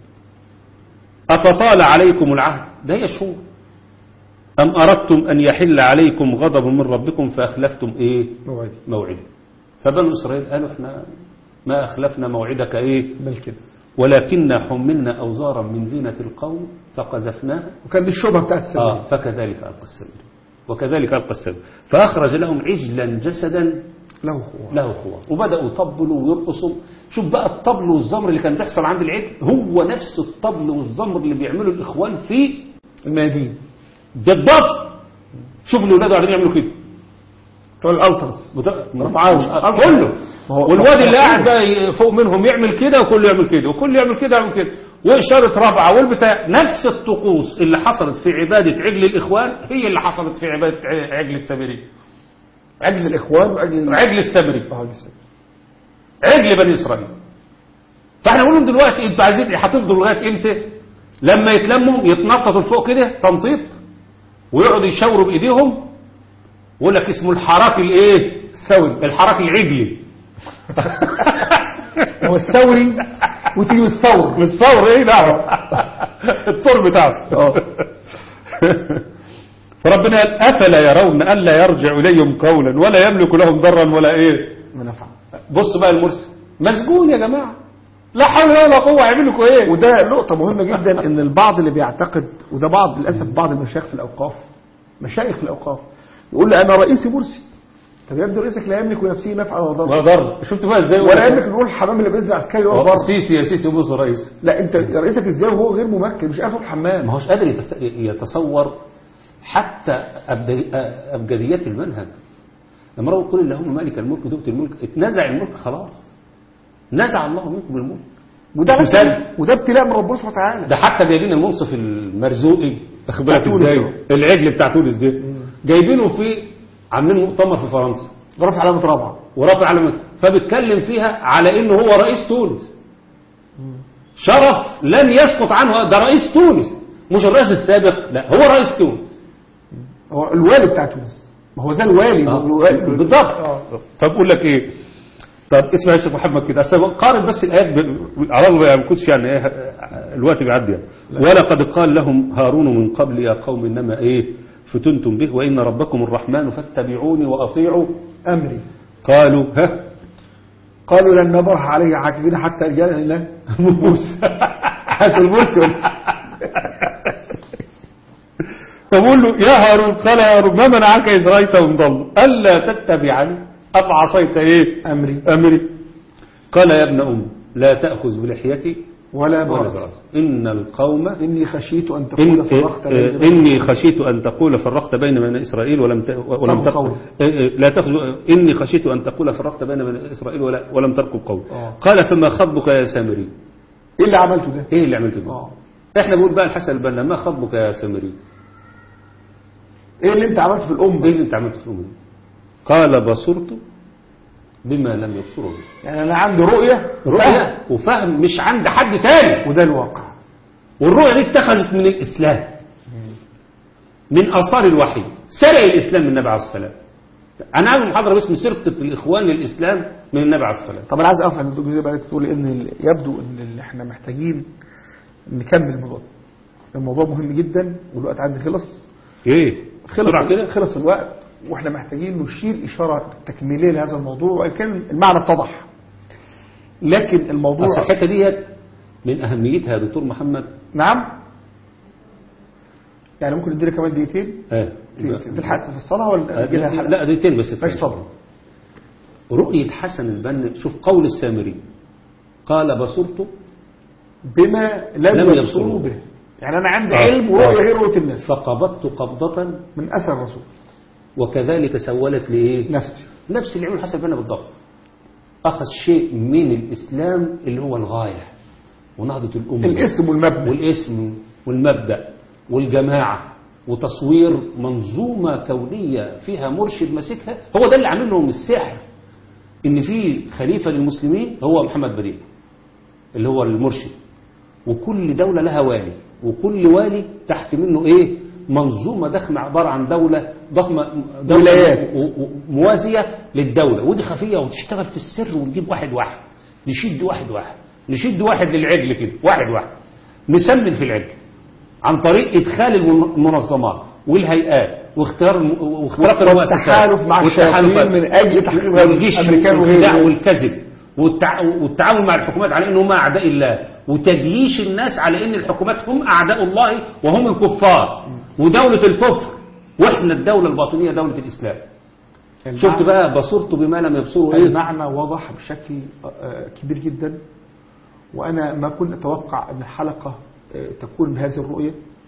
S2: أفطال عليكم العهد ده هي شهور أم أردتم أن يحل عليكم غضب من ربكم فأخلفتم إيه
S1: موعدي
S2: موعدي فبنو إسرائيل قالوا إحنا ما أخلفنا موعدك إيه
S1: بل كده
S2: ولكننا حملنا أوزارا من زينة القوم فقذفناها
S1: وكان دي الشبهه بتاعت السبيل
S2: آه فكذلك ألقى السبيل وكذلك ألقى السبيل فأخرج لهم عجلا جسدا
S1: له خوار
S2: له خوار وبدأوا يطبلوا ويرقصوا شوف بقى الطبل والزمر اللي كان بيحصل عند العجل هو نفس الطبل والزمر اللي بيعمله الإخوان في
S1: الميادين
S2: بالضبط شوف الاولاد قاعدين يعملوا كده
S1: بتوع الالترس
S2: بتوع-
S1: رفعاوي.
S2: كله
S1: ما هو-
S2: والواد اللي قاعد بقى فوق منهم يعمل كده وكله يعمل كده وكله يعمل كده يعمل كده وإشارة رابعة والبتاع نفس الطقوس اللي حصلت في عبادة عجل الإخوان هي اللي حصلت في عبادة ع- عجل السامري
S1: عجل الاخوان وعجل
S2: عجل السامري
S1: آه، لسه.
S2: عجل بني إسرائيل فاحنا نقول لهم دلوقتي انتوا عايزين هتفضلوا لغايه امتى لما يتلموا يتنططوا لفوق كده تنطيط ويقعدوا يشاوروا بايديهم ويقول لك اسمه الحراك الايه
S1: الثوري
S2: الحراك العجلي
S1: هو الثوري وتيجي بالثور
S2: والثور ايه نعم الطور بتاعه فربنا قال افلا يرون الا يرجع اليهم قولا ولا يملك لهم ضرا ولا ايه
S1: منفع
S2: بص بقى المرسل مسجون يا جماعه لا حول ولا قوه يعمل لكم ايه
S1: وده نقطة مهمة جدا ان البعض اللي بيعتقد وده بعض للأسف بعض المشايخ في الأوقاف مشايخ في الأوقاف يقول لي أنا رئيسي مرسي طب يبدو رئيسك لا يملك نفسه نفعا ولا ضرا
S2: ولا ضر شفت بقى ازاي
S1: ولا يملك نقول الحمام اللي بينزل عسكري ولا
S2: هو
S1: بره
S2: سيسي يا سيسي بص رئيس
S1: لا انت رئيسك ازاي وهو غير ممكن مش قادر يدخل الحمام
S2: ما هوش قادر يتس- يتصور حتى أبد- أبجديات المنهج لما رأوا قل اللهم مالك الملك وتؤتي الملك اتنزع الملك خلاص نزع الله منكم الملك
S1: وده
S2: مش مثال.
S1: وده ابتلاء من ربنا سبحانه وتعالى
S2: ده حتى جايبين المنصف المرزوقي واخد بالك
S1: بتاع تونس
S2: ازاي
S1: اهو.
S2: العجل بتاع تونس ده جايبينه في عاملين مؤتمر في فرنسا
S1: رفع علامة رابعة
S2: ورافع علامة فبيتكلم فيها على انه هو رئيس تونس شرف لن يسقط عنه ده رئيس تونس مش الرئيس السابق لا هو رئيس تونس
S1: هو الوالي بتاع تونس ما هو ده الوالي
S2: آه.
S1: الوالي-
S2: بالضبط
S1: آه.
S2: طب اقول لك ايه طب اسمع يا شيخ محمد كده أصل قارن بس الايات ب- على الله ما كنتش يعني ايه الوقت بيعدي يعني. ولقد قال لهم هارون من قبل يا قوم انما ايه فتنتم به وان ربكم الرحمن فاتبعوني واطيعوا
S1: أمري
S2: قالوا ها
S1: قالوا لن نبرح عليه عاكفين حتى رجال لنا
S2: موسى
S1: حتى المرسي
S2: فبقول له يا هارون قال يا هارون ما منعك إذ رأيتهم ضلوا ألا تتبعني أفعصيت إيه
S1: أمري
S2: أمري قال يا ابن أم لا تأخذ بلحيتي
S1: ولا
S2: ولا
S1: برأس
S2: برأس إن القوم
S1: إني خشيت أن
S2: إن
S1: تقول فرقت بين
S2: آه، إني خشيت أن تقول فرقت بين بني إسرائيل ولم ت... ولم
S1: ترك
S2: تق...
S1: قولي.
S2: آه، آه، لا تأخذ إني خشيت أن تقول فرقت بين بني إسرائيل ولا... ولم تركب قول
S1: آه.
S2: قال فما خطبك يا سامري
S1: إيه اللي عملته ده
S2: إيه اللي عملته ده
S1: آه.
S2: إحنا بنقول بقى الحسن البنا ما خطبك يا سامري
S1: إيه اللي أنت عملته في
S2: ايه
S1: الأمة
S2: اللي انت عملته في الامه دي؟ قال بصرت بما لم يبصروا به
S1: يعني أنا عندي رؤية
S2: رؤية وفهم مش عند حد تاني
S1: وده الواقع
S2: والرؤية دي اتخذت من الإسلام من آثار الوحي سرق الإسلام من النبي عليه السلام أنا عامل محاضرة باسم سرقة الإخوان للإسلام من النبي على السلام
S1: طب أنا عايز أقف عند الجزء بقى تقول إن ال- يبدو إن اللي إحنا محتاجين نكمل الموضوع الموضوع مهم جدا والوقت عندي خلص
S2: إيه
S1: خلص
S2: بسرعة كده
S1: خلص الوقت واحنا محتاجين نشير إشارة تكميلية لهذا الموضوع وإن كان المعنى اتضح لكن الموضوع
S2: بس الحتة ديت من أهميتها يا دكتور محمد
S1: نعم يعني ممكن ندينا كمان دقيقتين
S2: آه.
S1: تلحق في الصلاة ولا
S2: آه،
S1: نجيلها حلقة؟
S2: لا دقيقتين بس
S1: ماشي اتفضل
S2: رؤية حسن البنا شوف قول السامري قال بصرت
S1: بما لم,
S2: لم
S1: يبصروا
S2: يبصروا.
S1: به يعني أنا عندي
S2: آه.
S1: علم ورؤية
S2: آه.
S1: غير رؤية الناس
S2: فقبضت قبضة
S1: من أثر الرسول
S2: وكذلك سولت لإيه
S1: نفسي
S2: نفس اللي عمل حسن البنا بالضبط أخذ شيء من الإسلام اللي هو الغاية ونهضة الأمة
S1: الاسم والمبنى
S2: والاسم والمبدأ والجماعة وتصوير منظومة كونية فيها مرشد ماسكها هو ده اللي عامل لهم السحر ان في خليفة للمسلمين هو محمد بديع اللي هو المرشد وكل دولة لها والي وكل والي تحت منه ايه منظومة ضخمة عبارة عن دولة ضخمة دولة
S1: ولايات.
S2: و- و- موازية للدولة ودي خفية وتشتغل في السر ونجيب واحد واحد نشد واحد واحد نشد واحد للعجل كده واحد واحد نسمن في العجل عن طريق إدخال الم- المنظمات والهيئات واختيار الم- واختراق المؤسسات
S1: والتحالف مع
S2: والتحالف-
S1: الشياطين من أجل تحقيق هذا
S2: والغش
S1: الأمريكان
S2: والخداع
S1: وغيره.
S2: والكذب والتع- والتعاون مع الحكومات على انهم اعداء الله وتجييش الناس على ان الحكومات هم اعداء الله وهم الكفار ودولة الكفر واحنا الدولة الباطنية دولة الاسلام شفت بقى بصرت بما لم يبصروا ايه
S1: المعنى واضح بشكل آه، كبير جدا وأنا ما كنت أتوقع أن الحلقة آه، تكون بهذه الرؤية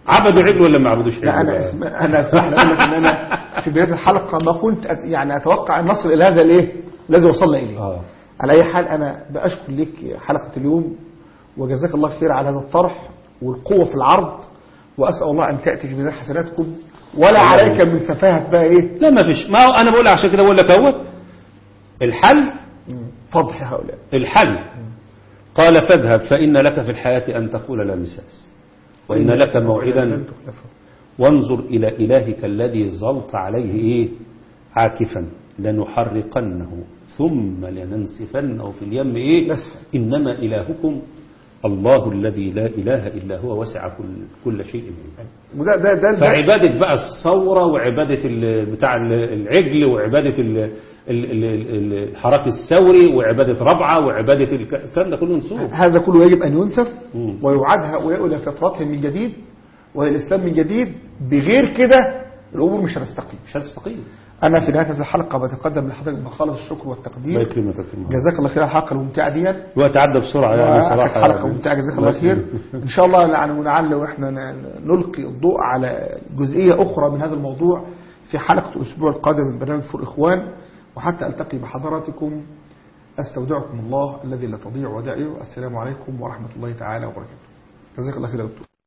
S2: عبدوا عجل ولا ما عبدوش عجل
S1: لا انا
S2: بقى؟
S1: اسم... انا اسمح لي اقول لك ان انا في بدايه الحلقه ما كنت أت... يعني اتوقع ان نصل الى هذا الايه الذي وصلنا اليه
S2: اه
S1: على اي حال انا باشكر لك حلقه اليوم وجزاك الله خير على هذا الطرح والقوه في العرض واسال الله ان تاتي في ميزان حسناتكم ولا عليك من سفاهه بقى ايه
S2: لا ما فيش ما هو انا بقول عشان كده بقول لك اهوت الحل
S1: فضح هؤلاء
S2: الحل قال فاذهب فإن لك في الحياة أن تقول لا مساس وإن لك موعدا
S1: لن تخلفه.
S2: وانظر إلى إلهك الذي ظلت عليه إيه عاكفا لنحرقنه ثم لننسفنه في اليم إيه
S1: نسفا.
S2: إنما إلهكم الله الذي لا إله إلا هو وسع كل, كل شيء علما
S1: وده ده ده, ده
S2: فعبادة بقى الثورة وعبادة ال- بتاع ال- العجل وعبادة ال- ال- ال- ال- الحراك الثوري وعبادة ربعة وعبادة الك- الكلام ده كله نسوه
S1: هذا كله يجب أن ينسف
S2: مم.
S1: ويعاد هؤلاء إلى فطرتهم من جديد والإسلام من جديد بغير كده الأمور مش هتستقيم
S2: مش هتستقيم
S1: أنا في نهاية هذه الحلقة بتقدم لحضرتك بخالص الشكر
S2: الله
S1: والتقدير
S2: يكرمك يا أخي.
S1: جزاك الله خير على الحلقة الممتعة دي
S2: الوقت عدى بسرعة يعني
S1: كانت
S2: صراحة
S1: حلقة
S2: يعني.
S1: ممتعة جزاك الله خير إن شاء الله يعني ولعل وإحنا ن- نلقي الضوء على جزئية أخرى من هذا الموضوع في حلقة الأسبوع القادم من برنامج فور إخوان وحتى ألتقي بحضراتكم أستودعكم الله الذي لا تضيع ودائعه السلام عليكم ورحمة الله تعالى وبركاته جزاك الله خير يا دكتور